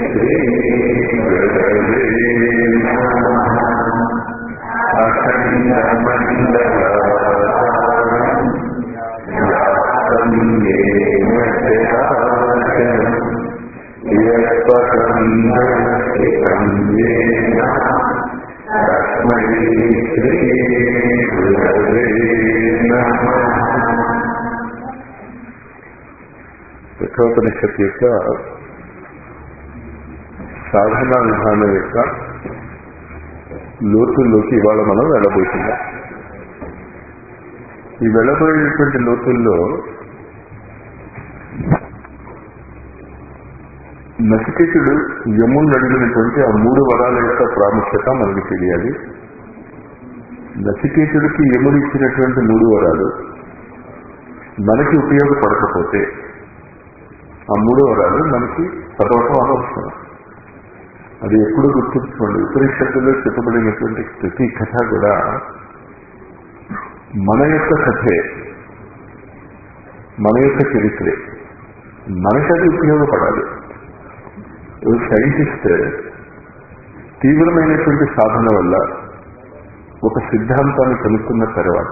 శ్రీ గురవే నమః. అఖండమండలాకారం వ్యాప్తం ఏన చరాచరం యత్పదం దర్శితం ఏన తస్మై శ్రీ గురవే నమః కఠోపనిషత్ యొక్క సాధనా విధానం యొక్క లోతుల్లోకి ఇవాళ మనం వెళ్ళబోతున్నాం ఈ వెళ్ళబోయేటువంటి లోతుల్లో నచికేతుడు యముని అడిగినటువంటి ఆ మూడు వరాల యొక్క ప్రాముఖ్యత మనకు తెలియాలి నచికేతుడికి యముడు ఇచ్చినటువంటి మూడు వరాలు మనకి ఉపయోగపడకపోతే ఆ మూడు వరాలు మనకి చదవటం అనవసరం అది ఎప్పుడు గుర్తుంచుకోండి ఉపనిషత్తులో చెప్పబడినటువంటి ప్రతి కథ కూడా మన యొక్క కథే మన యొక్క చరిత్రే మనకి అది ఉపయోగపడాలి ఓ సైంటిస్ట్ తీవ్రమైనటువంటి సాధన వల్ల ఒక సిద్ధాంతాన్ని కనుక్కున్న తర్వాత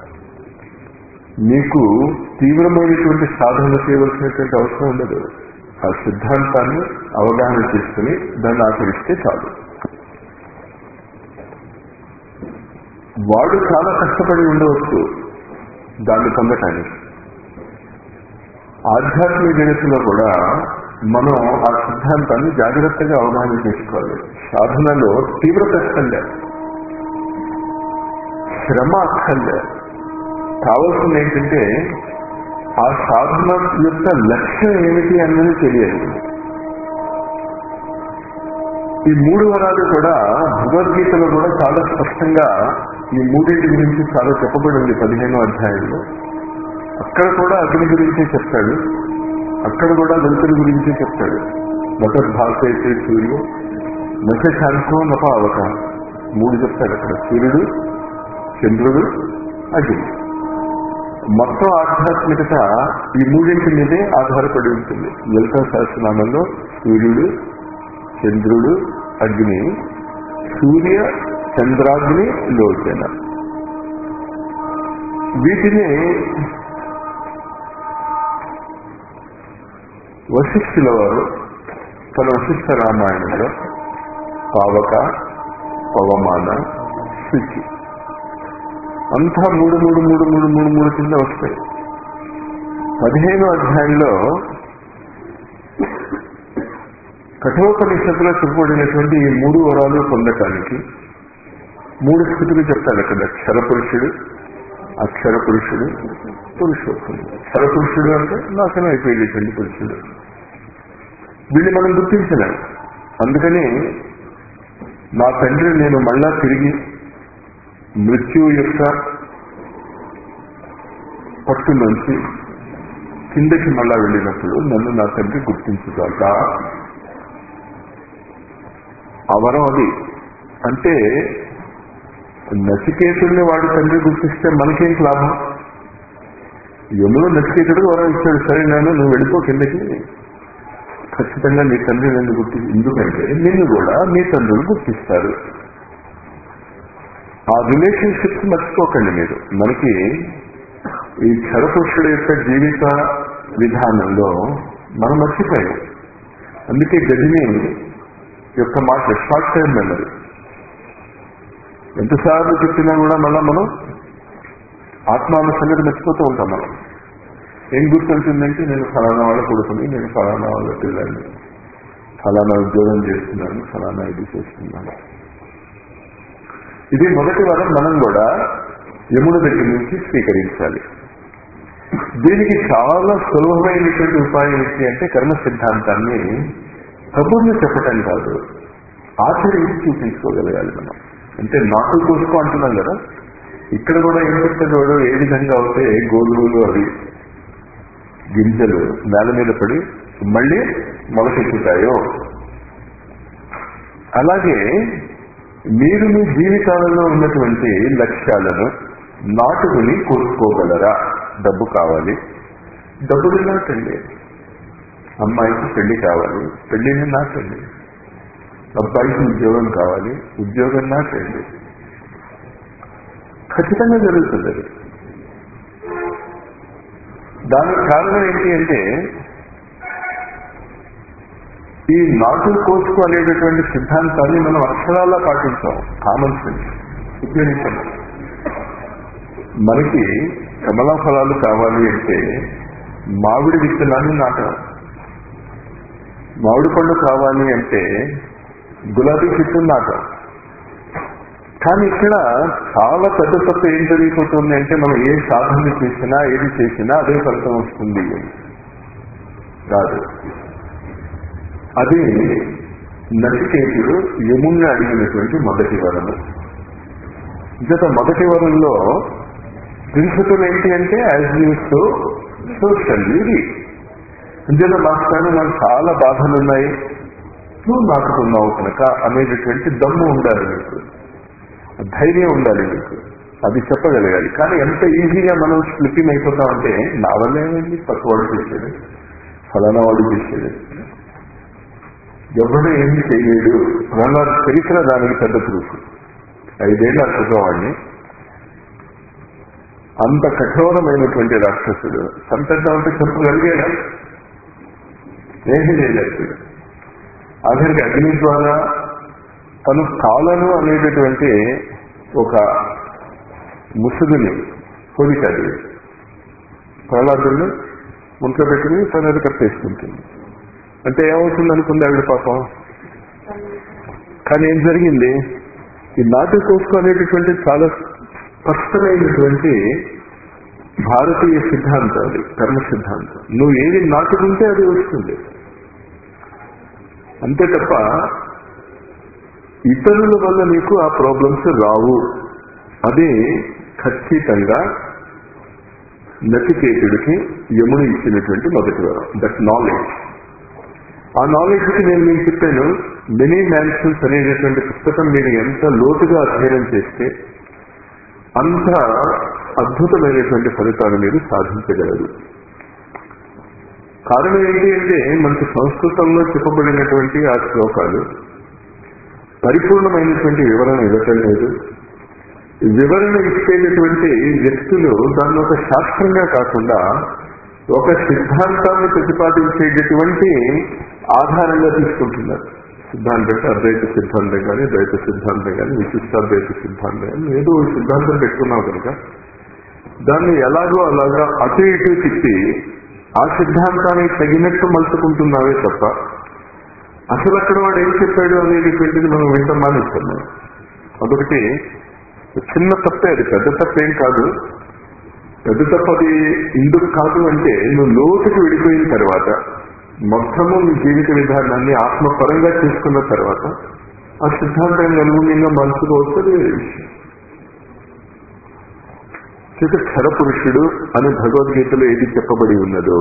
మీకు తీవ్రమైనటువంటి సాధన చేయవలసినటువంటి అవసరం ఉండదు ఆ సిద్ధాంతాన్ని అవగాహన చేసుకుని దాన్ని ఆచరిస్తే చాలు వాడు చాలా కష్టపడి ఉండవచ్చు దాన్ని పొందటానికి ఆధ్యాత్మిక జగత్తులో కూడా మనం ఆ సిద్ధాంతాన్ని జాగ్రత్తగా అవగాహన చేసుకోవాలి సాధనలో తీవ్రత అక్కర్లే శ్రమ అక్కర్లే కావాల్సింది ఏంటంటే ఆ సాధన యొక్క లక్ష్యం ఏమిటి అన్నది తెలియాలి ఈ మూడు వరాలు కూడా భగవద్గీతలో కూడా చాలా స్పష్టంగా ఈ మూడింటి గురించి చాలా చెప్పబడి ఉంది పదిహేనో అధ్యాయంలో అక్కడ కూడా అగ్ని గురించే చెప్తాడు అక్కడ కూడా దళితుల గురించే చెప్తాడు నటద్భాసైతే సూర్యుడు నచ శాంతో నప అవక మూడు చెప్తాడు అక్కడ సూర్యుడు చంద్రుడు అగ్ని మొత్తం ఆధ్యాత్మికత ఈ మూడింటి మీదే ఆధారపడి ఉంటుంది లలితా సహస్రనామంలో సూర్యుడు చంద్రుడు అగ్ని సూర్య చంద్రాగ్ని లోచన వీటిని వశిష్ఠుల వారు తన వశిష్ఠ రామాయణంలో పావక పవమాన శుచి అంతా మూడు మూడు మూడు మూడు మూడు మూడు కింద వస్తాయి పదిహేను అధ్యాయంలో కఠోపనిషత్తులో చెప్పబడినటువంటి ఈ మూడు వరాలు పొందటానికి మూడు స్థితులు చెప్తాడు అక్కడ క్షర పురుషుడు అక్షర పురుషుడు పురుషోత్తముడు క్షర పురుషుడు అంటే నాశనం అయిపోయేటువంటి పురుషుడు వీళ్ళు మనం గుర్తించలేం అందుకని నా తండ్రి నేను మళ్ళా తిరిగి మృత్యువు యొక్క పట్టు నుంచి కిందకి మళ్ళా వెళ్ళినప్పుడు నన్ను నా తండ్రి గుర్తించుగాక అవరం అది అంటే నచికేతుడిని వాడి తండ్రి గుర్తిస్తే మనకేంటి లాభం యముడు నచికేతుడు వరం ఇచ్చాడు సరే నేను నువ్వు వెళ్ళిపో కిందకి ఖచ్చితంగా నీ తండ్రి నన్ను గుర్తి ఎందుకంటే నిన్ను కూడా నీ తండ్రులు గుర్తిస్తారు ఆ రిలేషన్షిప్స్ మర్చిపోకండి మీరు మనకి ఈ క్షరపురుషుడు యొక్క జీవిత విధానంలో మనం మర్చిపోయాం అందుకే గదిని యొక్క మాట షార్ట్ టైం మెమరీ ఎంతసార్లు చెప్పినా కూడా మళ్ళా మనం ఆత్మాన సంగతి మర్చిపోతూ ఉంటాం మనం ఏం గుర్తుంటుందంటే నేను ఫలానా వాళ్ళ కొడుకుని నేను ఫలానా వాళ్ళ పిల్లల్ని ఫలానా ఉద్యోగం చేస్తున్నాను ఫలానా ఇది చేస్తున్నాను ఇది మొదటి వారం మనం కూడా యమున దగ్గర నుంచి స్వీకరించాలి దీనికి చాలా సులభమైనటువంటి ఉపాయం ఏంటి అంటే కర్మ సిద్ధాంతాన్ని కబుర్లు చెప్పటం కాదు ఆచరించి చూపించుకోగలగాలి మనం అంటే నాటు కోసుకో అంటున్నాం కదా ఇక్కడ కూడా ఏం చెప్తాడు వాడు ఏ విధంగా అవుతే గోధుమలు అవి గింజలు నేల మీద పడి మళ్ళీ మొలకెత్తుతాయో అలాగే మీరు మీ జీవితాలలో ఉన్నటువంటి లక్ష్యాలను నాటుకుని కోరుకోగలరా డబ్బు కావాలి డబ్బులు నాటండి అమ్మాయికి పెళ్లి కావాలి పెళ్లిని నాకండి అబ్బాయికి ఉద్యోగం కావాలి ఉద్యోగం నాకండి ఖచ్చితంగా జరుగుతుంది అది దానికి కారణం ఏంటి అంటే ఈ నాటు కోసుకు అనేటటువంటి సిద్ధాంతాన్ని మనం అక్షరాల్లో పాటించాం కామన్ సెన్స్ ఉపయోగించాం మనకి కమలా ఫలాలు కావాలి అంటే మామిడి విత్తనాన్ని నాటాలి మామిడి పండు కావాలి అంటే గులాబీ చెట్టు నాటాలి కానీ ఇక్కడ చాలా పెద్ద తప్పు ఏం జరిగిపోతుంది అంటే మనం ఏ సాధన చేసినా ఏది చేసినా అదే ఫలితం వస్తుంది అని కాదు అది నచికేతుడు యముణ్ణి అడిగినటువంటి మొదటి వరము గత మొదటి వరంలో ప్రిన్సిపల్ ఏంటి అంటే యాజ్ యూ సో సోషల్ ఇది అంతేనా మాస్టారు నాకు చాలా బాధలు ఉన్నాయి నువ్వు నాటుకున్నావు కనుక అనేటటువంటి దమ్ము ఉండాలి మీకు ధైర్యం ఉండాలి మీకు అది చెప్పగలగాలి కానీ ఎంత ఈజీగా మనం స్లిప్పింగ్ అయిపోతామంటే నా వల్ల ఏమైంది పక్కవాడు చేసేది ఫలానా వాడు చేసేది ఎవడు ఏమి చేయలేడు ప్రహ్లాద్ చరిత్ర దానికి పెద్ద ప్రూఫ్ ఐదేళ్ల కుర్రవాడిని అంత కఠోరమైనటువంటి రాక్షసుడు సంపెద్దామంటే చెప్పగలిగాడా ఏమీ చేయలేదు ఆఖరికి అగ్ని ద్వారా తను కాలను అనేటటువంటి ఒక ముసుగుని కోరికది ప్రహ్లాదుని ఒంట్లో పెట్టుకుని తను అది కప్పేసుకుంటుంది అంటే ఏమవుతుంది అనుకుంది ఆవిడ పాపం కానీ ఏం జరిగింది ఈ నాటు కోసుకో అనేటటువంటి చాలా స్పష్టమైనటువంటి భారతీయ సిద్ధాంతం అది కర్మ సిద్ధాంతం నువ్వు ఏది నాటుకుంటే అది వస్తుంది అంతే తప్ప ఇతరుల వల్ల నీకు ఆ ప్రాబ్లమ్స్ రావు అది ఖచ్చితంగా నచికేతుడికి యముడు ఇచ్చినటువంటి మొదటి వరం దట్ నాలెడ్జ్ ఆ నాలెడ్జ్ కి నేను మీకు చెప్పాను మెనీ మ్యాన్షన్స్ అనేటటువంటి పుస్తకం మీరు ఎంత లోతుగా అధ్యయనం చేస్తే అంత అద్భుతమైనటువంటి ఫలితాలు మీరు సాధించగలరు కారణం ఏంటి అంటే మనకి సంస్కృతంలో చెప్పబడినటువంటి ఆ శ్లోకాలు పరిపూర్ణమైనటువంటి వివరణ ఇవ్వటం లేదు వివరణ ఇచ్చేటటువంటి వ్యక్తులు దాన్ని ఒక శాస్త్రంగా కాకుండా ఒక సిద్ధాంతాన్ని ప్రతిపాదించేటటువంటి ఆధారంగా తీసుకుంటున్నారు సిద్ధాంతం అంటే అద్వైత సిద్ధాంతం కానీ ద్వైత సిద్ధాంతం కానీ విశిష్టాద్వైత సిద్ధాంతం కానీ ఏదో ఒక సిద్ధాంతం పెట్టుకున్నావు కనుక దాన్ని ఎలాగో అలాగా అటు ఇటు తిప్పి ఆ సిద్ధాంతానికి తగినట్టు మలుచుకుంటున్నావే తప్ప అసలు అక్కడ వాడు ఏం చెప్పాడు అనేటువంటిది మనం వింటాం మానేస్తున్నాం అదొకటి చిన్న తప్పే అది పెద్ద తప్పేం కాదు పెద్ద తప్పు అది ఎందుకు కాదు అంటే నువ్వు లోతుకు విడిపోయిన తర్వాత మొత్తము నీ జీవిత విధానాన్ని ఆత్మపరంగా చేసుకున్న తర్వాత ఆ సిద్ధాంతాన్ని అనుగుణ్యంగా మనసుకు వస్తుంది వేరే విషయం చేత క్షర పురుషుడు అని భగవద్గీతలో ఏది చెప్పబడి ఉన్నదో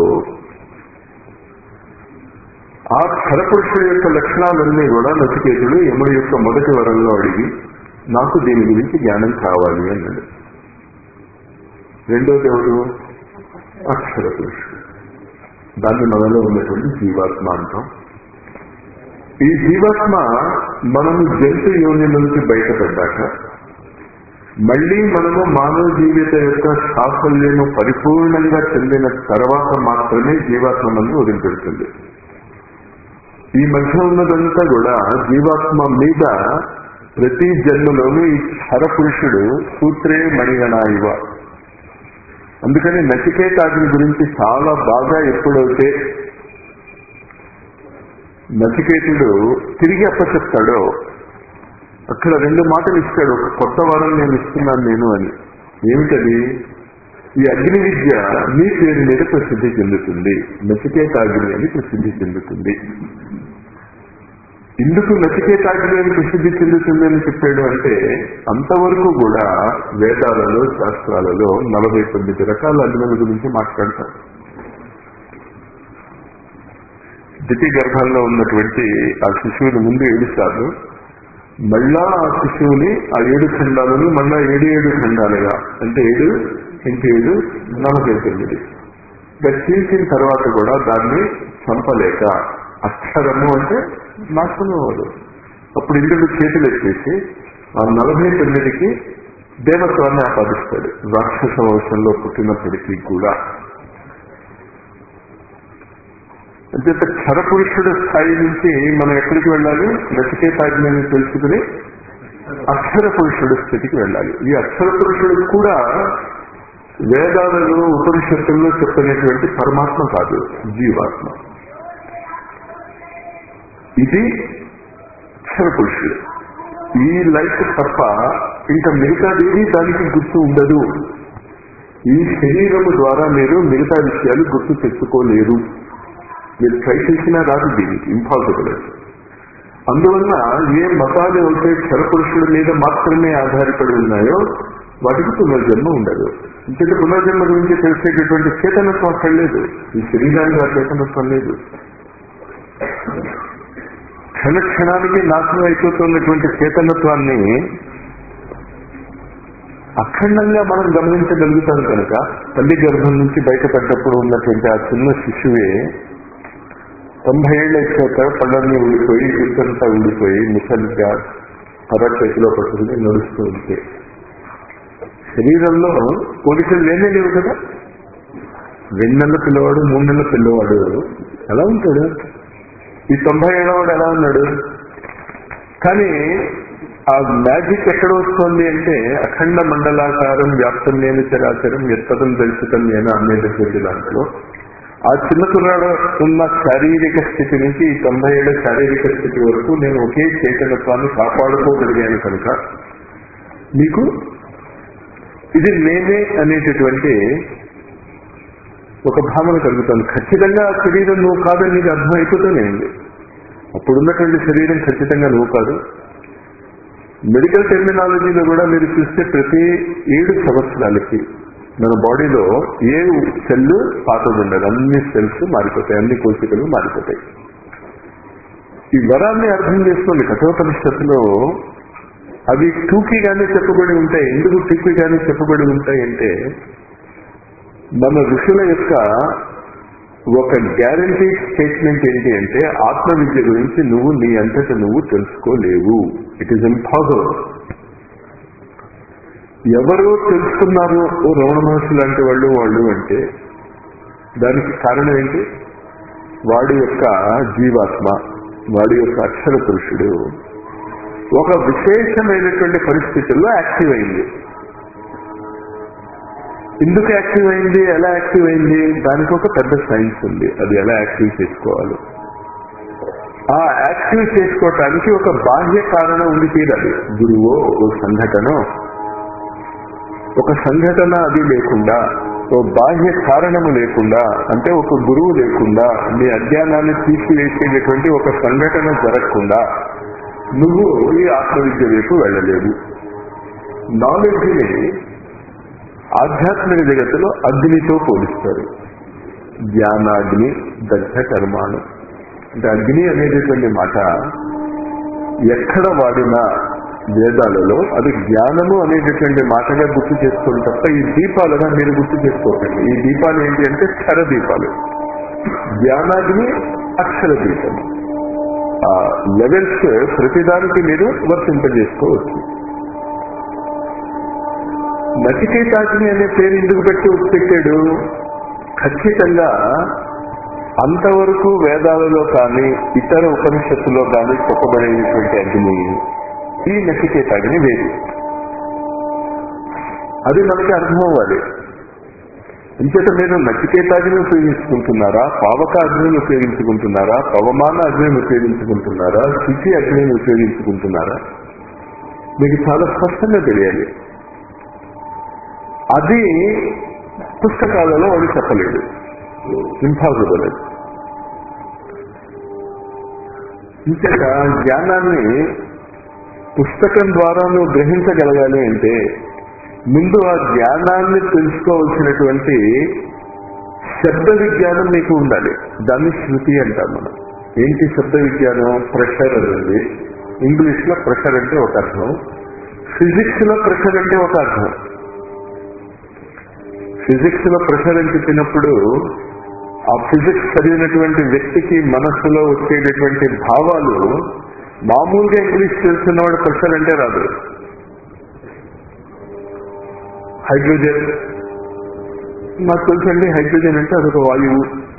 ఆ క్షర పురుషుడు యొక్క లక్షణాలన్నీ కూడా నచికేతుడు యముడి యొక్క మొదటి వరంలో అడిగి నాకు దీని గురించి జ్ఞానం కావాలి అన్నాడు రెండోది ఎవరు అక్షర పురుషుడు దాన్ని మనలో ఉన్నటువంటి జీవాత్మ అంటాం ఈ జీవాత్మ మనము జంతు యోని నుంచి బయటపడ్డాక మళ్ళీ మనము మానవ జీవిత యొక్క సాఫల్యము పరిపూర్ణంగా చెందిన తర్వాత మాత్రమే జీవాత్మ మనల్ని వదిలిపెడుతుంది ఈ మధ్య ఉన్నదంతా కూడా జీవాత్మ మీద ప్రతి జన్మలోనూ ఈ క్షరపురుషుడు సూత్రే మణిగణ ఇవ అందుకని నచికేతాగ్ని గురించి చాలా బాగా ఎప్పుడైతే నచికేతుడు తిరిగి అప్పచెప్తాడో అక్కడ రెండు మాటలు ఇస్తాడు ఒక కొత్త వరం నేను ఇస్తున్నాను నేను అని ఏమిటది ఈ అగ్ని విద్య మీ పేరు మీద ప్రసిద్ధి చెందుతుంది నచికేతాగ్ని అని ప్రసిద్ధి చెందుతుంది ఎందుకు నచికేతాగ్ని అని ప్రసిద్ధి చెందుతుంది అని చెప్పాడు అంటే అంతవరకు కూడా వేదాలలో శాస్త్రాలలో నలభై తొమ్మిది రకాల అగ్నుల గురించి మాట్లాడతారు దితి గర్భంలో ఉన్నటువంటి ఆ శిశువుని ముందు ఏడుస్తారు మళ్ళా ఆ శిశువుని ఆ ఏడు ఖండాలను మళ్ళా ఏడు ఏడు ఖండాలుగా అంటే ఏడు ఇంటి ఏడు నలభై తొమ్మిది ఇంకా చీల్చిన తర్వాత కూడా దాన్ని చంపలేక అక్షరము అంటే నాశనం అవ్వదు అప్పుడు ఇంద్రుడు చేతులు ఎత్తేసి ఆ నలభై తొమ్మిదికి దేవత్వాన్ని ఆపాదిస్తాడు రాక్షస వంశంలో పుట్టినప్పటికీ కూడా అంచేత క్షరపురుషుడు స్థాయి నుంచి మనం ఎక్కడికి వెళ్ళాలి నచికేతాజ్ఞని తెలుసుకుని అక్షర పురుషుడు స్థితికి వెళ్ళాలి ఈ అక్షర పురుషుడు కూడా వేదాలలో ఉపనిషత్తుల్లో చెప్పినటువంటి పరమాత్మ కాదు జీవాత్మ ఇది అక్షర పురుషుడు ఈ లైఫ్ తప్ప ఇంకా మిగతాదేది దానికి గుర్తు ఉండదు ఈ శరీరము ద్వారా మీరు మిగతా విషయాలు గుర్తు తెచ్చుకోలేరు మీరు ట్రై చేసినా రాదు దీనికి ఇంపాసిబుల్ అందువల్ల ఏ మతాలు అయితే క్షరపురుషుల మీద మాత్రమే ఆధారపడి ఉన్నాయో వాటికి పునర్జన్మ ఉండదు ఇంతటి పునర్జన్మ గురించి తెలిసేటటువంటి చేతనత్వం అక్కడ లేదు ఈ శరీరానికి ఆ చేతనత్వం లేదు క్షణ క్షణానికి నాశనం అయిపోతున్నటువంటి చేతనత్వాన్ని అఖండంగా మనం గమనించగలుగుతాం కనుక తల్లి గర్భం నుంచి బయటపడ్డప్పుడు ఉన్నటువంటి ఆ చిన్న శిశువే తొంభై ఏళ్ళు వచ్చాక పళ్ళన్నీ ఊడిపోయి గుర్తంతా ఊడిపోయి ముసలిగా కర్ర చేతిలో పట్టుకుని నడుస్తూ ఉంటే శరీరంలో పోలీసులు లేనే లేవు కదా రెండు నెలల పిల్లవాడు మూడు నెలల పిల్లవాడు ఎలా ఉంటాడు ఈ తొంభై ఏళ్ళవాడు ఎలా ఉన్నాడు కానీ ఆ మ్యాజిక్ ఎక్కడ వస్తుంది అంటే అఖండ మండలాకారం వ్యాప్తం లేని చరాచరం ఎత్తడం తెలుసుతం నేను అనేటటువంటి దాంట్లో ఆ చిన్న కుర్రాడు ఉన్న శారీరక స్థితి నుంచి ఈ తొంభై ఏళ్ళ శారీరక స్థితి వరకు నేను ఒకే చైతన్యత్వాన్ని కాపాడుకోగలిగాను కనుక మీకు ఇది నేనే అనేటటువంటి ఒక భావన కలుగుతాను ఖచ్చితంగా ఆ శరీరం నువ్వు కాదని నీకు అర్థమైపోతూనే ఉంది అప్పుడున్నటువంటి శరీరం ఖచ్చితంగా నువ్వు కాదు మెడికల్ టెర్మినాలజీలో కూడా మీరు చూస్తే ప్రతి ఏడు సంవత్సరాలకి మన బాడీలో ఏ సెల్ పాతది ఉండదు అన్ని సెల్స్ మారిపోతాయి అన్ని కోశికలు మారిపోతాయి ఈ వరాన్ని అర్థం చేసుకోండి కఠోపనిషత్తులో అవి టూకీగానే చెప్పబడి ఉంటాయి ఎందుకు టూకీగానే చెప్పబడి ఉంటాయి అంటే మన ఋషుల యొక్క ఒక గ్యారంటీ స్టేట్మెంట్ ఏంటి అంటే ఆత్మ విద్య గురించి నువ్వు నీ అంతట నువ్వు తెలుసుకోలేవు ఇట్ ఈస్ ఇంపాసిబుల్ ఎవరు తెలుసుకున్నారు ఓ రమణ మహర్షి లాంటి వాళ్ళు వాళ్ళు అంటే దానికి కారణం ఏంటి వాడి యొక్క జీవాత్మ వాడి యొక్క అక్షర పురుషుడు ఒక విశేషమైనటువంటి పరిస్థితుల్లో యాక్టివ్ అయింది ఎందుకు యాక్టివ్ అయింది ఎలా యాక్టివ్ అయింది దానికి ఒక పెద్ద సైన్స్ ఉంది అది ఎలా యాక్టివ్ చేసుకోవాలి ఆ యాక్టివ్ చేసుకోవటానికి ఒక బాహ్య కారణం ఉండి తీరాలి గురువో ఓ సంఘటనో ఒక సంఘటన అది లేకుండా ఓ బాహ్య కారణము లేకుండా అంటే ఒక గురువు లేకుండా నీ అజ్ఞానాన్ని తీసివేసేటటువంటి ఒక సంఘటన జరగకుండా నువ్వు ఈ ఆత్మవిద్య వైపు వెళ్ళలేవు నాలెడ్జ్ని ఆధ్యాత్మిక జగత్తులో అగ్నితో పోలిస్తారు జ్ఞానాగ్ని దగ్ధ కర్మాణం అంటే అగ్ని అనేటటువంటి మాట ఎక్కడ వాడినా వేదాలలో అది జ్ఞానము అనేటటువంటి మాటగా గుర్తు చేసుకోండి తప్ప ఈ దీపాలుగా మీరు గుర్తు చేసుకోకండి ఈ దీపాలు ఏంటి అంటే క్షర దీపాలు జ్ఞానాగ్ని అక్షర దీపం ఆ లెవెల్స్ ప్రతిదానికి మీరు వర్తింపజేసుకోవచ్చు నచికేతాగ్ని అనే పేరు ఎందుకు పెట్టి పెట్టాడు ఖచ్చితంగా అంతవరకు వేదాలలో కానీ ఇతర ఉపనిషత్తులో కానీ చెప్పబడేటువంటి అగ్ని ఈ నచికేతాగ్ని వేరు అది మనకి అర్థం అవ్వాలి ఇంచేత మీరు నచికేతాగ్ని ఉపయోగించుకుంటున్నారా పావక అగ్నిని ఉపయోగించుకుంటున్నారా పవమాన అగ్నిని ఉపయోగించుకుంటున్నారా శిశి అగ్నిని ఉపయోగించుకుంటున్నారా మీకు చాలా స్పష్టంగా తెలియాలి అది పుస్తకాలలో వాడు చెప్పలేడు ఇంపాసిబుల్ అది ఇంతక జ్ఞానాన్ని పుస్తకం ద్వారా నువ్వు గ్రహించగలగాలి అంటే ముందు ఆ జ్ఞానాన్ని తెలుసుకోవాల్సినటువంటి శబ్ద విజ్ఞానం మీకు ఉండాలి దాన్ని శృతి అంటాం మనం ఏంటి శబ్ద విజ్ఞానం ప్రెషర్ అనేది ఇంగ్లీష్ లో ప్రెషర్ అంటే ఒక అర్థం ఫిజిక్స్ లో ప్రెషర్ అంటే ఒక అర్థం ఫిజిక్స్ లో ప్రెషర్ అని చెప్పినప్పుడు ఆ ఫిజిక్స్ చదివినటువంటి వ్యక్తికి మనస్సులో వచ్చేటటువంటి భావాలు మామూలుగా ఇంగ్లీష్ తెలుసున్నవాడు క్వశ్చన్ అంటే రాదు హైడ్రోజన్ నాకు తెలుసండి హైడ్రోజన్ అంటే అదొక వాయువు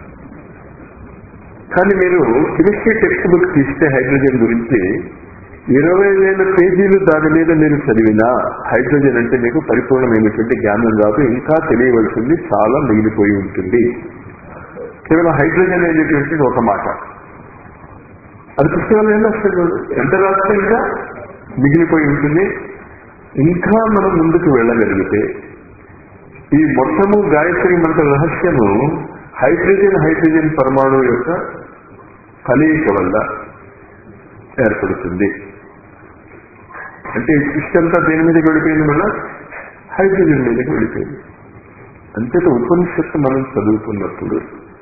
కానీ మీరు కెమిస్ట్రీ టెక్స్ట్ బుక్ తీస్తే హైడ్రోజన్ గురించి ఇరవై వేల పేజీలు దాని మీద మీరు చదివినా హైడ్రోజన్ అంటే మీకు పరిపూర్ణమైనటువంటి జ్ఞానం రాదు ఇంకా తెలియవలసింది చాలా మిగిలిపోయి ఉంటుంది కేవలం హైడ్రోజన్ అనేటువంటిది ఒక మాట అది పుస్తకాలు ఏం రాస్తాడు ఎంత రాస్తే ఇంకా మిగిలిపోయి ఉంటుంది ఇంకా మనం ముందుకు వెళ్ళగలిగితే ఈ మొత్తము గాయత్రి మంత్ర రహస్యము హైడ్రోజన్ హైడ్రోజన్ పరమాణు యొక్క కలయిక వల్ల ఏర్పడుతుంది అంటే ఈ సృష్టి అంతా దేని మీదకి వెళ్ళిపోయింది వల్ల హైడ్రోజన్ మీదకి వెళ్ళిపోయింది అంతేత ఉపనిషత్తు మనం చదువుతున్నప్పుడు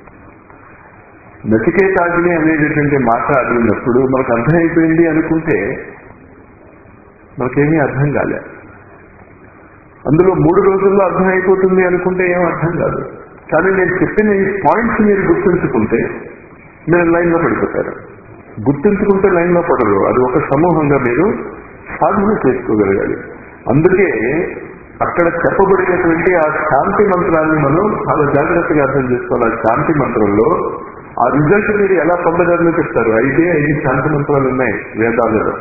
నచికేతాగ్ని అనేటటువంటి మాట అడిగినప్పుడు మనకు అర్థమైపోయింది అనుకుంటే మనకేమీ అర్థం కాలే అందులో మూడు రోజుల్లో అర్థమైపోతుంది అనుకుంటే ఏం అర్థం కాదు కానీ నేను చెప్పిన ఈ పాయింట్స్ మీరు గుర్తుంచుకుంటే మీరు లైన్లో పడిపోతారు గుర్తుంచుకుంటే లైన్లో పడరు అది ఒక సమూహంగా మీరు సాధన చేసుకోగలగాలి అందుకే అక్కడ చెప్పబడినటువంటి ఆ శాంతి మంత్రాన్ని మనం చాలా జాగ్రత్తగా అర్థం చేసుకోవాలి ఆ శాంతి మంత్రంలో ఆ రిజల్ట్ మీరు ఎలా పొందగలరో చెప్తారు అయితే ఐదు శాంతి మంత్రాలు ఉన్నాయి వేదాలలో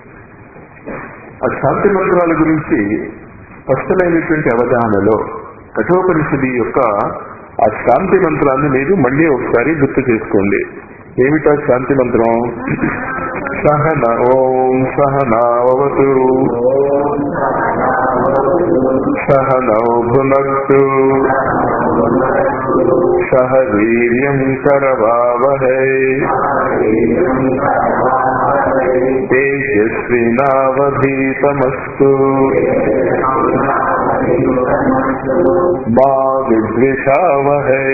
ఆ శాంతి మంత్రాల గురించి స్పష్టమైనటువంటి అవగాహనలో కఠోపనిషది యొక్క ఆ శాంతి మంత్రాన్ని మీరు మళ్ళీ ఒకసారి గుర్తు చేసుకోండి ఏమిటా శాంతి మంత్రం సహన ఓం సహనావతు సహనౌ భునక్తు సహ వీర్యం కరవావహై తేజస్వినావధీతమస్తు మా విద్విషావహై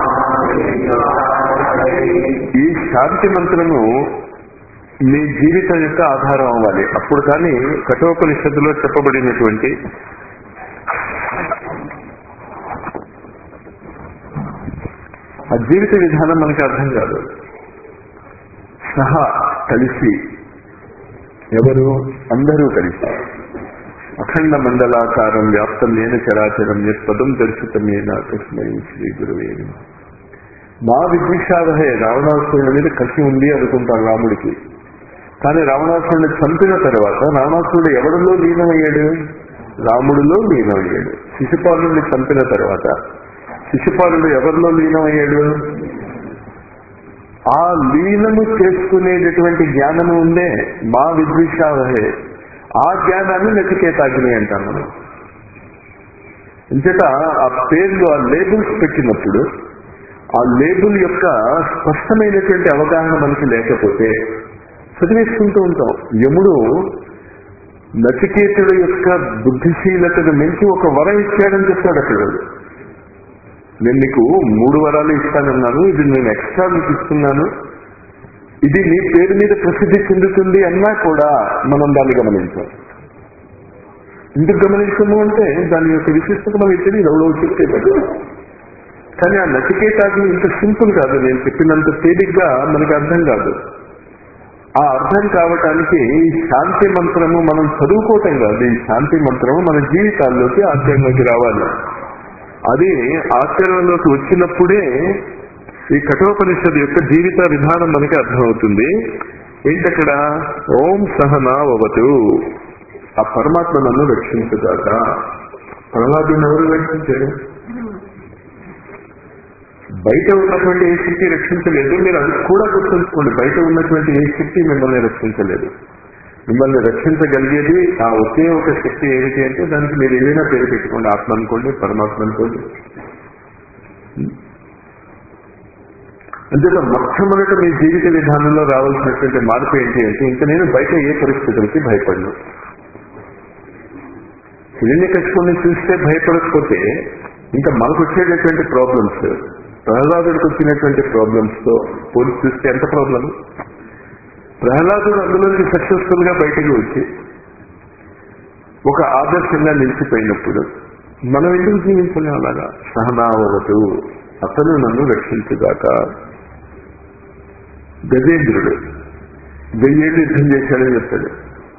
ఈ శాంతి మంత్రము మీ జీవితం యొక్క ఆధారం అవ్వాలి అప్పుడు కానీ కఠోపనిషత్తులో చెప్పబడినటువంటి ఆ జీవిత విధానం మనకి అర్థం కాదు సహా కలిసి ఎవరు అందరూ కలిసి అఖండ మండలాకారం వ్యాప్తం లేని చరాచరం పదం దర్శితమైన కృష్ణ శ్రీ గురువే నమః. మా విద్విషావహే రావణాసురుడి మీద కసి ఉంది అనుకుంటారు రాముడికి కానీ రావణాసురుడిని చంపిన తర్వాత రావణాసురుడు ఎవరిలో లీనమయ్యాడు రాముడిలో లీనమయ్యాడు శిశుపాలుని చంపిన తర్వాత శిశుపాలుడు ఎవరిలో లీనమయ్యాడు ఆ లీనము చేసుకునేటటువంటి జ్ఞానము ఉందే మా విద్విషావహే ఆ జ్ఞానాన్ని నచికేతాగ్ని అంటాం మనం ఇంచేత ఆ పేర్లు ఆ లేబుల్స్ పెట్టినప్పుడు ఆ లేబుల్ యొక్క స్పష్టమైనటువంటి అవగాహన మనకి లేకపోతే చదివేసుకుంటూ ఉంటాం యముడు నచికేతుడు యొక్క బుద్ధిశీలతను మించి ఒక వరం ఇచ్చాడని చెప్తాడు అక్కడ నేను నీకు మూడు వరాలు ఇస్తానన్నాను ఇది నేను ఎక్స్ట్రా మీకు ఇస్తున్నాను ఇది నీ పేరు మీద ప్రసిద్ధి చెందుతుంది అన్నా కూడా మనం దాన్ని గమనించాం ఎందుకు గమనించము అంటే దాని యొక్క విశిష్టత మనకి తెలియదు ఎవరో చెప్తే కదా కానీ ఆ నచికేతాగ్ని ఇంత సింపుల్ కాదు నేను చెప్పినంత తేలిగ్గా మనకి అర్థం కాదు ఆ అర్థం కావటానికి ఈ శాంతి మంత్రము మనం చదువుకోవటం కాదు ఈ శాంతి మంత్రము మన జీవితాల్లోకి ఆచరణలోకి రావాలి అది ఆచరణలోకి వచ్చినప్పుడే ఈ కఠోపనిషత్ యొక్క జీవిత విధానం మనకి అర్థమవుతుంది ఏంటక్కడ ఓం సహనావతు ఆ పరమాత్మ నన్ను రక్షించుగాక ప్రహ్లాదుని ఎవరు రక్షించారు బయట ఉన్నటువంటి ఏ శక్తి రక్షించలేదు మీరు అది కూడా గుర్తుంచుకోండి బయట ఉన్నటువంటి ఏ శక్తి మిమ్మల్ని రక్షించలేదు మిమ్మల్ని రక్షించగలిగేది ఆ ఒకే ఒక శక్తి ఏమిటి అంటే దానికి మీరు ఏదైనా పేరు పెట్టుకోండి ఆత్మ అనుకోండి పరమాత్మ అనుకోండి అంతేత మొట్టమొదట మీ జీవిత విధానంలో రావాల్సినటువంటి మార్పు ఏంటి అంటే ఇంకా నేను బయట ఏ పరిస్థితులకి భయపడను హిరణ్య కట్టుకుని చూస్తే భయపడకపోతే ఇంకా మనకు వచ్చేటటువంటి ప్రాబ్లమ్స్ ప్రహ్లాదుడికి వచ్చినటువంటి ప్రాబ్లమ్స్ తో పోల్చి చూస్తే ఎంత ప్రాబ్లం ప్రహ్లాదుడు అందులోంచి సక్సెస్ఫుల్ గా బయటకు వచ్చి ఒక ఆదర్శంగా నిలిచిపోయినప్పుడు మనం ఎందుకు జీవించలేం అలాగా సహనావతు అతను నన్ను రక్షించుగాక గజేంద్రుడు వెయ్యేళ్ళు యుద్ధం చేశాడని చెప్తాడు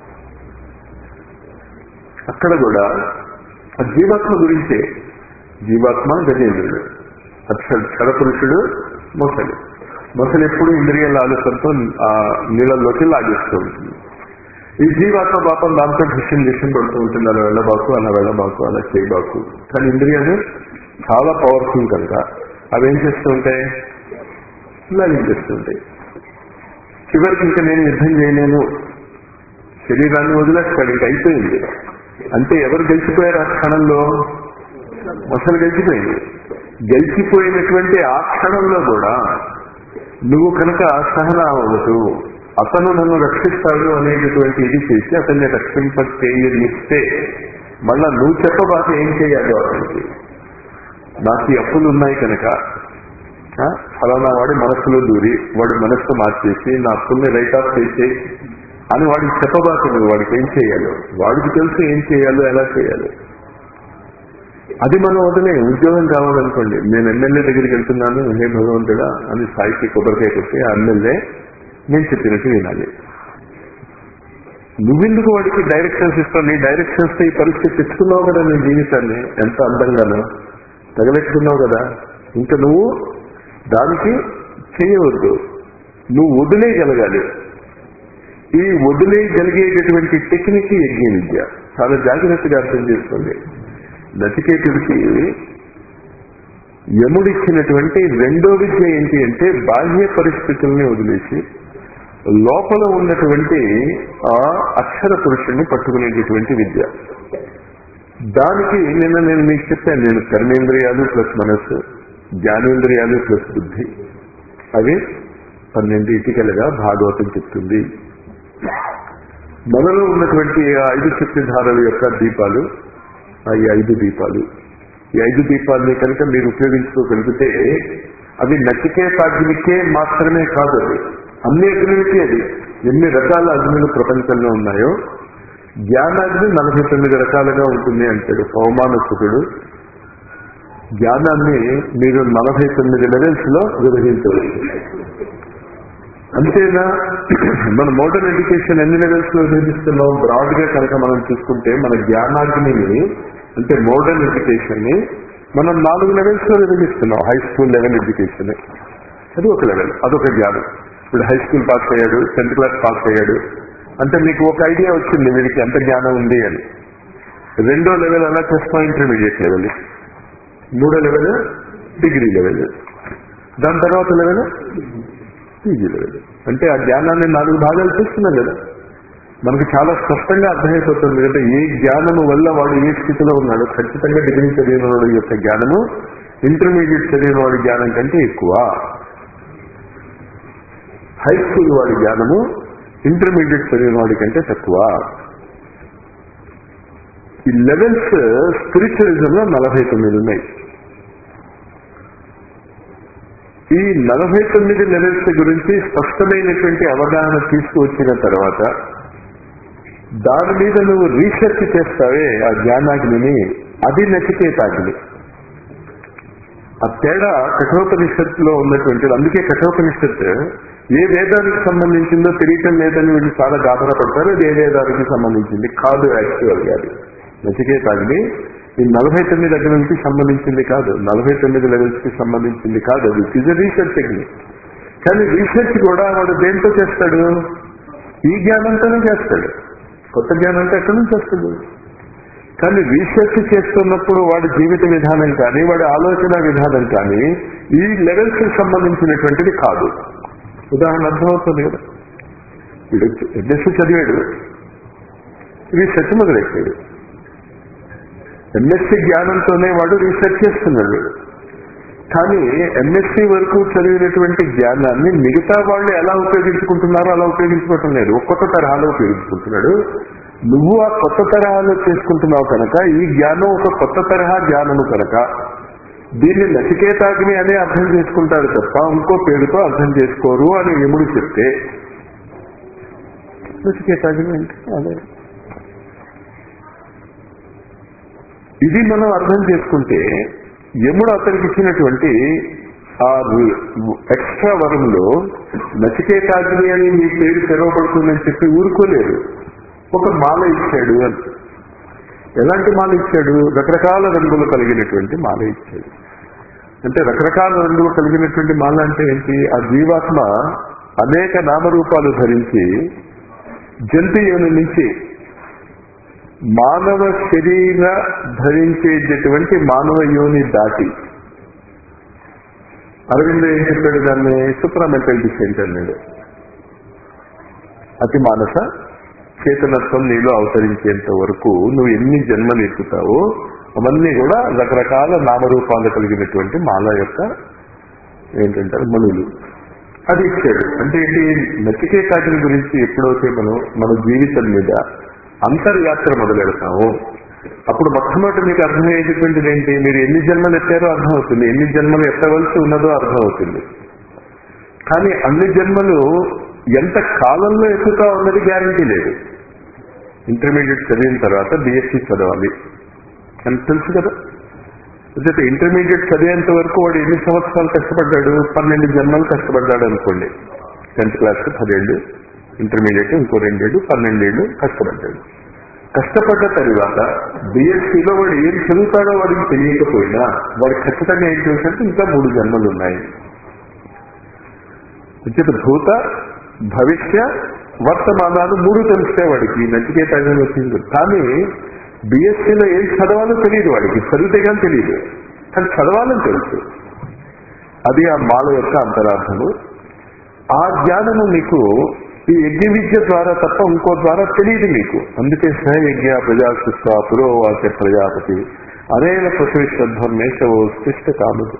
అక్కడ కూడా ఆ జీవాత్మ గురించే జీవాత్మ గజేంద్రుడు అక్షర క్షరపురుషుడు మొసలి మొసలి ఎప్పుడు ఇంద్రియాల ఆలోచనతో ఆ నీళ్ళల్లోకి లాగేస్తూ ఉంటుంది ఈ జీవాత్మ పాపం దాంతో ఘర్షణ ఘర్షణ పడుతూ ఉంటుంది అలా వెళ్ళబాకు అలా వెళ్ళబాకు అలా చేయబాకు కానీ ఇంద్రియాలు చాలా పవర్ఫుల్ కనుక అవి ఏం చేస్తూ ఉంటాయి లాగించేస్తూ ఉంటాయి చివరికి ఇంకా నేను యుద్ధం చేయలేను శరీరాన్ని వదిలేస్తాడు ఇంక అయిపోయింది అంటే ఎవరు గెలిచిపోయారు ఆ క్షణంలో అసలు గెలిచిపోయింది గెలిచిపోయినటువంటి ఆ క్షణంలో కూడా నువ్వు కనుక సహన అవ్వదు అతను నన్ను రక్షిస్తాడు అనేటటువంటి ఇది చేసి అతన్ని రక్షింప చేయనిస్తే మళ్ళా నువ్వు చెప్పబాక ఏం చేయాలి అతనికి నాకు ఈ అప్పులు ఉన్నాయి కనుక ఆ, ఫలానా వాడి మనస్సులో దూరి వాడి మనస్సు మార్చేసి నా అప్పుల్ని రైట్ ఆఫ్ చేసి అని వాడికి చెప్పబాక నువ్వు వాడికి ఏం చేయాలో వాడికి తెలుసు ఏం చేయాలో ఎలా చేయాలో అది మనం వదిలే ఉద్యోగం కావాలనుకోండి నేను ఎమ్మెల్యే దగ్గరికి వెళ్తున్నాను హే భగవంతుడా అని సాయికి కొబ్బరికాయ కొట్టి ఆ ఎమ్మెల్యే నేను చెప్పినట్టు వినాలి నువ్వెందుకు వాడికి డైరెక్షన్స్ ఇస్తావు నీ డైరెక్షన్స్ ఈ పరిస్థితి తెచ్చుకున్నావు కదా నీ జీవితాన్ని ఎంత అందంగానో తగలెట్టుకున్నావు కదా ఇంకా నువ్వు దానికి చేయవద్దు నువ్వు వదిలేయగలగాలి ఈ వదిలేయగలిగేటటువంటి టెక్నిక్ యజ్ఞ విద్య చాలా జాగ్రత్తగా అర్థం చేసుకోండి నచికేతుడికి యముడిచ్చినటువంటి రెండో విద్య ఏంటి అంటే బాహ్య పరిస్థితుల్ని వదిలేసి లోపల ఉన్నటువంటి ఆ అక్షర పురుషుణ్ణి పట్టుకునేటటువంటి విద్య దానికి నిన్న నేను మీకు చెప్పాను నేను కర్మేంద్రియాలు ప్లస్ మనస్సు జ్ఞానేంద్రియాలు ప్లస్ బుద్ధి అవి పన్నెండు ఇటికలుగా భాగవతం చెప్తుంది మనలో ఉన్నటువంటి ఆ ఐదు శక్తిధారల యొక్క దీపాలు ఆ ఈ ఐదు దీపాలు ఈ ఐదు దీపాలని కనుక మీరు ఉపయోగించుకోగలిగితే అవి నచికేతాగ్నికే మాత్రమే కాదు అది అన్ని అగ్నులకి అది ఎన్ని రకాల అగ్నులు ప్రపంచంలో ఉన్నాయో జ్ఞానాగ్ని నలభై తొమ్మిది రకాలుగా ఉంటుంది అంటాడు పౌమానసుకుడు జ్ఞానాన్ని మీరు నలభై తొమ్మిది లెవెల్స్ లో విభజించవచ్చు అంతేనా మన మోడర్న్ ఎడ్యుకేషన్ ఎన్ని లెవెల్స్ లో విభజిస్తున్నాం బ్రాడ్ గా కనుక మనం చూసుకుంటే మన జ్ఞానాగ్నిని అంటే మోడర్న్ ఎడ్యుకేషన్ ని మనం నాలుగు లెవెల్స్ లో విభజిస్తున్నాం హై స్కూల్ లెవెల్ ఎడ్యుకేషన్ అది ఒక లెవెల్ అదొక జ్ఞానం ఇప్పుడు హై స్కూల్ పాస్ అయ్యాడు టెన్త్ క్లాస్ పాస్ అయ్యాడు అంటే మీకు ఒక ఐడియా వచ్చింది వీడికి ఎంత జ్ఞానం ఉంది అని రెండో లెవెల్ అలా చేస్తాం ఇంటర్మీడియట్ లెవెల్ మూడో లెవెల్ డిగ్రీ లెవెల్ దాని తర్వాత లెవెల్ పీజీ లెవెల్ అంటే ఆ జ్ఞానాన్ని నాలుగు భాగాలు చేస్తున్నాం కదా మనకు చాలా స్పష్టంగా అర్థమైపోతుంది కదా ఏ జ్ఞానము వల్ల వాడు ఏ స్థితిలో ఉన్నాడు ఖచ్చితంగా డిగ్రీ చదివిన వాడి యొక్క జ్ఞానము ఇంటర్మీడియట్ చదివిన వాడి జ్ఞానం కంటే ఎక్కువ హై స్కూల్ వాడి జ్ఞానము ఇంటర్మీడియట్ చదివిన వాడి కంటే తక్కువ ఈ లెవెల్స్ స్పిరిచువలిజం లో నలభై తొమ్మిది ఉన్నాయి ఈ నలభై తొమ్మిది లెవెల్స్ గురించి స్పష్టమైనటువంటి అవగాహన తీసుకువచ్చిన తర్వాత దాని మీద నువ్వు రీసెర్చ్ చేస్తావే ఆ జ్ఞానాగ్నిని అది నచికేతాగ్ని ఆ తేడా కఠోపనిషత్తులో ఉన్నటువంటి అందుకే కఠోపనిషత్ ఏ వేదానికి సంబంధించిందో తెలియటం లేదని వీళ్ళు చాలా గాబరా పడతారు అది ఏ వేదానికి సంబంధించింది కాదు యాక్చువల్ గా అది నచికేతాగ్ని ఈ నలభై తొమ్మిది అగ్నులకి సంబంధించింది కాదు నలభై తొమ్మిది లెవెల్స్ కి సంబంధించింది కాదు అది ఇట్ ఇస్ రీసెర్చ్ టెక్నిక్ కానీ రీసెర్చ్ కూడా వాడు దేంతో చేస్తాడు ఈ జ్ఞానంతోనే చేస్తాడు కొత్త జ్ఞానంతో ఎక్కడి నుంచి వస్తుంది కానీ రీసెర్చ్ చేస్తున్నప్పుడు వాడి జీవిత విధానం కానీ వాడి ఆలోచన విధానం కానీ ఈ లెవెల్స్ కి సంబంధించినటువంటిది కాదు ఉదాహరణ అర్థమవుతుంది కదా వీడు ఎంఎస్సీ చదివాడు రీసెర్చ్ మొదలెట్టాడు ఎంఎస్సీ జ్ఞానంతోనే వాడు రీసెర్చ్ చేస్తున్నాడు కానీ ఎంఎస్సీ వరకు చదివినటువంటి జ్ఞానాన్ని మిగతా వాళ్ళు ఎలా ఉపయోగించుకుంటున్నారో అలా ఉపయోగించుకోవటం లేదు ఒక్కొక్క తరహాలో ఉపయోగించుకుంటున్నాడు నువ్వు ఆ కొత్త తరహాలో చేసుకుంటున్నావు కనుక ఈ జ్ఞానం ఒక కొత్త తరహా జ్ఞానము కనుక దీన్ని నచికేతాగ్ని అనే అర్థం చేసుకుంటారు తప్ప ఇంకో పేరుతో అర్థం చేసుకోరు అని యముడు చెప్తే నచికేతాగ్ని అంటే అదే ఇది మనం అర్థం చేసుకుంటే యముడు అతనికి ఇచ్చినటువంటి ఆ ఎక్స్ట్రా వరంలో నచికేతాగ్ని అని మీ పేరు తెరవబడుతుందని చెప్పి ఊరుకోలేరు ఒక మాల ఇచ్చాడు అని ఎలాంటి మాల ఇచ్చాడు రకరకాల రంగులు కలిగినటువంటి మాల ఇచ్చాడు అంటే రకరకాల రంగులు కలిగినటువంటి మాల అంటే ఏంటి ఆ జీవాత్మ అనేక నామరూపాలు ధరించి జంతు యోని నుంచి మానవ శరీర ధరించేటటువంటి మానవ యోని దాటి అరవింద్ ఏం చెప్పాడు దాన్ని సుప్రామెంటల్ డిసెంట్ అన్నాడు అతి మానస చేతనత్వం నీలో అవతరించేంత వరకు నువ్వు ఎన్ని జన్మలు ఎక్కుతావో అవన్నీ కూడా రకరకాల నామరూపాలు కలిగినటువంటి మాల యొక్క ఏంటంటారు మనులు అది ఇచ్చాడు అంటే ఏంటి నచికేతాటిని గురించి ఎప్పుడైతే మనం మన జీవితం మీద అంతర్యాత్ర మొదలెడతాము అప్పుడు మొట్టమొదటి మీకు అర్థమయ్యేటటువంటిది ఏంటి మీరు ఎన్ని జన్మలు ఎత్తారో అర్థమవుతుంది ఎన్ని జన్మలు ఎత్తవలసి ఉన్నదో అర్థమవుతుంది కానీ అన్ని జన్మలు ఎంత కాలంలో ఎక్కుతా ఉన్నది గ్యారంటీ లేదు ఇంటర్మీడియట్ చదివిన తర్వాత బిఎస్సి చదవాలి అని తెలుసు కదా అయితే ఇంటర్మీడియట్ చదివేంత వరకు వాడు ఎన్ని సంవత్సరాలు కష్టపడ్డాడు పన్నెండు జన్మలు కష్టపడ్డాడు అనుకోండి టెన్త్ క్లాస్ పదేళ్ళు ఇంటర్మీడియట్ ఇంకో రెండేళ్ళు పన్నెండేళ్ళు కష్టపడ్డాడు కష్టపడ్డ తర్వాత బిఎస్సీలో వాడు ఏం చదువుతాడో వాడికి తెలియకపోయినా వాడు ఖచ్చితంగా ఏం చేసినట్టు ఇంకా మూడు జన్మలు ఉన్నాయి ఉచిత భూత భవిష్య వర్తమానాలు మూడు తెలిస్తే వాడికి నచికేతాగా వచ్చింది కానీ బిఎస్సీలో ఏం చదవాలో తెలియదు వాడికి చదివితే కానీ తెలియదు కానీ చదవాలని తెలుసు అది ఆ మాల యొక్క అంతరార్థము ఆ జ్ఞానము మీకు ఈ యజ్ఞ విద్య ద్వారా తప్ప ఇంకో ద్వారా తెలియదు మీకు అందుకే సహయజ్ఞ ప్రజాశిస్వ పురోవాస ప్రజాపతి అనేక పశువిశ్వధ్వమేశవో స్పృష్ట కాముడు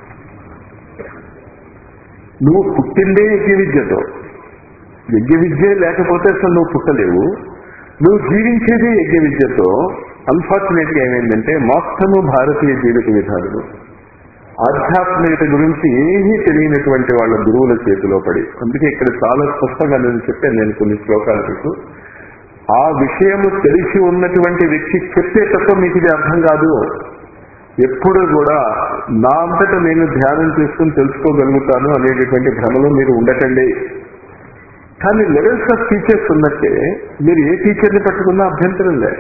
నువ్వు పుట్టిందే యజ్ఞ విద్యతో యజ్ఞ విద్య లేకపోతే అసలు నువ్వు పుట్టలేవు నువ్వు జీవించేది యజ్ఞ విద్యతో అన్ఫార్చునేట్ గా ఏమైందంటే మొత్తము భారతీయ జీవిత విధానం ఆధ్యాత్మికత గురించి ఏమీ తెలియనటువంటి వాళ్ళ గురువుల చేతిలో పడి అందుకే ఇక్కడ చాలా స్పష్టంగా నేను చెప్పాను నేను కొన్ని శ్లోకాలకు ఆ విషయము తెలిసి ఉన్నటువంటి వ్యక్తి చెప్తే తప్ప మీకు ఇది అర్థం కాదు ఎప్పుడు కూడా నా అంతటా నేను ధ్యానం చేసుకుని తెలుసుకోగలుగుతాను అనేటటువంటి భ్రమలో మీరు ఉండకండి కానీ లెవెల్స్ ఆఫ్ టీచర్స్ ఉన్నట్టే మీరు ఏ టీచర్ని పట్టుకున్నా అభ్యంతరం లేదు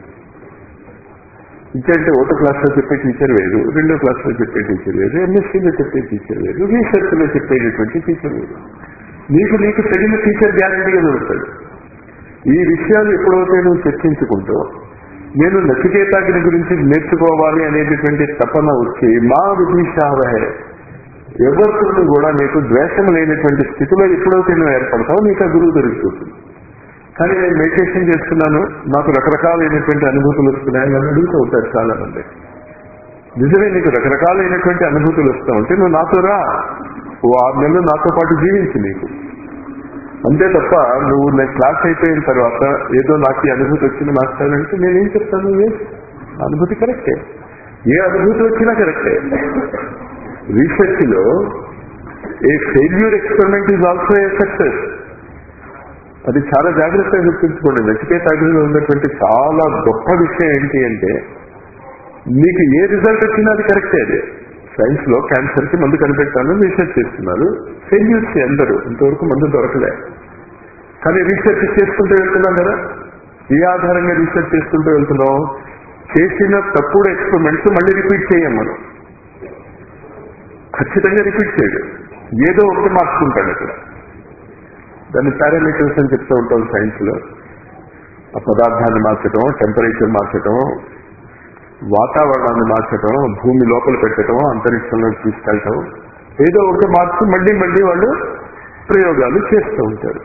ఇంకంటే ఒకటో క్లాస్లో చెప్పే టీచర్ వేరు రెండో క్లాస్లో చెప్పే టీచర్ వేరు ఎంఎస్సీలో చెప్పే టీచర్ వేరు రీసెర్చ్లో చెప్పేటటువంటి టీచర్ వేరు నీకు నీకు తగిన టీచర్ గ్యారంటీగా దొరుకుతాడు ఈ విషయాలు ఎప్పుడైతే నువ్వు చర్చించుకుంటూ నేను నచికేతాగ్ని గురించి నేర్చుకోవాలి అనేటటువంటి తపన వచ్చి మా విభీషావహే ఎవరితో కూడా నీకు ద్వేషం లేనటువంటి స్థితిలో ఎప్పుడైతే నువ్వు ఏర్పడతావో నీకు ఆ గురువు దొరికిపోతుంది కానీ నేను మెడిటేషన్ చేస్తున్నాను నాకు రకరకాలైనటువంటి అనుభూతులు వస్తున్నాయని నన్ను అడుగుతూ ఉంటారు చాలా మంది నిజమే నీకు రకరకాలైనటువంటి అనుభూతులు వస్తూ ఉంటే నువ్వు నాతో రా ఓ ఆరు నెలలు నాతో పాటు జీవించు నీకు అంతే తప్ప నువ్వు నేను క్లాస్ అయిపోయిన తర్వాత ఏదో నాకు ఈ అనుభూతి వచ్చింది మాస్టర్ అంటే నేనేం చెప్తాను ఏ అనుభూతి కరెక్టే ఏ అనుభూతి వచ్చినా కరెక్టే రీసెర్చ్ లో a failure experiment is also a success అది చాలా జాగ్రత్తగా గుర్తుంచుకోండి నచికేతాగ్నిలో ఉన్నటువంటి చాలా గొప్ప విషయం ఏంటి అంటే మీకు ఏ రిజల్ట్ వచ్చినా అది కరెక్టే అది సైన్స్ లో క్యాన్సర్ కి మందు కనిపెట్టాను రీసెర్చ్ చేస్తున్నారు ఫెయిల్యూర్స్ అందరూ ఇంతవరకు మందు దొరకలే కానీ రీసెర్చ్ చేసుకుంటూ వెళ్తున్నాం కదా ఏ ఆధారంగా రీసెర్చ్ చేసుకుంటూ వెళ్తున్నాం చేసిన తప్పుడు ఎక్స్పెరిమెంట్స్ మళ్ళీ రిపీట్ చేయం మనం ఖచ్చితంగా రిపీట్ చేయడు ఏదో ఒకటి మార్చుకుంటాడు ఇక్కడ దాన్ని పారామీటర్స్ అని చెప్తూ ఉంటాం సైన్స్ లో ఆ పదార్థాన్ని మార్చడం టెంపరేచర్ మార్చడం వాతావరణాన్ని మార్చడం భూమి లోపల పెట్టడం అంతరిక్షంలో తీసుకెళ్ళటం ఏదో ఒకటి మార్చి మళ్ళీ మళ్ళీ వాళ్ళు ప్రయోగాలు చేస్తూ ఉంటారు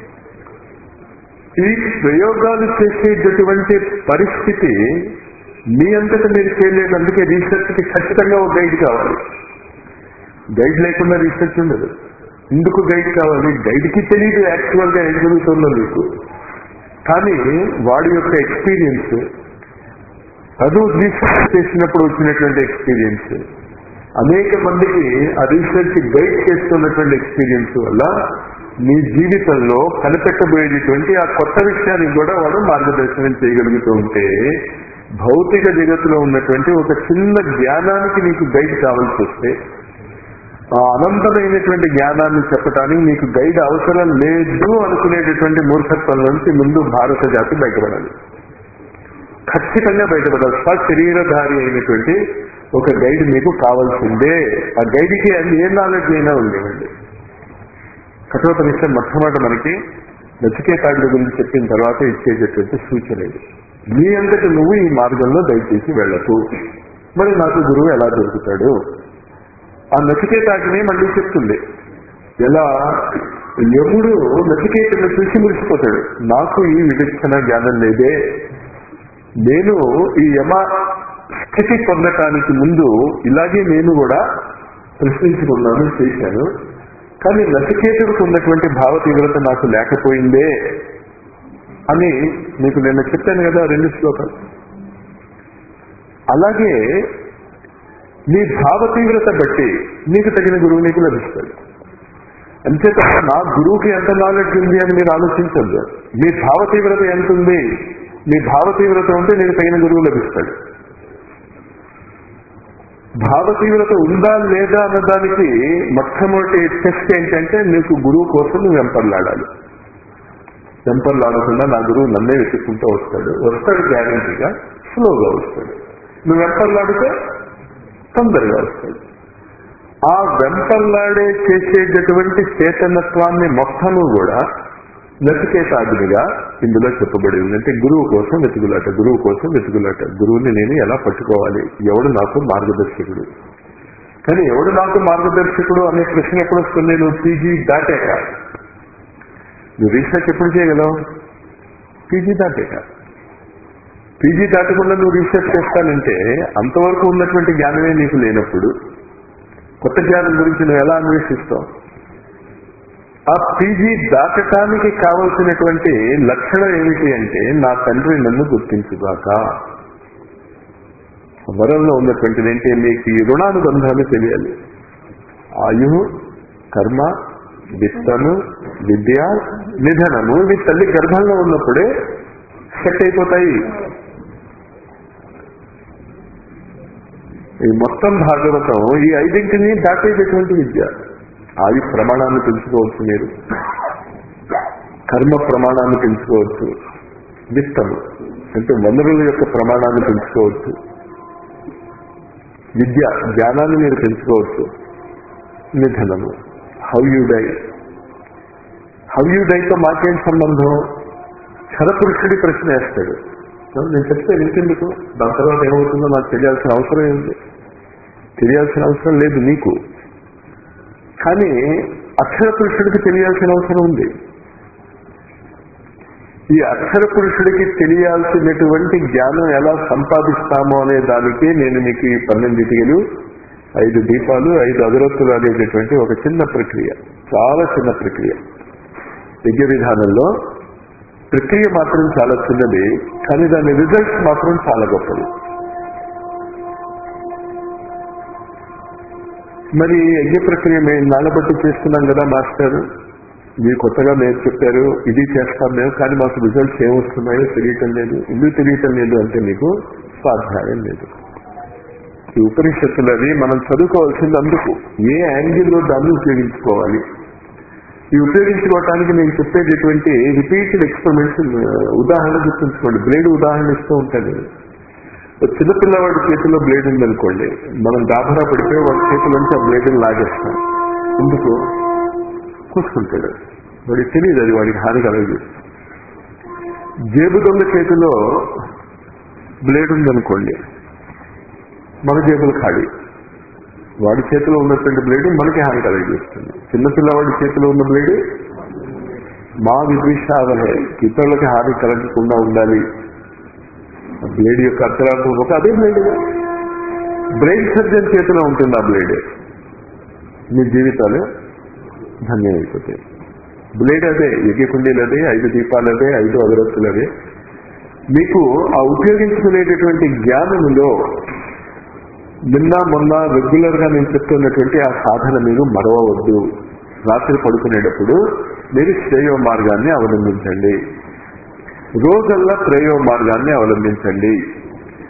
ఈ ప్రయోగాలు చేసేటటువంటి పరిస్థితి మీ అంతటా మీరు చేయలేదు అందుకే రీసెర్చ్ కి ఖచ్చితంగా ఒక గైడ్ కావాలి గైడ్ లేకుండా రీసెర్చ్ ఉండదు ఎందుకు గైడ్ కావాలి గైడ్కి తెలియదు యాక్చువల్ గా ఏం జరుగుతుందో మీకు కానీ వాడి యొక్క ఎక్స్పీరియన్స్ చదువు రీసెర్చ్ చేసినప్పుడు వచ్చినటువంటి ఎక్స్పీరియన్స్ అనేక మందికి ఆ రీసెర్చ్ గైడ్ చేస్తున్నటువంటి ఎక్స్పీరియన్స్ వల్ల మీ జీవితంలో కనిపెట్టబోయేటటువంటి ఆ కొత్త విషయానికి కూడా వాడు మార్గదర్శనం చేయగలుగుతూ ఉంటే భౌతిక జగత్తులో ఉన్నటువంటి ఒక చిన్న జ్ఞానానికి నీకు గైడ్ కావాల్సి వస్తే ఆ అనంతమైనటువంటి జ్ఞానాన్ని చెప్పడానికి నీకు గైడ్ అవసరం లేదు అనుకునేటటువంటి మూర్ఖత్వం నుంచి ముందు భారత జాతి బయటపడాలి ఖచ్చితంగా బయటపడాలి స్వశరీరధారి అయినటువంటి ఒక గైడ్ మీకు కావాల్సిందే ఆ గైడ్కి అది ఏ నాలెడ్జ్ అయినా ఉండేవండి కఠోపనిష్టం మొట్టమొదటి మనకి నచికేతాడుల గురించి చెప్పిన తర్వాత ఇచ్చేటటువంటి సూచన ఇది నీ అంతటి నువ్వు ఈ మార్గంలో దయచేసి వెళ్ళకు మరి నాకు గురువు ఎలా దొరుకుతాడు ఆ నచికేతాటిని మళ్ళీ చెప్తుంది ఎలా ఎప్పుడు నచికేతను చూసి మురిసిపోతాడు నాకు ఈ విచక్షణ జ్ఞానం లేదే నేను ఈ యమ స్థితి పొందటానికి ముందు ఇలాగే నేను కూడా ప్రశ్నించుకున్నాను చేశాను కానీ నచికేతుడికి ఉన్నటువంటి భావ తీవ్రత నాకు లేకపోయిందే అని మీకు నిన్న చెప్పాను కదా రెండు శ్లోకాలు అలాగే నీ భావ తీవ్రత బట్టి నీకు తగిన గురువు నీకు లభిస్తాడు అంచేత నా గురువుకి ఎంత నాలెడ్జ్ ఉంది అని మీరు ఆలోచించద్దు మీ భావ తీవ్రత ఎంత ఉంది మీ భావ తీవ్రత ఉంటే నీకు తగిన గురువు లభిస్తాడు భావ తీవ్రత ఉందా లేదా అన్నదానికి మొట్టమొదటి టెస్ట్ ఏంటంటే నీకు గురువు కోసం నువ్వు వెంపర్లాడాలి వెంపర్లాడకుండా నా గురువు నన్నే వెతుక్కుంటూ వస్తాడు వస్తాడు గ్యారంటీగా స్లోగా వస్తాడు నువ్వు వెంపర్లాడితే తొందరగా వస్తాడు ఆ వెంపర్లాడే చేసేటటువంటి చేతనత్వాన్ని మొత్తము కూడా నచికేతాగ్నిగా ఇందులో చెప్పబడి ఉంది అంటే గురువు కోసం వెతుకులాట గురువు కోసం వెతుకులాట గురువుని నేను ఎలా పట్టుకోవాలి ఎవడు నాకు మార్గదర్శకుడు కానీ ఎవడు నాకు మార్గదర్శకుడు అనే ప్రశ్న ఎప్పుడు వస్తుంది నువ్వు పీజీ దాటాక నువ్వు రీసెర్చ్ ఎప్పుడు చేయగలవు పీజీ దాటాక పీజీ దాటకుండా నువ్వు రీసెర్చ్ చేస్తానంటే అంతవరకు ఉన్నటువంటి జ్ఞానమే నీకు లేనప్పుడు కొత్త జ్ఞానం గురించి నువ్వు ఎలా అన్వేషిస్తావు ఆ పీజీ దాటటానికి కావలసినటువంటి లక్షణం ఏమిటి అంటే నా తండ్రి నన్ను గుర్తించుగాక వరంలో ఉన్నటువంటిది ఏంటి మీకు ఈ రుణానుబంధాలు తెలియాలి ఆయు కర్మ విత్తము విద్య నిధనము ఇవి తల్లి గర్భంలో ఉన్నప్పుడే సెట్ అయిపోతాయి ఈ మొత్తం భాగవతం ఈ ఐదింటిని దాటేటటువంటి విద్య ఆది ప్రమాణాన్ని పెంచుకోవచ్చు మీరు కర్మ ప్రమాణాన్ని పెంచుకోవచ్చు విత్తము అంటే వనరుల యొక్క ప్రమాణాన్ని పెంచుకోవచ్చు విద్య జ్ఞానాన్ని మీరు పెంచుకోవచ్చు నిధనము how you die how you డైతో మాకేం సంబంధం క్షరపురుషుడి ప్రశ్న వేస్తాడు నేను చెప్తే ఇంకెందుకు దాని తర్వాత ఏమవుతుందో నాకు తెలియాల్సిన అవసరం ఏంటి తెలియాల్సిన అవసరం లేదు నీకు కానీ అక్షర పురుషుడికి తెలియాల్సిన అవసరం ఉంది ఈ అక్షర పురుషుడికి తెలియాల్సినటువంటి జ్ఞానం ఎలా సంపాదిస్తామో అనే దానికి నేను మీకు ఈ పన్నెండిటికలు ఐదు దీపాలు ఐదు అగరత్తులు అనేటటువంటి ఒక చిన్న ప్రక్రియ చాలా చిన్న ప్రక్రియ యజ్ఞ విధానంలో ప్రక్రియ మాత్రం చాలా చిన్నది కానీ దాని రిజల్ట్స్ మాత్రం చాలా గొప్పది మరి యజ్ఞ ప్రక్రియ మేము నానబట్టి చేస్తున్నాం కదా మాస్టర్ మీరు కొత్తగా మీరు చెప్పారు ఇది చేస్తాం మేము కానీ మాకు రిజల్ట్స్ ఏమొస్తున్నాయో తెలియటం లేదు ఎందుకు తెలియటం లేదు అంటే మీకు స్వాధ్యాయం లేదు ఈ ఉపనిషత్తులని మనం చదువుకోవాల్సింది అందుకు ఏ యాంగిల్లో దాన్ని ఉపయోగించుకోవాలి ఈ ఉపయోగించుకోవటానికి నేను చెప్పేటటువంటి రిపీటెడ్ ఎక్స్పెరిమెంట్స్ ఉదాహరణ గుర్తుంచుకోండి బ్లేడ్ ఉదాహరణ ఇస్తూ ఉంటాను చిన్నపిల్లవాడి చేతిలో బ్లేడ్ ఉందనుకోండి మనం దాభరా పడితే వాడి చేతిలోంచి ఆ బ్లేడ్ లాగేస్తాం ఎందుకు కూసుకుంటాడు వాడికి తెలియదు అది వాడికి హాని కలగదు జేబు దొంగ చేతిలో బ్లేడ్ ఉందనుకోండి మన జేబులు ఖాళీ వాడి చేతిలో ఉన్నటువంటి బ్లేడ్ మనకి హాని కలగజేస్తుంది చిన్నపిల్లవాడి చేతిలో ఉన్న బ్లేడ్ మా విద్విషావలే ఇతరులకి హాని కలగకుండా ఉండాలి ఆ బ్లేడ్ యొక్క అర్థరార్థం ఒక అదే బ్లేడ్ బ్రెయిన్ సర్జన్ చేతిలో ఉంటుంది ఆ బ్లేడ్ మీ జీవితాలు ధన్యమైపోతాయి బ్లేడ్ అదే యజ్ఞకుండీలు అదే ఐదు దీపాలు అదే ఐదు అగరత్తులు అదే మీకు ఆ ఉపయోగించుకునేటటువంటి జ్ఞానములో నిన్న మొన్న రెగ్యులర్ గా నేను చెప్తున్నటువంటి ఆ సాధన మీరు మరవవద్దు రాత్రి పడుకునేటప్పుడు మీరు శ్రేయో మార్గాన్ని అవలంబించండి రోజల్లా శ్రేయో మార్గాన్ని అవలంబించండి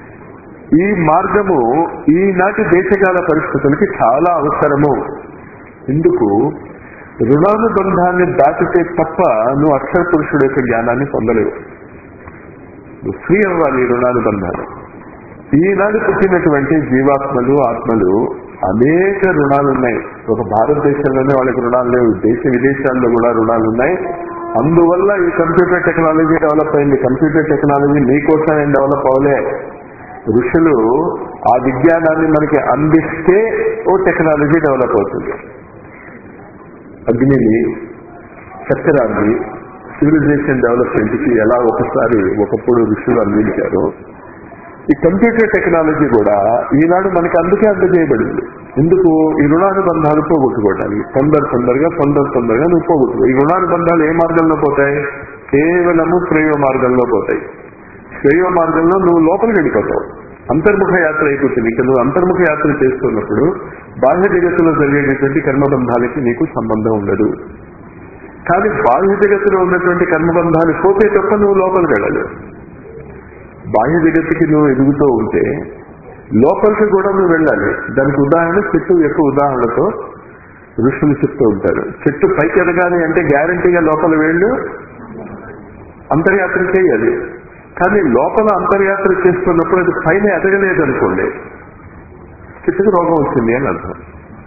ఈ మార్గము ఈనాటి దేశకాల పరిస్థితులకి చాలా అవసరము ఎందుకు రుణానుబంధాన్ని దాటితే తప్ప నువ్వు అక్షర పురుషుడు యొక్క జ్ఞానాన్ని పొందలేవు నువ్వు ఫ్రీ అవ్వాలి ఈ రుణానుబంధాలు ఈనాడు పుట్టినటువంటి జీవాత్మలు ఆత్మలు అనేక రుణాలు ఉన్నాయి ఒక భారతదేశంలోనే వాళ్ళకి రుణాలు లేవు దేశ విదేశాల్లో కూడా రుణాలు ఉన్నాయి అందువల్ల ఈ కంప్యూటర్ టెక్నాలజీ డెవలప్ అయింది కంప్యూటర్ టెక్నాలజీ మీకోసం ఏం డెవలప్ అవ్వలే ఋషులు ఆ విజ్ఞానాన్ని మనకి అందిస్తే ఓ టెక్నాలజీ డెవలప్ అవుతుంది అగ్నిని చక్రాన్ని సివిలైజేషన్ డెవలప్మెంట్ కి ఎలా ఒకసారి ఒకప్పుడు ఋషులు అందించారు ఈ కంప్యూటర్ టెక్నాలజీ కూడా ఈనాడు మనకి అందుకే అందజేయబడింది ఎందుకు ఈ రుణానుబంధాలు పోగొట్టుకోవడానికి తొందర తొందరగా తొందర తొందరగా నువ్వు పోగొట్టుకో ఈ రుణానుబంధాలు ఏ మార్గంలో పోతాయి కేవలము శ్రేయ మార్గంలో పోతాయి శ్రేయ మార్గంలో నువ్వు లోపలికి వెళ్ళిపోతావు అంతర్ముఖ యాత్ర అయిపోతుంది ఇక నువ్వు అంతర్ముఖ యాత్ర చేస్తున్నప్పుడు బాహ్య జగత్తులో జరిగేటటువంటి కర్మబంధాలకి నీకు సంబంధం ఉండదు కానీ బాహ్య జగత్తులో ఉన్నటువంటి కర్మబంధాలు పోతే తప్ప నువ్వు లోపలికి వెళ్ళలేవు బాహ్య జగత్తుకి నువ్వు ఎదుగుతూ ఉంటే లోపలికి కూడా నువ్వు వెళ్ళాలి దానికి ఉదాహరణ చెట్టు యొక్క ఉదాహరణతో ఋషులు చెప్తూ ఉంటారు చెట్టు పైకి ఎదగాలి అంటే గ్యారంటీగా లోపల వెళ్ళు అంతర్యాత్ర చేయాలి కానీ లోపల అంతర్యాత్ర చేస్తున్నప్పుడు అది పైన ఎదగలేదు అనుకోండి చెట్టుకు రోగం వచ్చింది అని అర్థం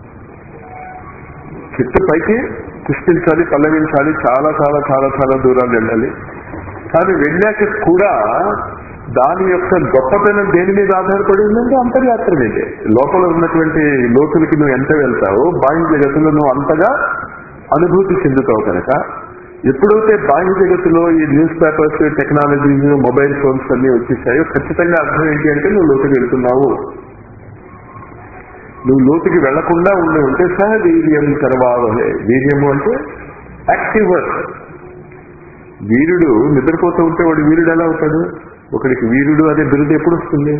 చెట్టు పైకి పుష్పించాలి పల్లవించాలి చాలా చాలా చాలా చాలా దూరాలు వెళ్ళాలి కానీ వెళ్ళాక కూడా దాని యొక్క గొప్పతనం దేని మీద ఆధారపడి ఉందంటే అంతర్యాత్ర మీదే లోపల ఉన్నటువంటి లోతులకి నువ్వు ఎంత వెళ్తావో బాహ్య జగత్తులో నువ్వు అంతగా అనుభూతి చెందుతావు కనుక ఎప్పుడైతే బాహ్య జగత్తులో ఈ newspapers technologies mobile phones అన్ని వచ్చేసాయో ఖచ్చితంగా అర్థం ఏంటి అంటే నువ్వు లోతుకి వెళ్తున్నావు నువ్వు లోతుకి వెళ్లకుండా ఉండి ఉంటే సహ వీర్యం కరవాలే వీర్యము అంటే యాక్టివ్ వర్క్ వీరుడు నిద్రపోతూ ఉంటే వాడు వీరుడు ఎలా అవుతాడు ఒకడికి వీరుడు అనే బిరుదు ఎప్పుడు వస్తుంది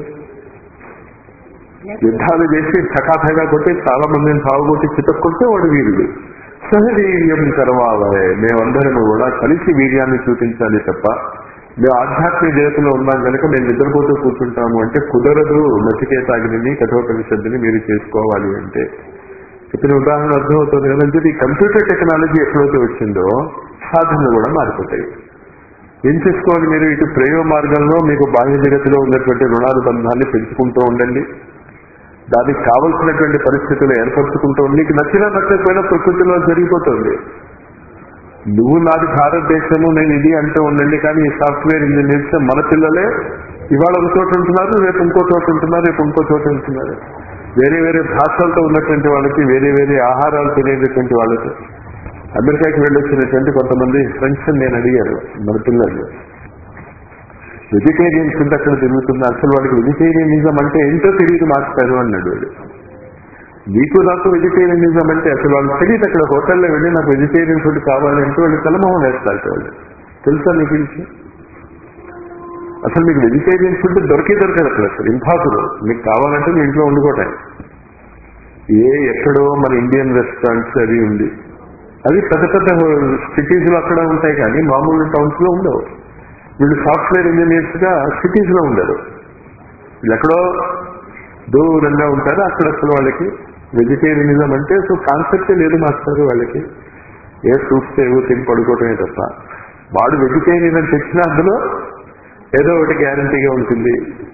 యుద్ధాలు చేసి చకాథగా కొట్టి చాలా మందిని సాగుకొట్టి చితక్కొడితే వాడు వీరుడు సహవీర్యం కరవాలే మేమందరం కూడా కలిసి వీర్యాన్ని చూపించాలి తప్ప మేము ఆధ్యాత్మిక జగత్తులో ఉన్నాం కనుక మేము నిద్రపోతూ కూర్చుంటాము అంటే కుదరదు నచికేతాగ్ని కఠోపనిషత్తుని మీరు చేసుకోవాలి అంటే చెప్పిన ఉదాహరణ అర్థమవుతుంది కదా అంటే ఈ కంప్యూటర్ టెక్నాలజీ ఎప్పుడైతే వచ్చిందో సాధనలు కూడా మారిపోతాయి ఏం చేసుకోవాలి మీరు ఇటు ప్రేమ మార్గంలో మీకు బాహ్య జగత్తులో ఉన్నటువంటి రుణానుబంధాన్ని పెంచుకుంటూ ఉండండి దానికి కావలసినటువంటి పరిస్థితులు ఏర్పరచుకుంటూ ఉండి నీకు నచ్చినా నచ్చకపోయినా ప్రకృతిలో జరిగిపోతుంది నువ్వు నాది భారతదేశము నేను ఇది అంటూ ఉండండి కానీ ఈ సాఫ్ట్వేర్ ఇంజనీర్స్ మన పిల్లలే ఇవాళ ఒక చోట ఉంటున్నారు రేపు ఇంకో చోట ఉంటున్నారు రేపు ఇంకో చోట ఉంటున్నారు వేరే వేరే భాషలతో ఉన్నటువంటి వాళ్ళకి వేరే వేరే ఆహారాలు తినేటటువంటి వాళ్ళకి అమెరికాకి వెళ్ళొచ్చినటువంటి కొంతమంది ఫ్రెండ్స్ నేను అడిగారు మన పిల్లలు వెజిటేరియన్స్ ఉంటే అక్కడ తిరుగుతుంది అసలు వాడికి వెజిటేరియనిజం అంటే ఏంటో తెలియదు మాస్టారు అన్నాడు వాడు నీకు నాకు వెజిటేరియనిజం అంటే అసలు వాళ్ళు తెలియదు అక్కడ హోటల్లో వెళ్ళి నాకు వెజిటేరియన్ ఫుడ్ కావాలి అంటే వాళ్ళు తలమోహం వేస్తారు వాళ్ళు తెలుసా నీకు విషయం అసలు మీకు వెజిటేరియన్ ఫుడ్ దొరికే దొరకదు అక్కడ అసలు ఇంపాసిబుల్ మీకు కావాలంటే మీ ఇంట్లో వండుకోవటం ఏ ఎక్కడో మన ఇండియన్ రెస్టారెంట్స్ అది ఉంది అది పెద్ద పెద్ద సిటీస్ లో అక్కడ ఉంటాయి కానీ మామూలు టౌన్స్ లో ఉండవు వీళ్ళు సాఫ్ట్వేర్ ఇంజనీర్స్ గా సిటీస్ లో ఉండరు వీళ్ళు ఎక్కడో దూరంగా ఉంటారు అక్కడ అసలు వాళ్ళకి వెజిటేరియనిజం అంటే సో కాన్సెప్టే లేదు మాస్టర్ వాళ్ళకి ఏ ఫ్రూట్స్ ఏవో తిని పడుకోవటమే తప్ప వాడు వెజిటేరియన్ అని తెచ్చినా అందులో ఏదో ఒకటి గ్యారంటీగా ఉంటుంది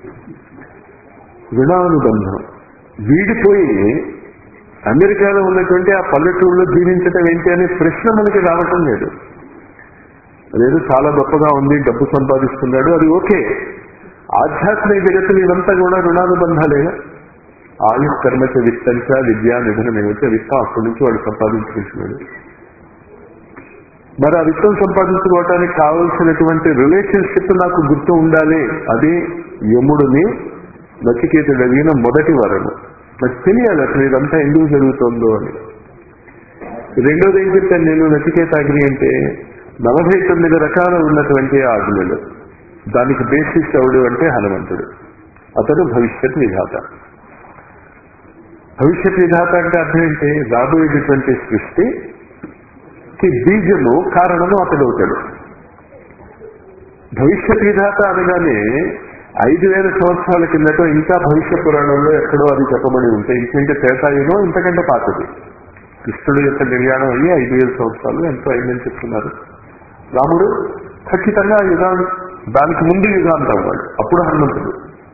రుణానుబంధం వీడిపోయి అమెరికాలో ఉన్నటువంటి ఆ పల్లెటూరులో జీవించటం ఏంటి అనే ప్రశ్న మనకి రావటం లేదు అదేదో చాలా గొప్పగా ఉంది డబ్బు సంపాదిస్తున్నాడు అది ఓకే ఆధ్యాత్మిక జగత్తులు ఇదంతా కూడా రుణానుబంధాలే ఆయు కర్మచ విత్తంచ విద్యా నిధనం ఏమిటో విత్తం అక్కడి నుంచి వాడు సంపాదించుకుంటున్నాడు మరి ఆ విత్తం సంపాదించుకోవటానికి కావలసినటువంటి రిలేషన్షిప్ నాకు గుర్తు ఉండాలి అది యముడిని నచికేతుడు అడిగిన మొదటి వరము నాకు తెలియాలి అసలు ఇదంతా ఎందుకు జరుగుతుందో అని రెండోది ఏం చెప్పాను నేను నచికేతాగ్ని అంటే నలభై తొమ్మిది రకాల ఉన్నటువంటి ఆజ్ఞలు దానికి బేసిస్ ఎవడు అంటే హనుమంతుడు అతడు భవిష్యత్ విధాత భవిష్యత్ విధాత అంటే అర్థం ఏంటి రాబోయేటటువంటి సృష్టికి బీజము కారణము అతడు అవుతాడు భవిష్యత్ విధాత అనగానే ఐదు వేల సంవత్సరాల కిందట ఇంకా భవిష్య పురాణంలో ఎక్కడో అది చెప్పబడి ఉంటే ఇంకంటే త్రేతాయుగం ఇంతకంటే పాతది కృష్ణుడు యొక్క నిర్యాణం అయ్యి ఐదు వేల సంవత్సరాలు ఎంతో అయిందని చెప్తున్నారు రాముడు ఖచ్చితంగా యుగాన్ దానికి ముందు యుగాంతం వాడు అప్పుడు హనుమంతుడు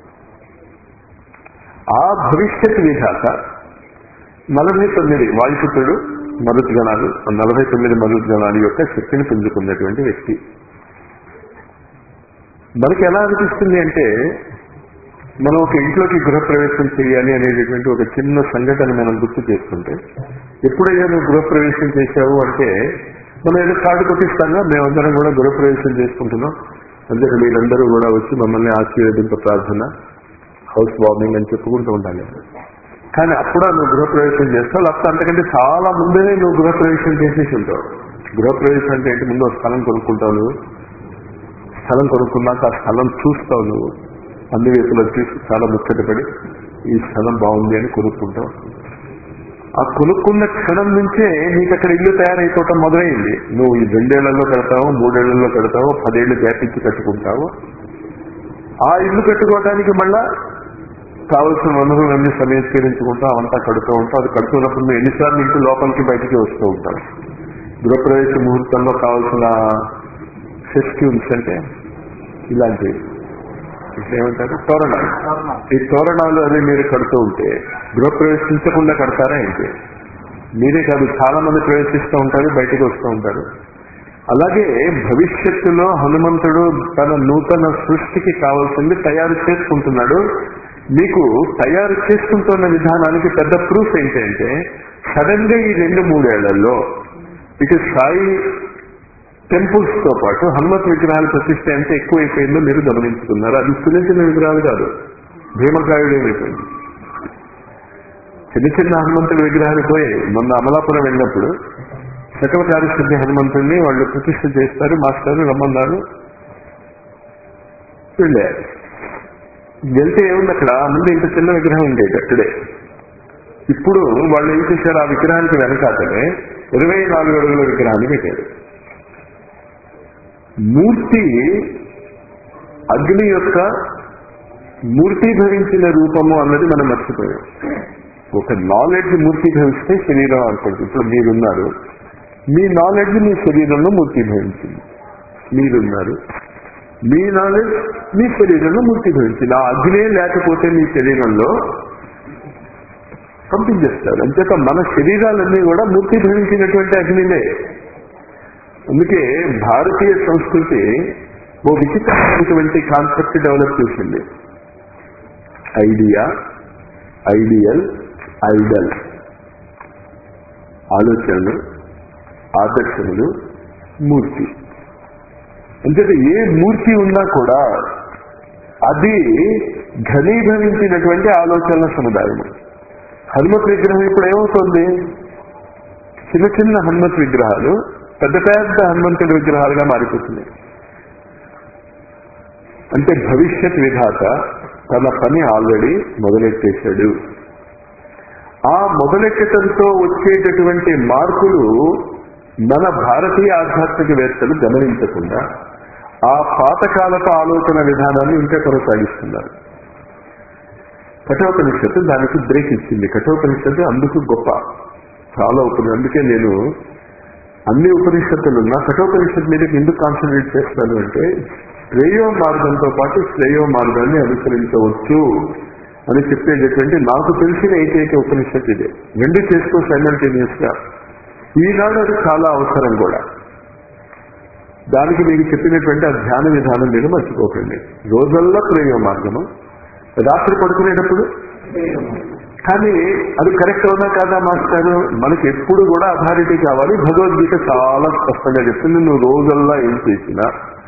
ఆ భవిష్యత్ విధాత నలభై తొమ్మిది వాయుపుత్రుడు మరుద్గణాలు నలభై తొమ్మిది మరుద్గణాల యొక్క శక్తిని పుంజుకున్నటువంటి వ్యక్తి మనకి ఎలా అనిపిస్తుంది అంటే మనం ఒక ఇంట్లోకి గృహప్రవేశం చేయాలి అనేటటువంటి ఒక చిన్న సంఘటన మనం గుర్తు చేసుకుంటే ఎప్పుడైనా నువ్వు గృహప్రవేశం చేశావు అంటే మనం ఏదో కార్డు కొట్టిస్తాగా మేమందరం కూడా గృహప్రవేశం చేసుకుంటున్నాం అందుకే మీరందరూ కూడా వచ్చి మమ్మల్ని ఆశీర్వదింప ప్రార్థన హౌస్ వార్మింగ్ అని చెప్పుకుంటూ ఉండాలి కానీ అప్పుడు నువ్వు గృహప్రవేశం చేస్తావు లేకపోతే అంతకంటే చాలా ముందే నువ్వు గృహప్రవేశం చేసేసి ఉంటావు గృహప్రవేశం అంటే ఏంటి ముందు ఒక స్థలం కొనుక్కుంటావు నువ్వు స్థలం కొనుక్కున్నాక ఆ స్థలం చూస్తావు నువ్వు అన్ని వైపులో చూసి చాలా ముచ్చటపడి ఈ స్థలం బాగుంది అని కొనుక్కుంటావు ఆ కొనుక్కున్న క్షణం నుంచే నీకు అక్కడ ఇల్లు తయారైపోవటం మొదలైంది నువ్వు ఈ రెండేళ్లలో కడతావు మూడేళ్లలో కడతావు పదేళ్లు గ్యాప్ ఇచ్చి కట్టుకుంటావు ఆ ఇల్లు కట్టుకోవడానికి మళ్ళా కావలసిన వనరులన్నీ సమీకరించుకుంటూ అవంతా కడుతూ ఉంటాం అది కడుతున్నప్పుడు నువ్వు ఎన్నిసార్లు ఇంటి లోపలికి బయటికి వస్తూ ఉంటాం గృహప్రవేశ ముహూర్తంలో కావాల్సిన ఫెస్టివల్స్ అంటే ఇలాంటివి ఇట్లా ఏమంటారు తోరణాలు ఈ తోరణాలు అది మీరు కడుతూ ఉంటే గృహప్రవేశించకుండా కడతారా ఏంటి మీరే కాదు చాలా మంది ప్రవేశిస్తూ ఉంటారు బయటకు వస్తూ ఉంటారు అలాగే భవిష్యత్తులో హనుమంతుడు తన నూతన సృష్టికి కావాల్సింది తయారు చేసుకుంటున్నాడు మీకు తయారు చేసుకుంటున్న విధానానికి పెద్ద ప్రూఫ్ ఏంటంటే సడన్ గా ఈ రెండు మూడేళ్లలో ఇటు సాయి టెంపుల్స్ తో పాటు హనుమత్ విగ్రహాల ప్రతిష్ట ఎంత ఎక్కువైపోయిందో మీరు గమనించుకున్నారు అది చిన్న చిన్న విగ్రహాలు కాదు భీమకాయుడు ఏమైపోయింది చిన్న చిన్న హనుమంతుడి విగ్రహాలు పోయాయి మొన్న అమలాపురం వెళ్ళినప్పుడు సకల కార్యసిద్ధి హనుమంతుడిని వాళ్ళు ప్రతిష్ట చేస్తారు మాస్టర్ రమ్మన్నారు వెళ్ళారు వెళ్తే ఏముంది అక్కడ ముందు ఇంత చిన్న విగ్రహం ఉండేది అక్కడే ఇప్పుడు వాళ్ళు ఏం చేశారు ఆ విగ్రహానికి వెనకాతనే ఇరవై నాలుగు అడుగుల విగ్రహాన్ని పెట్టారు మూర్తి అగ్ని యొక్క మూర్తీభవించిన రూపము అన్నది మనం మర్చిపోయాం ఒక నాలెడ్జ్ మూర్తీభవిస్తే శరీరం అనుకుంటుంది ఇప్పుడు మీరున్నారు మీ నాలెడ్జ్ మీ శరీరంలో మూర్తీభవించింది మీరున్నారు మీ నాలెడ్జ్ మీ శరీరంలో మూర్తీభవించింది ఆ అగ్నే లేకపోతే మీ శరీరంలో పంపించేస్తారు అంతేక మన శరీరాలన్నీ కూడా మూర్తీభవించినటువంటి అగ్నిలే అందుకే భారతీయ సంస్కృతి ఓ విచిత్రమైనటువంటి కాన్సెప్ట్ డెవలప్ చేసింది ఐడియా ఐడియల్ ఐడల్ ఆలోచనలు ఆదర్శములు మూర్తి అంటే ఏ మూర్తి ఉన్నా కూడా అది ఘనీభవించినటువంటి ఆలోచనల సముదాయం హనుమత్ విగ్రహం ఇప్పుడు ఏమవుతుంది చిన్న చిన్న హనుమత్ విగ్రహాలు పెద్ద పెద్ద హనుమంతుడి విగ్రహాలుగా మారిపోతున్నాయి అంటే భవిష్యత్ విధాత తన పని ఆల్రెడీ మొదలెట్టేశాడు ఆ మొదలెట్టడంతో వచ్చేటటువంటి మార్పులు మన భారతీయ ఆధ్యాత్మికవేత్తలు గమనించకుండా ఆ పాతకాలపు ఆలోచన విధానాన్ని ఇంకా కొనసాగిస్తున్నారు కఠోపనిషత్తు దానికి బ్రేక్ ఇచ్చింది కఠోపనిషత్తు అందుకు గొప్ప చాలా ఉపనిషత్తు అందుకే నేను అన్ని ఉపనిషత్తులున్నా కఠోపనిషత్తు మీద ఎందుకు కాన్సన్ట్రేట్ చేస్తాను అంటే శ్రేయో మార్గంతో పాటు శ్రేయో మార్గాన్ని అనుసరించవచ్చు అని చెప్పేటటువంటి నాకు తెలిసిన ఏకైక ఉపనిషత్తు ఇదే రెండు చేసుకో సైమల్టేనియస్ గా ఈనాడు అది చాలా అవసరం కూడా దానికి మీకు చెప్పినటువంటి ఆ ధ్యాన విధానం మీరు మర్చిపోకండి రోజల్లా ప్రేమ మార్గము రాత్రి పడుకునేటప్పుడు కానీ అది కరెక్ట్ అవునా కాదా మాస్టారు మనకి ఎప్పుడు కూడా అథారిటీ కావాలి భగవద్గీత చాలా స్పష్టంగా చెప్తుంది నువ్వు రోజల్లా ఏం చేసినా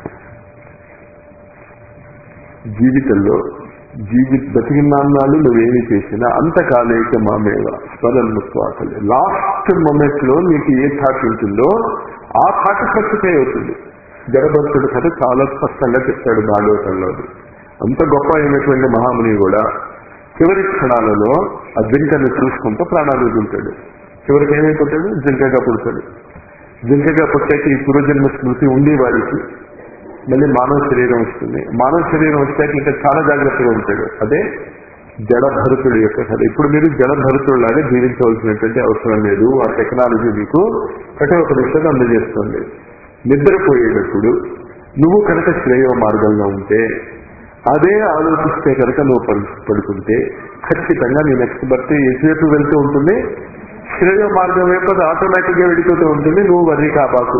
జీవితంలో జీవి బతికినాన్నాళ్ళు నువ్వేమి చేసినా అంతకాలేక మామేవ స్వరన్ముత్వాకలే లాస్ట్ మొమెంట్ లో నీకు ఏ థాట్ ఉంటుందో ఆ థాట్ సక్సెస్ అవుతుంది జడభక్తుడు కథ చాలా స్పష్టంగా చెప్తాడు భాగవతంలో అంత గొప్ప అయినటువంటి మహాముని కూడా చివరి క్షణాలలో ఆ జింకను చూసుకుంటూ ప్రాణాలు వదులుతాడు చివరికి ఏమైపోతాడు జింకగా పుడతాడు జింకగా పుట్టాక ఈ పూర్వజన్మ స్మృతి ఉండి వారికి మళ్ళీ మానవ శరీరం వస్తుంది మానవ శరీరం వచ్చాక ఇంకా చాలా జాగ్రత్తగా ఉంటాడు అదే జడ భరతుడి యొక్క కథ ఇప్పుడు మీరు జడ భరతుడిలాగా జీవించవలసినటువంటి అవసరం లేదు ఆ టెక్నాలజీ మీకు ప్రతి ఒక్క విషయం అందజేస్తుంది నిద్రపోయేటప్పుడు నువ్వు కనుక శ్రేయ మార్గంలో ఉంటే అదే ఆలోచిస్తే కనుక నువ్వు పడు- పడుకుంటే ఖచ్చితంగా నీ నెక్స్ట్ బర్త్ ఎటువైపు వెళ్తూ ఉంటుంది శ్రేయ మార్గం వైపు అది ఆటోమేటిక్ గా వెళ్ళిపోతూ ఉంటుంది నువ్వు వర్రీ కాపాకు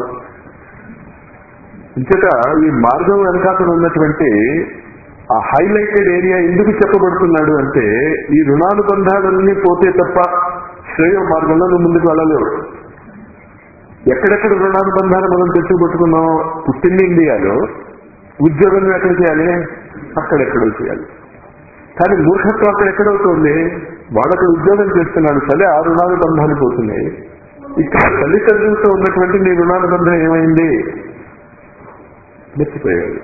ఇంతట ఈ మార్గం వెనకాతలు ఉన్నటువంటి ఆ హైలైటెడ్ ఏరియా ఎందుకు చెప్పబడుతున్నాడు అంటే ఈ రుణానుబంధాలన్నీ పోతే తప్ప శ్రేయ మార్గంలో నువ్వు ముందుకు వెళ్ళలేవు ఎక్కడెక్కడ రుణానుబంధాలు మనం తెచ్చుకుంటున్నాం పుట్టింది ఇండియాలో ఉద్యోగం ఎక్కడ చేయాలి అక్కడెక్కడో చేయాలి కానీ మూర్ఖత్వం అక్కడ ఎక్కడవుతుంది వాడక్కడ ఉద్యోగం చేస్తున్నాడు సరే ఆ రుణానుబంధాలు పోతున్నాయి ఇక్కడ తల్లిదండ్రులతో ఉన్నటువంటి నీ రుణానుబంధం ఏమైంది మర్చిపోయాడు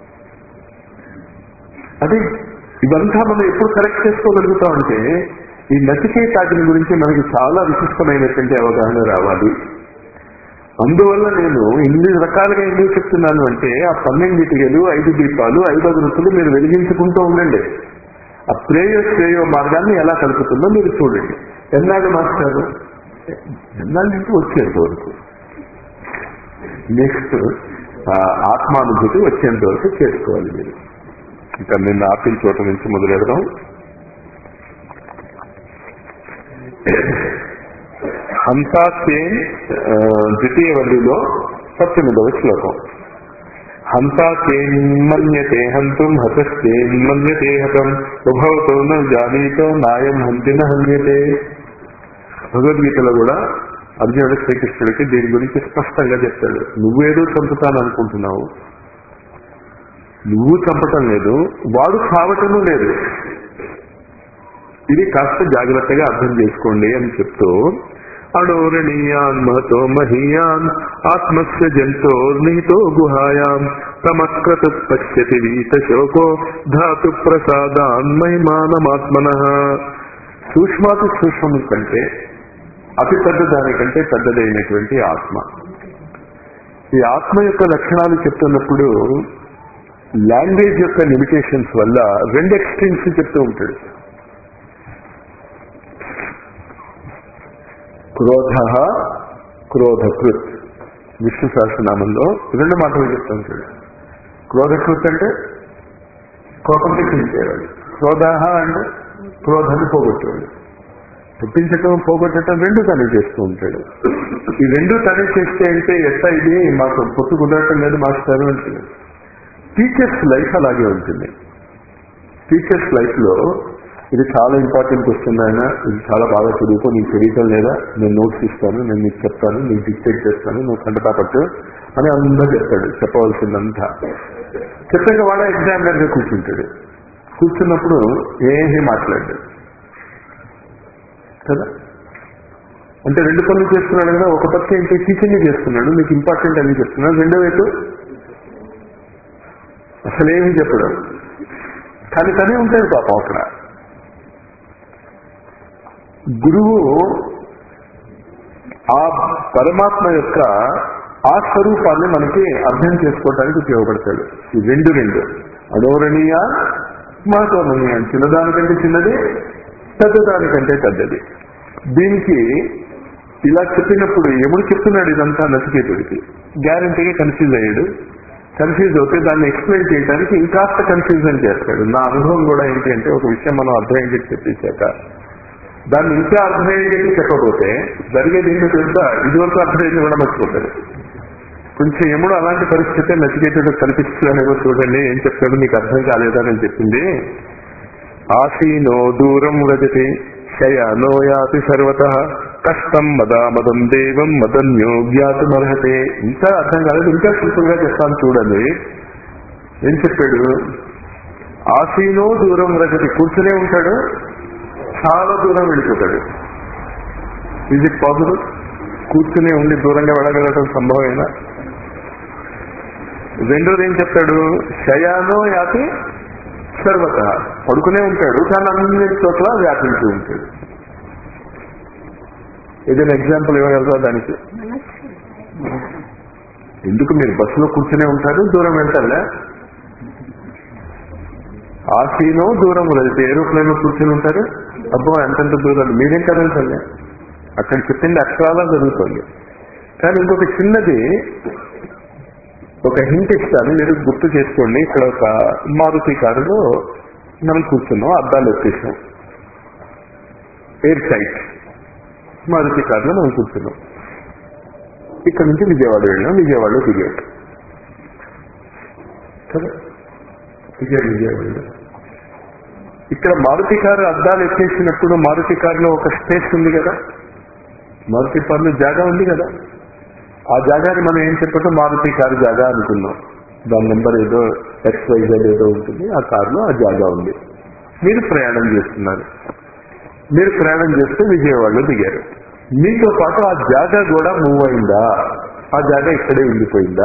అది ఇవంతా మనం ఎప్పుడు కరెక్ట్ చేసుకోగలుగుతాం అంటే ఈ నచికేతాటిని గురించి మనకి చాలా విశిష్టమైనటువంటి అవగాహన రావాలి అందువల్ల నేను ఇన్ని రకాలుగా ఎందుకు చెప్తున్నాను అంటే ఆ పన్నెండు ఇటుకలు ఐదు దీపాలు ఐదు అగరుతులు మీరు వెలిగించుకుంటూ ఉండండి ఆ ప్రేయ శ్రేయ మార్గాన్ని ఎలా కలుపుతుందో మీరు చూడండి ఎన్నాళ్ళు మాస్టారు ఎన్నాళ్ళు నుంచి వచ్చేంత వరకు నెక్స్ట్ ఆత్మానుభూతి వచ్చేంత వరకు చేసుకోవాలి మీరు ఇంకా నిన్న ఆపిల్ చోట నుంచి మొదలెడదాం హంతాసేన్ ద్వితీయ వల్లిలో పద్దెనిమిదవ శ్లోకం హంతాసేన్మన్యతే హంతుం హతశ్చేన్మన్యతే హతం ఉభవతో న జానీతో నాయం హంతి న హన్యతే భగవద్గీతలో కూడా అర్జునుడు శ్రీకృష్ణుడికి దీని గురించి స్పష్టంగా చెప్తాడు నువ్వేదో చంపుతాను అనుకుంటున్నావు నువ్వు చంపటం లేదు వాడు చావటము లేదు ఇది కాస్త జాగ్రత్తగా అర్థం చేసుకోండి అని చెప్తూ అడోరణీయాన్ మహతో మహీయాన్ ఆత్మస్య జంతోర్నిహితో గుహాయాం తమక్రతు పశ్యతి వీత శోకో ధాతు ప్రసాదాన్ మహిమానమాత్మన సూక్ష్మాతి సూక్ష్మం కంటే అతి పెద్ద దానికంటే పెద్దదైనటువంటి ఆత్మ ఈ ఆత్మ యొక్క లక్షణాలు చెప్తున్నప్పుడు లాంగ్వేజ్ యొక్క లిమిటేషన్స్ వల్ల రెండు ఎక్స్ట్రీమ్స్ చెప్తూ ఉంటాడు క్రోధ క్రోధకృత్ విష్ణు సహస్రనామంలో రెండు మాటలు చెప్తూ ఉంటాడు క్రోధకృత్ అంటే కోపం తెప్పించేవాడు క్రోధ అంటే క్రోధాన్ని పోగొట్టేవాడు తెప్పించటం పోగొట్టడం రెండు తనే చేస్తూ ఉంటాడు ఈ రెండు తనే చేస్తే అంటే ఎట్లా ఇది మాకు పొత్తు కుదరటం లేదు మాస్టారు అంటున్నాడు టీచర్స్ లైఫ్ అలాగే ఉంటుంది టీచర్స్ లైఫ్ లో ఇది చాలా ఇంపార్టెంట్ క్వశ్చన్ ఆయన ఇది చాలా బాగా చదువుకో నీకు తెలియటం లేదా నేను నోట్స్ ఇస్తాను నేను నీకు చెప్తాను నీకు డిక్టేట్ చేస్తాను నువ్వు కంటతా పట్టు అని అందరూ చెప్తాడు చెప్పవలసిందంతా చెప్పాక వాడు ఎగ్జామినర్ గా కూర్చుంటాడు కూర్చున్నప్పుడు ఏమీ మాట్లాడాడు కదా అంటే రెండు పనులు చేస్తున్నాడు కదా ఒక పక్క ఏంటి టీచింగ్ చేస్తున్నాడు నీకు ఇంపార్టెంట్ అని చెప్తున్నాడు రెండో వైపు అసలేమీ చెప్పడు కానీ తనే ఉంటాడు పాపం అక్కడ గురువు ఆ పరమాత్మ యొక్క ఆ స్వరూపాన్ని మనకి అర్థం చేసుకోవడానికి ఉపయోగపడతాడు ఈ రెండు రెండు అడోరణీయ మాతోరణీయ చిన్నదానికంటే చిన్నది పెద్దదానికంటే పెద్దది దీనికి ఇలా చెప్పినప్పుడు ఎముడు చెప్తున్నాడు ఇదంతా నచికేతుడికి గ్యారంటీగా కన్ఫ్యూజ్ అయ్యాడు కన్ఫ్యూజ్ అవుతే దాన్ని ఎక్స్ప్లెయిన్ చేయడానికి ఇంకాస్త కన్ఫ్యూజన్ చేస్తాడు నా అనుభవం కూడా ఏంటి అంటే ఒక విషయం మనం అర్థమయ్యేది చెప్పేశాక దాన్ని ఇంకా అర్థమయ్యేది చెప్పకపోతే జరిగేది ఏంటో తెలుసా ఇదివరకు అర్థమయ్యేది కూడా మర్చిపోతాడు కొంచెం ఎముడు అలాంటి పరిస్థితి నచికేతుడు కల్పిస్తున్నానేమో చూడండి ఏం చెప్తాడు నీకు అర్థం కాలేదా అని చెప్పింది ఆసీనో దూరం వ్రజతి శయానో యాతి సర్వత కష్టం మదామదం దేవం మదన్యో జ్ఞాతమర్హతే ఇంకా అర్థం కాలేదు ఇంకా సింపుల్ గా చెప్తాను చూడండి ఏం చెప్పాడు ఆసీనో దూరం వ్రజతి కూర్చునే ఉంటాడు చాలా దూరం వెళ్ళిపోతాడు ఈజ్ ఇట్ పాసిబుల్ కూర్చునే ఉండి దూరంగా వెళ్ళగలగడం సంభవమేనా రెండోది ఏం చెప్తాడు శయానో యాతి సర్వత పడుకునే ఉంటాడు కానీ అన్ని చోట్ల వ్యాపించి ఉంటాడు ఏదైనా ఎగ్జాంపుల్ ఇవ్వగలరా దానికి ఎందుకు మీరు బస్సులో కూర్చునే ఉంటారు దూరం వెళ్తారా ఆ సీను దూరం వెళ్తే ఏరోప్లేన్ లో కూర్చుని ఉంటారు అబ్బో ఎంతెంత దూరం మీరేం కదలటంలే అక్కడ చెప్పింది అక్షరాలా జరుగుతుంది కానీ ఇంకొక చిన్నది ఒక హింట్ ఇస్తాను మీరు గుర్తు చేసుకోండి ఇక్కడ ఒక మారుతి కారులో మనం కూర్చున్నాం అద్దాలు వచ్చేసాం ఎయిర్ టైట్ మారుతి కారులో మనం కూర్చున్నాం ఇక్కడ నుంచి విజయవాడ వెళ్ళాం విజయవాడలో దిగాం కదా దిగాం విజయవాడలో ఇక్కడ మారుతి కారు అద్దాలు ఎత్తేసినప్పుడు మారుతి కారులో ఒక స్పేస్ ఉంది కదా మారుతి కారులో జాగా ఉంది కదా ఆ జాగాని మనం ఏం చెప్పటం మారుతి కారు జాగా అనుకున్నాం దాని నెంబర్ ఏదో ఎక్స్ వైజెడ్ ఏదో ఉంటుంది ఆ కారులో ఆ జాగా ఉంది మీరు ప్రయాణం చేస్తున్నారు మీరు ప్రయాణం చేస్తే విజయవాడలో దిగారు మీతో పాటు ఆ జాగా కూడా మూవ్ అయిందా ఆ జాగా ఇక్కడే ఉండిపోయిందా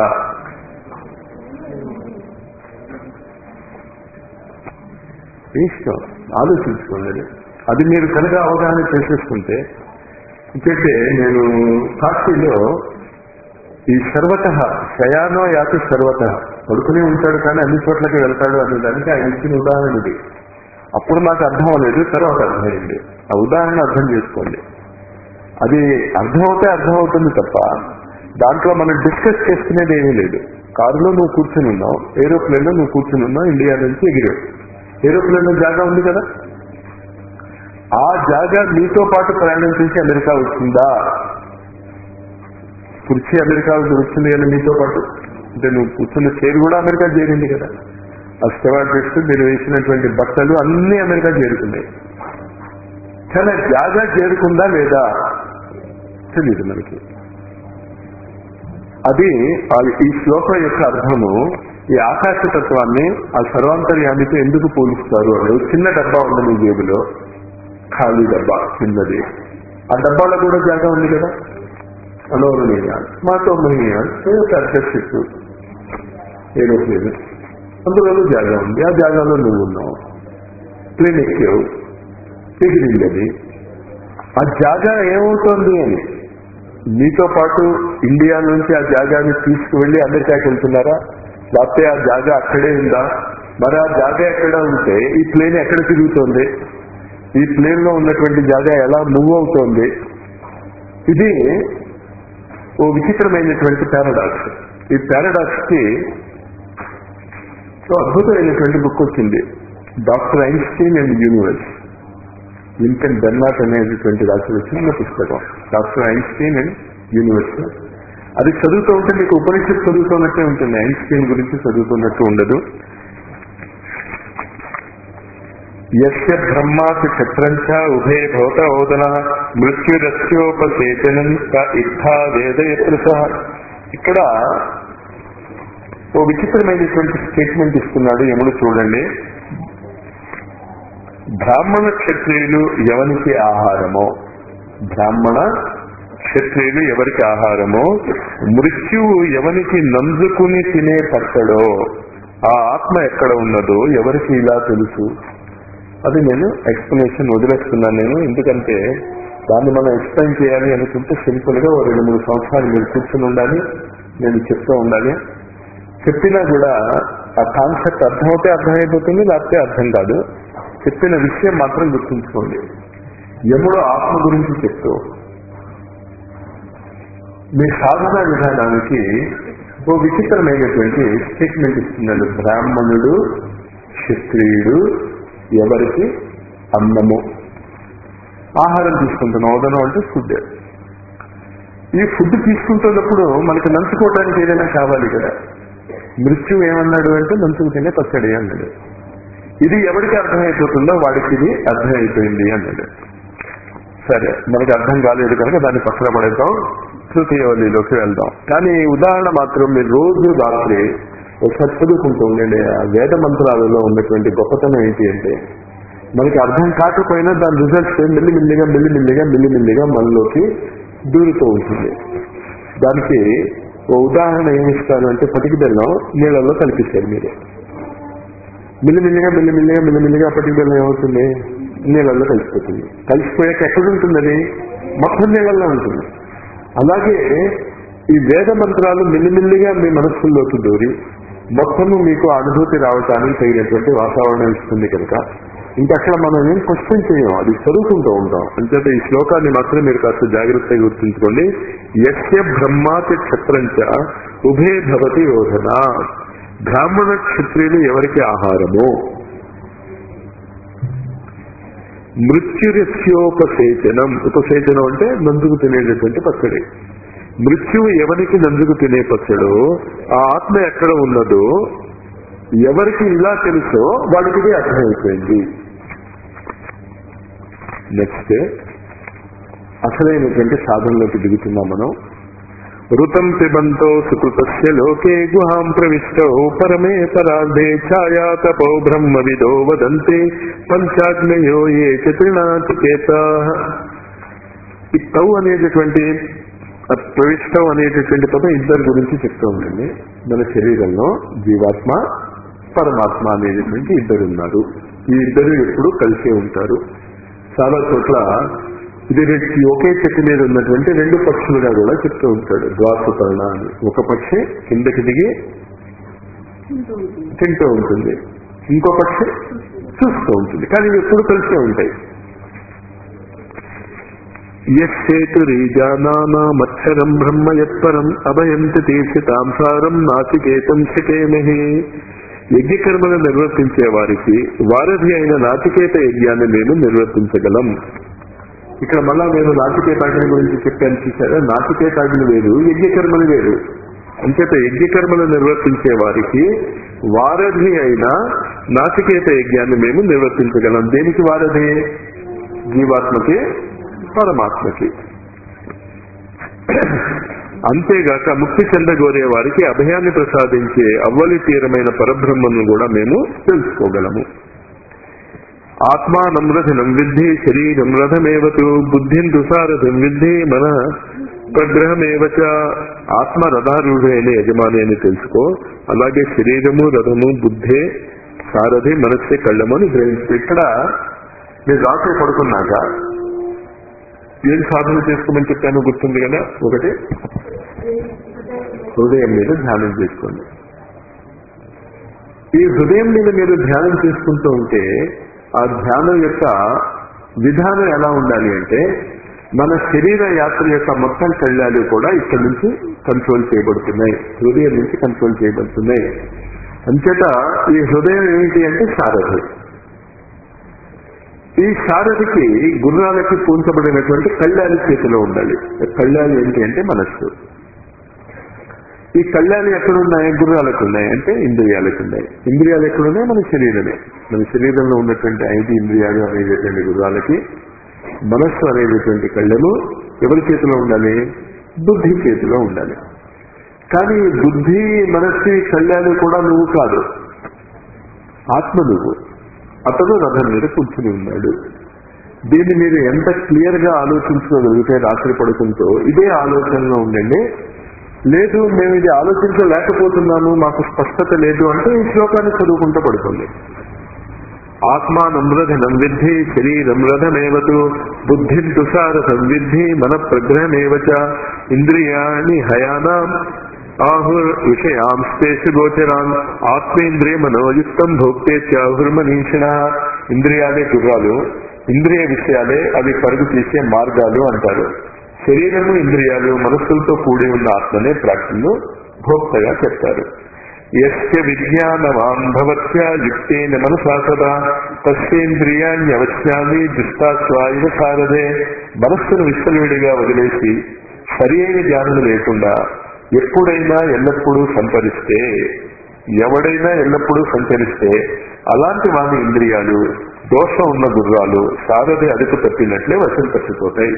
ఇష్టం ఆలోచించుకోండి అది మీరు కనుక అవగాహన చేసేసుకుంటే ఇంకైతే నేను కాశీలో ఈ సర్వత శయానో యాతి సర్వత పడుకునే ఉంటాడు కానీ అన్ని చోట్లకి వెళ్తాడు అనే దానికి ఆయన ఇచ్చిన ఉదాహరణ ఇది అప్పుడు నాకు అర్థం అవ్వలేదు తర్వాత అర్థమైంది ఆ ఉదాహరణ అర్థం చేసుకోండి అది అర్థమవుతే అర్థమవుతుంది తప్ప దాంట్లో మనం డిస్కస్ చేసుకునేది ఏమీ లేదు కారులో నువ్వు కూర్చుని ఉన్నావు ఏరోప్లేన్ లో నువ్వు కూర్చుని ఉన్నావు ఇండియా నుంచి ఎగిరావు ఏరోప్లేన్ లో జాగా ఉంది కదా ఆ జాగా నీతో పాటు ప్రయాణం చేసి అమెరికా వచ్చిందా కుర్చీ అమెరికా వచ్చింది కదా నీతో పాటు అంటే నువ్వు కూర్చున్న చైర్ కూడా అమెరికా చేరింది కదా ఆ స్టెవార్డ్ డ్రెస్ మీరు వేసినటువంటి బట్టలు అన్ని అమెరికా చేరుకున్నాయి కానీ ఆ జాగా చేరుకుందా లేదా తెలియదు మనకి అది ఆ- ఈ శ్లోకం యొక్క అర్థము ఈ ఆకాశ తత్వాన్ని ఆ సర్వాంతర్యానికి ఎందుకు పోలుస్తారు అని ఒక చిన్న డబ్బా ఉంది మీ జేబులో ఖాళీ డబ్బా చిన్నది ఆ డబ్బాలో కూడా జాగా ఉంది కదా అనోరణీయాలు మాతో మహిళ పెద్ద షిప్ ఏరోప్లేన్ అందులో జాగా ఉంది ఆ జాగాలో నువ్వు ఉన్నావు ప్లేన్ ఎక్కావు ఎగిరింది అది ఆ జాగా ఏమవుతోంది అని మీతో పాటు ఇండియా నుంచి ఆ జాగాని తీసుకువెళ్లి అమెరికాకి వెళ్తున్నారా లేకపోతే ఆ జాగా అక్కడే ఉందా మరి ఆ జాగా ఎక్కడ ఉంటే ఈ ప్లేన్ ఎక్కడ తిరుగుతోంది ఈ ప్లేన్ లో ఉన్నటువంటి జాగా ఎలా మూవ్ అవుతోంది ఇది ఓ విచిత్రమైనటువంటి పారాడాక్స్ ఈ పారాడాక్స్ కి ఓ అద్భుతమైనటువంటి బుక్ వచ్చింది doctor Einstein and universe Lincoln Barnett అనేటువంటి రాసిన చిన్న పుస్తకం డాక్టర్ ఐన్స్టీన్ అండ్ యూనివర్స్ అది చదువుతూ ఉంటే మీకు ఉపనిషత్ చదువుతున్నట్టే ఉంటుంది ఐన్స్టీన్ గురించి చదువుతున్నట్టు ఉండదు యస్య బ్రహ్మాసి క్షత్రంచ ఉభయ భవత ఓదన మృత్యురస్యోపసేచనం ఇత్థా వేద యత్ర సహ ఇక్కడ ఓ విచిత్రమైనటువంటి స్టేట్మెంట్ ఇస్తున్నాడు యముడు చూడండి బ్రాహ్మణ క్షత్రియులు ఎవరికి ఆహారమో బ్రాహ్మణ క్షత్రియులు ఎవరికి ఆహారమో మృత్యువు ఎవరికి నంజుకుని తినే పట్టడో ఆ ఆత్మ ఎక్కడ ఉన్నదో ఎవరికి ఇలా తెలుసు అది నేను ఎక్స్ప్లెనేషన్ వదిలేస్తున్నాను నేను ఎందుకంటే దాన్ని మనం ఎక్స్ప్లెయిన్ చేయాలి అనుకుంటే సింపుల్ గా ఓ రెండు మూడు సంవత్సరాలు మీరు కూర్చుని ఉండాలి నేను చెప్తూ ఉండాలి చెప్పినా కూడా ఆ కాన్సెప్ట్ అర్థమైతే అర్థమైపోతుంది లేకపోతే అర్థం కాదు చెప్పిన విషయం మాత్రం గుర్తుంచుకోండి యముడు ఆత్మ గురించి చెప్తూ మీ సాధన విధానానికి ఓ విచిత్రమైనటువంటి స్టేట్మెంట్ ఇస్తున్నాడు బ్రాహ్మణుడు క్షత్రియుడు ఎవరికి అన్నము ఆహారం తీసుకుంటున్నాం ఓదనం అంటే ఫుడ్ ఈ ఫుడ్ తీసుకుంటున్నప్పుడు మనకి నంచుకోవడానికి ఏదైనా కావాలి కదా మృత్యు ఏమన్నాడు అంటే నంచుకు తినే పచ్చడి అన్నాడు ఇది ఎవరికి అర్థమైపోతుందో వాడికి ఇది అర్థమైపోయింది అన్నాడు సరే మనకి అర్థం కాలేదు కనుక దాన్ని పక్కన పడేద్దాం తృతీయవల్లిలోకి వెళ్దాం కానీ ఈ ఉదాహరణ మాత్రం మీరు రోజు రాత్రి ఒకసారి చదువుకుంటూ ఉండండి ఆ వేద మంత్రాలలో ఉన్నటువంటి గొప్పతనం ఏంటి అంటే మనకి అర్థం కాకపోయినా దాని రిజల్ట్స్ మెల్లిమెల్లిగా మెల్లిమెల్లిగా మెల్లిమెల్లిగా మనలోకి దూరుతూ ఉంటుంది దానికి ఓ ఉదాహరణ ఏమి ఇస్తారు అంటే పటికి బెల్లం నీళ్ళల్లో కలిపిస్తారు మీరు మిల్లిమిల్లిగా మిల్లిమిల్లిగా మిల్లిమిల్లిగా పటికి బెల్లం ఏమవుతుంది నీళ్ళల్లో కలిసిపోతుంది కలిసిపోయాక ఎక్కడ ఉంటుంది అది మొత్తం నీళ్ళల్లో ఉంటుంది అలాగే ఈ వేద మంత్రాలు మిల్లిమిల్లిగా మీ మనస్సుల్లోకి దూరి మొత్తము మీకు అనుభూతి రావటానికి తగినటువంటి వాతావరణం ఇస్తుంది కనుక ఇంకా అక్కడ మనం ఏం క్వశ్చన్ చేయం అది చదువుకుంటూ ఉంటాం అంచేత ఈ శ్లోకాన్ని మాత్రం మీరు కాస్త జాగ్రత్తగా గుర్తుంచుకోండి యస్య బ్రహ్మాతి క్షత్రంచ ఉభే భవతి యోధన బ్రాహ్మణ క్షత్రియులు ఎవరికి ఆహారము మృత్యురస్యోపసేచనం ఉపసేచనం అంటే నందుకు తినేటటువంటి పచ్చడి మృత్యువు ఎవరికి నందుకు తినే పచ్చడో ఆ ఆత్మ ఎక్కడ ఉన్నదో ఎవరికి ఇలా తెలుసో వాడికి ఇది అర్థమైపోయింది నెక్స్ట్ అసలైనటువంటి సాధనలోకి దిగుతున్నాం మనం ఋతం పిబంతో సుకృతస్య లోకే గుహాం ప్రవిష్టౌ పరమే పరాధే ఛాయా తపో బ్రహ్మ విదో వదంతే పంచాగ్నయో ఏ చతుర్నాచికేత ఈ తౌ అనేటటువంటి ఆ ప్రవిష్టం అనేటటువంటి పదం ఇద్దరి గురించి చెప్తూ ఉంటుంది మన శరీరంలో జీవాత్మ పరమాత్మ అనేటటువంటి ఇద్దరు ఉన్నారు ఈ ఇద్దరు ఎప్పుడు కలిసే ఉంటారు చాలా చోట్ల ఇది రెండు- ఒకే చెట్టు మీద ఉన్నటువంటి రెండు పక్షులుగా కూడా చెప్తూ ఉంటాడు ద్వాసుపర్ణ అని ఒక పక్షి కిందకి దిగి తింటూ ఉంటుంది ఇంకో పక్షి చూస్తూ ఉంటుంది కానీ ఇవి ఎప్పుడు కలిసే ఉంటాయి యస్సేతురీజానామక్షరం బ్రహ్మ యత్పరం అభయంతి తీర్చితాం సారం నాచికేతం శకేమహి యజ్ఞకర్మలు నిర్వర్తించే వారికి వారధి అయిన నాచికేత యజ్ఞాన్ని మేము నిర్వర్తించగలం ఇక్కడ మళ్ళా నేను నాచికేతాగ్ని గురించి చెప్పాను చూసారా నాచికేతాగ్ని వేరు యజ్ఞకర్మలు వేరు అంచేత యజ్ఞకర్మలు నిర్వర్తించే వారికి వారధి అయిన నాచికేత యజ్ఞాన్ని మేము నిర్వర్తించగలం దేనికి వారధి జీవాత్మకి పరమాత్మకి అంతేగాక ముక్తి చెందగోరే వారికి అభయాన్ని ప్రసాదించే అవ్వలి తీరమైన పరబ్రహ్మను కూడా మేము తెలుసుకోగలము ఆత్మానం రథనం విద్ధి శరీరం రథమేవతు బుద్ధిం దుసారథం విద్ధి మన ప్రగ్రహమేవచ ఆత్మ రథారూఢైన యజమాని అని తెలుసుకో అలాగే శరీరము రథము బుద్ధే సారథి మనస్సే కళ్ళము అని గ్రహించు ఇక్కడ మీరు రాత్రి పడుకున్నాక ఏం సాధన చేసుకోమని చెప్పాను గుర్తుంది కదా ఒకటి హృదయం మీద ధ్యానం చేసుకోండి ఈ హృదయం మీద మీరు ధ్యానం చేసుకుంటూ ఉంటే ఆ ధ్యానం యొక్క విధానం ఎలా ఉండాలి అంటే మన శరీర యాత్ర యొక్క మొత్తం కళ్యాలు కూడా ఇక్కడి నుంచి కంట్రోల్ చేయబడుతున్నాయి హృదయం నుంచి కంట్రోల్ చేయబడుతున్నాయి అంచేత ఈ హృదయం ఏమిటి అంటే సారథి ఈ సారథికి గుర్రాలకి పూంచబడినటువంటి కళ్యాణి చేతిలో ఉండాలి కళ్యాణి ఏంటి అంటే మనస్సు ఈ కళ్యాణి ఎక్కడున్నాయి గుర్రాలకు ఉన్నాయి అంటే ఇంద్రియాలకు ఉన్నాయి ఇంద్రియాలు ఎక్కడున్నాయి మన శరీరమే మన శరీరంలో ఉన్నటువంటి ఐదు ఇంద్రియాలు అనేటటువంటి గుర్రాలకి మనస్సు అనేటటువంటి కళ్ళెము ఎవరి చేతిలో ఉండాలి బుద్ధి చేతిలో ఉండాలి కానీ బుద్ధి మనస్సు కళ్యాణి కూడా నువ్వు కాదు ఆత్మ నువ్వు అతను రథం మీద కూర్చుని ఉన్నాడు దీన్ని మీరు ఎంత క్లియర్ గా ఆలోచించుకోగలిగితే రాత్రి పడుకుంటూ ఇదే ఆలోచనలో ఉండండి లేదు మేము ఇది ఆలోచించలేకపోతున్నాము మాకు స్పష్టత లేదు అంటే ఈ శ్లోకాన్ని చదువుకుంటూ పడుకోండి ఆత్మానం రథనం విద్ధి శరీరం రథమేవతు బుద్ధి తుషారథం విద్ధి మన ప్రగ్రహమేవచ ఇంద్రియాణి హయానాం ఆహుర్ విషయాంస్తేషు గోచరాన్ ఆత్మేంద్రియ మనోయుక్తం భోక్తే చాహుర్మనీషిణ ఇంద్రియాలే గుర్రాలు ఇంద్రియ విషయాలే అవి పరుగు తీసే మార్గాలు అంటారు శరీరము ఇంద్రియాలు మనస్సులతో కూడి ఉన్న ఆత్మనే ప్రాక్తులు భోక్తగా చెప్తారు యస్య విజ్ఞానవాన్ భవత్య యుక్తేన మనసా సదా తస్యేంద్రియాన్ని అవశ్యాన్ని దుష్టాస్వాయువ సారదే మనస్సును విచ్చలవిడిగా వదిలేసి సరి అయిన జ్ఞానం లేకుండా ఎప్పుడైనా ఎల్లప్పుడూ సంతరిస్తే ఎవడైనా ఎల్లప్పుడూ సంచరిస్తే అలాంటి వాని ఇంద్రియాలు దోషం ఉన్న గుర్రాలు సారథి అదుపు తప్పినట్లే వశం తప్పిపోతాయి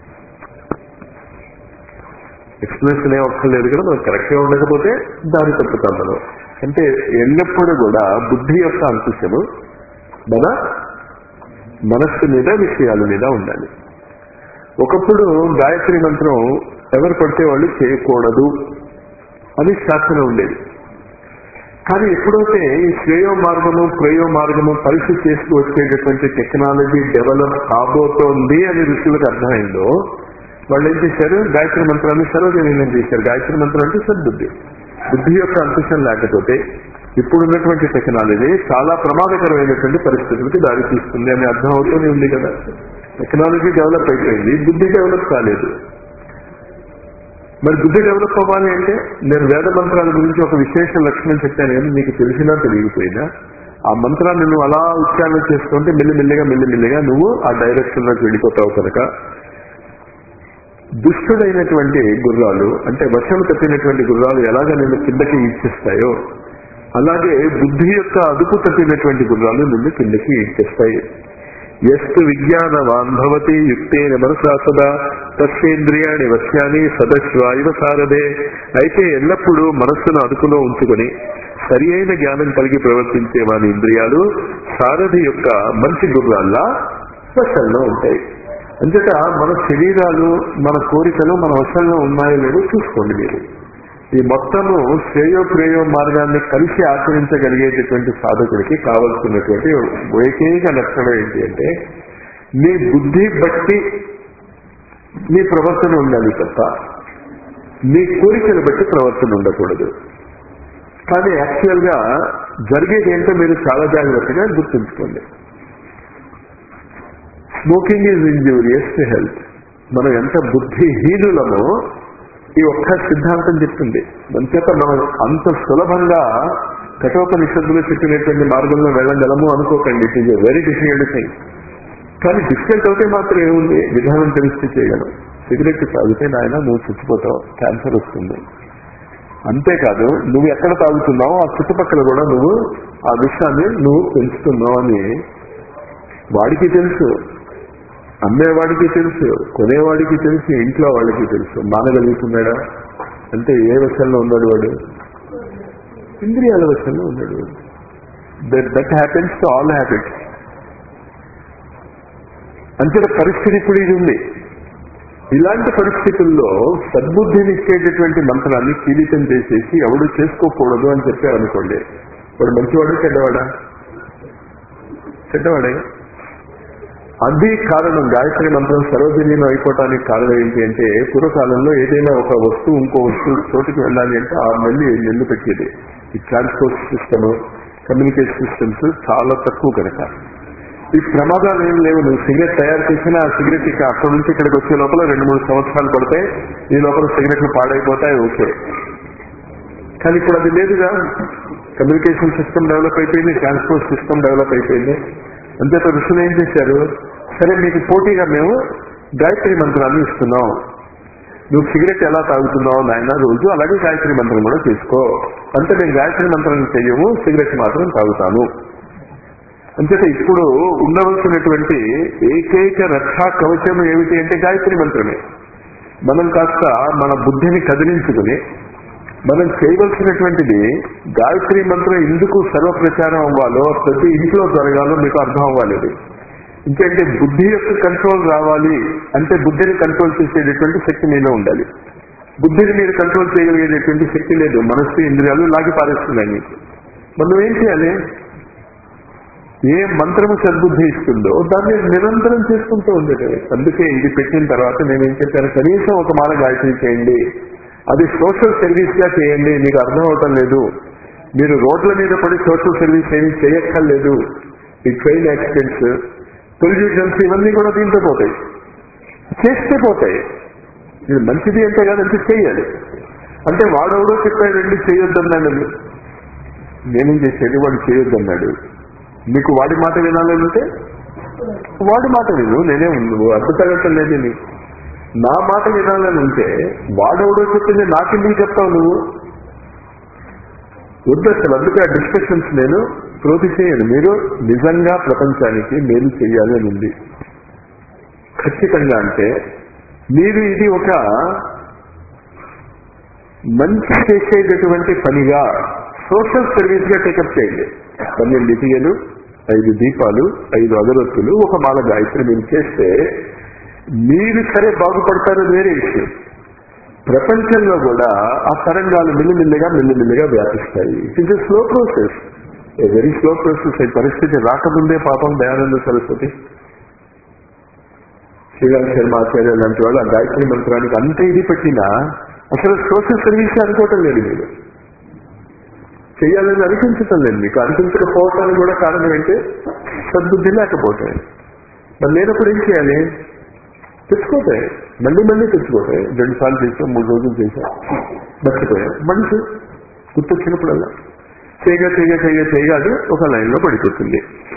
ఎక్స్ప్లెనేషన్ ఏం ఒక్కర్లేదు కదా మనం కరెక్ట్ గా ఉండకపోతే దారి తప్పుతాం మనం అంటే ఎల్లప్పుడూ కూడా బుద్ధి యొక్క అంకుశము మన మనస్సు మీద విషయాల మీద ఉండాలి ఒకప్పుడు గాయత్రి మంత్రం ఎవరు పడితే వాళ్ళు చేయకూడదు అని శాసనం ఉండేది కానీ ఎప్పుడైతే ఈ శ్రేయో మార్గము ప్రయో మార్గము కలిసి చేసుకు వచ్చేటటువంటి టెక్నాలజీ డెవలప్ కాబోతోంది అని ఋషులకు అర్థమైందో వాళ్ళు ఏం చేశారు గాయత్రి మంత్రాన్ని సర్వజనీయం చేశారు గాయత్రి మంత్రం అంటే సద్బుద్ధి బుద్ధి యొక్క అంకుశం లేకపోతే ఇప్పుడున్నటువంటి టెక్నాలజీ చాలా ప్రమాదకరమైనటువంటి పరిస్థితులకి దారి తీస్తుంది అని అర్థం అవుతూనే ఉంది కదా టెక్నాలజీ డెవలప్ అయిపోయింది బుద్ధి డెవలప్ కాలేదు మరి బుద్ధి డెవలప్ అవ్వాలి అంటే నేను వేద మంత్రాల గురించి ఒక విశేష లక్షణం చెప్పాను కానీ నీకు తెలిసినా తెలియకపోయినా ఆ మంత్రాన్ని నువ్వు అలా ఉచ్చారణ చేసుకుంటే మెల్లిమెల్లిగా మెల్లిమెల్లిగా నువ్వు ఆ డైరెక్షన్ లోకి వెళ్ళిపోతావు కనుక దుష్టుడైనటువంటి గుర్రాలు అంటే వశం తప్పినటువంటి గుర్రాలు ఎలాగ నిన్ను కిందకి ఇచ్చేస్తాయో అలాగే బుద్ధి యొక్క అదుపు తప్పినటువంటి గుర్రాలు నిన్ను కిందకి ఇచ్చేస్తాయి ఎస్తు విజ్ఞానవాన్ భవతి యుక్తేన మనసా సదా తస్సేంద్రియాణి వశ్యాన్ని సదశ్వాయువ సారదే అయితే ఎల్లప్పుడూ మనస్సును అదుపులో ఉంచుకొని సరి అయిన జ్ఞానం కలిగి ప్రవర్తించే వాని ఇంద్రియాలు సారథి యొక్క మంచి గుర్రాల్లా వశంలో ఉంటాయి అంతట మన శరీరాలు మన కోరికలు మన వశంలో ఉన్నాయో లేదో చూసుకోండి మీరు ఈ మొత్తము శ్రేయో ప్రేయో మార్గాన్ని కలిసి ఆచరించగలిగేటటువంటి సాధకుడికి కావలసినటువంటి ఏకైక లక్షణం ఏంటి అంటే మీ బుద్ధి బట్టి మీ ప్రవర్తన ఉండాలి తప్ప మీ కోరికలు బట్టి ప్రవర్తన ఉండకూడదు కానీ యాక్చువల్ గా జరిగేది ఏంటో మీరు చాలా జాగ్రత్తగా గుర్తుంచుకోండి smoking is injurious to health మనం ఎంత బుద్ధిహీనులమో ఈ ఒక్క సిద్ధాంతం చెప్తుంది మంచేత మనం అంత సులభంగా కఠోపనిషత్తులు చెప్పినటువంటి మార్గంలో వెళ్ళగలము అనుకోకండి it is a very difficult thing కానీ డిఫికల్ట్ అవుతే మాత్రం ఏముంది విధానం తెలిస్తే చేయగలం సిగరెట్ తాగితే నాయన నువ్వు చచ్చిపోతావు క్యాన్సర్ వస్తుంది అంతేకాదు నువ్వు ఎక్కడ తాగుతున్నావో ఆ చుట్టుపక్కల కూడా నువ్వు ఆ విషయాన్ని నువ్వు పెంచుతున్నావు అని వాడికి తెలుసు అమ్మేవాడికి తెలుసు కొనేవాడికి తెలుసు ఇంట్లో వాళ్ళకి తెలుసు మానగలుగుతున్నాడా అంటే ఏ వశంలో ఉన్నాడు వాడు ఇంద్రియాల వశంలో ఉన్నాడు వాడు that that happens to all habits అంతే పరిస్థితి ఇప్పుడు ఇది ఉంది ఇలాంటి పరిస్థితుల్లో సద్బుద్ధిని ఇచ్చేటటువంటి మంత్రాన్ని కీలితం చేసేసి ఎవడు చేసుకోకూడదు అని చెప్పారనుకోండి వాడు మంచివాడు చెడ్డవాడా చెడ్డవాడే అది కారణం గాయత్రి మంత్రం సర్వజనీయం అయిపోవటానికి కారణం ఏంటి అంటే పూర్వకాలంలో ఏదైనా ఒక వస్తువు ఇంకో వస్తువు చోటుకి వెళ్ళాలి అంటే ఆ నెల్లి నెల్లు పెట్టేది ఈ ట్రాన్స్పోర్ట్ సిస్టమ్ కమ్యూనికేషన్ సిస్టమ్స్ చాలా తక్కువ కనుక ఈ ప్రమాదాలు ఏం లేవు నువ్వు సిగరెట్ తయారు చేసిన ఆ సిగరెట్ ఇక అక్కడి నుంచి ఇక్కడికి వచ్చే లోపల రెండు మూడు సంవత్సరాలు పడతాయి ఈ లోపల సిగరెట్లు పాడైపోతాయి ఓకే కానీ ఇప్పుడు అది లేదుగా కమ్యూనికేషన్ సిస్టమ్ డెవలప్ అయిపోయింది ట్రాన్స్పోర్ట్ సిస్టమ్ డెవలప్ అయిపోయింది అంతేత ఋషులు ఏం చేశారు సరే మీకు పోటీగా మేము గాయత్రి మంత్రాన్ని ఇస్తున్నాం నువ్వు సిగరెట్ ఎలా తాగుతున్నావు నాయన రోజు అలాగే గాయత్రి మంత్రం కూడా తీసుకో అంతే నేను గాయత్రి మంత్రం చెయ్యము సిగరెట్ మాత్రం తాగుతాను అంచేత ఇప్పుడు ఉండవలసినటువంటి ఏకైక రక్షా కవచం ఏమిటి అంటే గాయత్రి మంత్రమే మనం కాస్త మన బుద్ధిని కదిలించుకుని మనం చేయవలసినటువంటిది గాయత్రి మంత్రం ఎందుకు సర్వప్రచారం అవ్వాలో ప్రతి ఇంట్లో జరగాలో మీకు అర్థం అవ్వాలి అది ఇంకంటే బుద్ధి యొక్క కంట్రోల్ రావాలి అంటే బుద్ధిని కంట్రోల్ చేసేటటువంటి శక్తి మీలో ఉండాలి బుద్ధిని మీరు కంట్రోల్ చేయగలిగేటటువంటి శక్తి లేదు మనస్సు ఇంద్రియాలు లాగి పారేస్తున్నాయి మీకు మనం ఏం చేయాలి ఏ మంత్రము సద్బుద్ధి ఇస్తుందో దాన్ని నిరంతరం చేసుకుంటూ ఉండేది అందుకే ఇది పెట్టిన తర్వాత నేను ఏం చెప్పాను కనీసం ఒక మాల గాయత్రి చేయండి అది సోషల్ సర్వీస్ గా చేయండి మీకు అర్థం అవటం లేదు మీరు రోడ్ల మీద పడి సోషల్ సర్వీస్ ఏమి చేయక్కర్లేదు ఈ ట్రైన్ యాక్సిడెంట్స్ పొల్యూషన్స్ ఇవన్నీ కూడా దీంట్లో పోతాయి చేస్తే పోతాయి ఇది మంచిది అంటే కాదంటే చేయాలి అంటే వాడెవడో చెప్పాడండి చేయొద్దన్నాడు నేనేం చేసేది వాడు చేయొద్దన్నాడు మీకు వాడి మాట వినాలంటే వాడి మాట విను నేనే నువ్వు అడ్డుతగట్టం లేదు నీకు నా మాట వినాలని ఉంటే వాడెవడో చెప్పింది నాకెందుకు చెప్తావు నువ్వు వద్దు అసలు అందుకే ఆ డిస్కషన్స్ నేను ప్రోతి చేయను మీరు నిజంగా ప్రపంచానికి మేలు చేయాలి అని ఉంది ఖచ్చితంగా అంటే మీరు ఇది ఒక మంచి చేసేటటువంటి పనిగా సోషల్ సర్వీస్ గా టేకప్ చేయండి పన్నెండు ఇటుకలు ఐదు దీపాలు ఐదు అగరత్తులు ఒక మాల గాయత్రి మీరు చేస్తే మీరు సరే బాగుపడతారు వేరే విషయం ప్రపంచంలో కూడా ఆ తరంగాలు మెల్లిమెల్లిగా మెల్లిమెల్లిగా వ్యాపిస్తాయి it is a slow process a very slow process ఈ పరిస్థితి రాకముందే పాపం దయానంద సరస్వతి శ్రీరామ్ శర్మ ఆచార్య లాంటి వాళ్ళు ఆ గాయత్రి మంత్రానికి అంత ఇది పెట్టినా అసలు సోషల్ సర్వీస్ అనుకోవటం లేదు మీరు చేయాలని అనిపించటం లేదు మీకు అనిపించకపోవటానికి కూడా కారణం ఏంటి సద్బుద్ధి లేకపోతాయి మరి లేనప్పుడు ఏం చేయాలి తెచ్చుకోతాయి మళ్ళీ మళ్ళీ తెచ్చుకోతాయి రెండు సార్లు చేసాం మూడు రోజులు చేసాం మర్చిపోయాం మనిషి గుర్తొచ్చినప్పుడల్లా చేయగా చేయగా చేయగా చేయగా అది ఒక లైన్లో పడిపోతుంది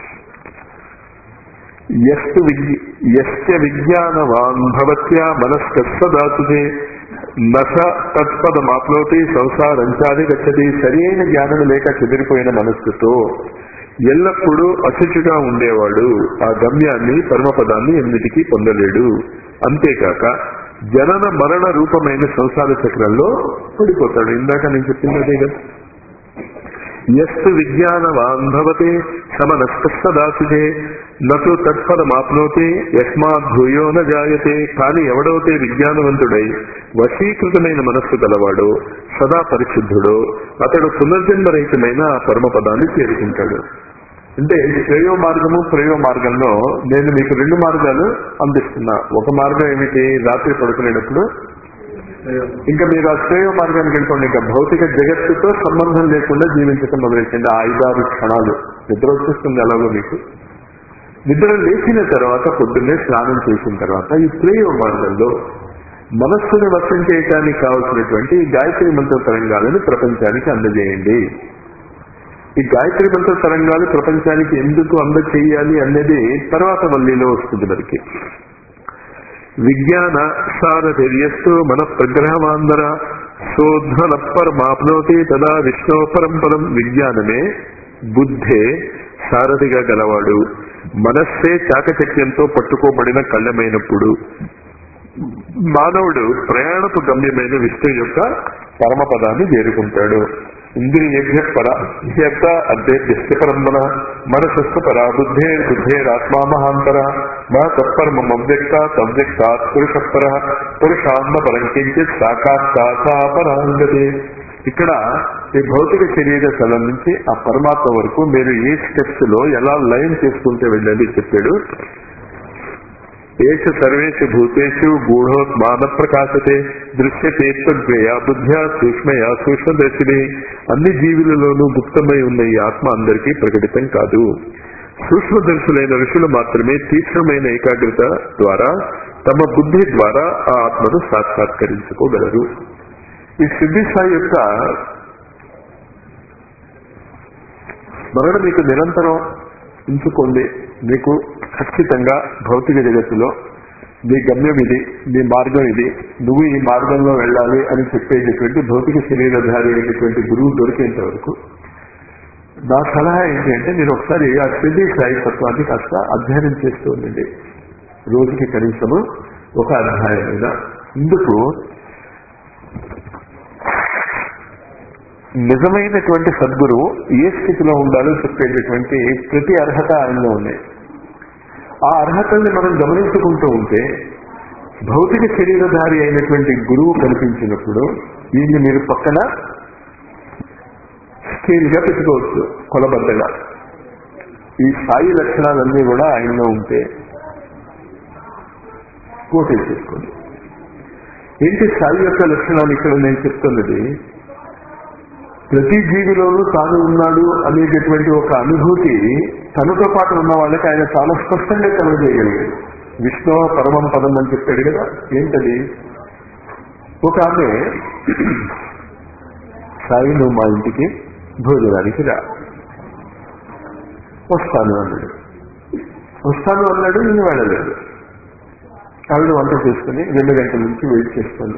ఎస్తు విజ్ఞ ఎస్య విజ్ఞానవాన్ భవత్యా మనస్కస్వదాతుదే నస తత్పదమాప్నోతి సంసారంచాది గచ్చతి సరి అయిన జ్ఞానం లేక చెదిరిపోయిన మనస్సుతో ఎల్లప్పుడూ అశుచిగా ఉండేవాడు ఆ గమ్యాన్ని పరమపదాన్ని ఎన్నిటికీ పొందలేడు అంతేకాక జనన మరణ రూపమైన సంసార చక్రంలో పడిపోతాడు ఇందాక నేను చెప్పింది అదే కదా ఎస్తు విజ్ఞానవాన్ భవతే సమనస్తదాసుదే నటు తత్పదమాప్నోతే యస్మాత్ భూయో న జాయతే కాని ఎవడైతే విజ్ఞానవంతుడై వశీకృతమైన మనస్సు గలవాడో సదా పరిశుద్ధుడో అతడు పునర్జన్మరహితమైన ఆ పరమపదాన్ని చేరుకుంటాడు అంటే శ్రేయో మార్గము ప్రయోగ మార్గంలో నేను మీకు రెండు మార్గాలు అందిస్తున్నా ఒక మార్గం ఏమిటి రాత్రి పడుకునేటప్పుడు ఇంకా మీరు ఆ శ్రేయ మార్గానికి వెళ్ళిపోండి ఇంకా భౌతిక జగత్తుతో సంబంధం లేకుండా జీవించడం మొదలెట్టండి ఆ ఐదారు క్షణాలు నిద్ర వచ్చేస్తుంది ఎలాగో మీకు నిద్ర లేచిన తర్వాత పొద్దున్నే స్నానం చేసిన తర్వాత ఈ శ్రేయ మార్గంలో మనస్సును వశం చేయడానికి కావలసినటువంటి ఈ గాయత్రి మంత్ర తరంగాలను ప్రపంచానికి అందజేయండి ఈ గాయత్రి మంత్ర తరంగాలు ప్రపంచానికి ఎందుకు అందచేయాలి అనేది తర్వాత వల్లీలో వస్తుంది మనకి విజ్ఞాన సారథిర్యస్సు మన ప్రగ్రహమాందర శోధనపరమాప్నోతి తదా విష్ణు పరంపరం విజ్ఞానమే బుద్ధే సారథిగా గలవాడు మనస్సే చాకచక్యంతో పట్టుకోబడిన కళ్ళమైనప్పుడు మానవుడు ప్రయాణపు గమ్యమైన విష్ణు యొక్క పరమపదాన్ని చేరుకుంటాడు ఇంద్రియేభ్య పర హ్యర్థ అద్దేభ్యస్య పరంబర మనసస్సు పర బుద్ధే బుద్ధేరాత్మా మహాంతర మా తత్పరమం అవ్యక్త తవ్యక్తాత్ పురుషపర పురుషాత్మ పరం కించిత్ సాకాత్తాపరాంగతే ఇక్కడ ఈ భౌతిక శరీర స్థలం నుంచి ఆ పరమాత్మ వరకు మీరు ఏ స్టెప్స్ లో ఎలా లైన్ చేసుకుంటే వెళ్ళాలి చెప్పాడు ఏష సర్వేషు భూతేషు గూఢోత్మాన ప్రకాశతే దృశ్యతే త్వగ్రయా బుద్ధ్యా సూక్ష్మయా సూక్ష్మదర్శిని అన్ని జీవులలోనూ గుప్తమై ఉన్న ఈ ఆత్మ అందరికీ ప్రకటితం కాదు సూక్ష్మదర్శులైన ఋషులు మాత్రమే తీక్ష్ణమైన ఏకాగ్రత ద్వారా తమ బుద్ధి ద్వారా ఆ ఆత్మను సాక్షాత్కరించుకోగలరు ఈ సిద్ధి సాయి యొక్క స్మరణ మీకు నిరంతరం ఉంచుకోండి మీకు ఖచ్చితంగా భౌతిక జగత్తులో నీ గమ్యం ఇది నీ మార్గం ఇది నువ్వు ఈ మార్గంలో వెళ్ళాలి అని చెప్పేటటువంటి భౌతిక శరీరధారి అయినటువంటి గురువు దొరికేంత వరకు నా సలహా ఏంటి అంటే మీరు ఒకసారి ఆ సిద్ధి సాయి తత్వాన్ని కాస్త అధ్యయనం చేస్తూ ఉండండి రోజుకి కనీసము ఒక అధ్యాయం మీద ఇందుకు నిజమైనటువంటి సద్గురువు ఏ స్థితిలో ఉండాలో చెప్పేటటువంటి ప్రతి అర్హత ఆయనలో ఉన్నాయి ఆ అర్హతల్ని మనం గమనించుకుంటూ ఉంటే భౌతిక శరీరధారి అయినటువంటి గురువు కనిపించినప్పుడు వీళ్ళని మీరు పక్కన స్కేల్ గా పెట్టుకోవచ్చు కొలబద్దగా ఈ స్థాయి లక్షణాలన్నీ కూడా ఆయనలో ఉంటే కోటేసేసుకోండి ఏంటి స్థాయి యొక్క లక్షణాలు ఇక్కడ నేను చెప్తున్నది ప్రతి జీవిలోనూ తాను ఉన్నాడు అనేటటువంటి ఒక అనుభూతి తనతో పాటు ఉన్న వాళ్ళకి ఆయన చాలా స్పష్టంగా కలగజేయగలిగాడు విష్ణు పరమం పదం అని చెప్పాడు కదా ఏంటది ఒక ఆమె సాయి నువ్వు మా ఇంటికి భోజనానికి రా వస్తాను అన్నాడు వస్తాను అన్నాడు నేను వెళ్ళలేదు ఆవిడ వంట చేసుకుని రెండు గంటల నుంచి వెయిట్ చేస్తుంది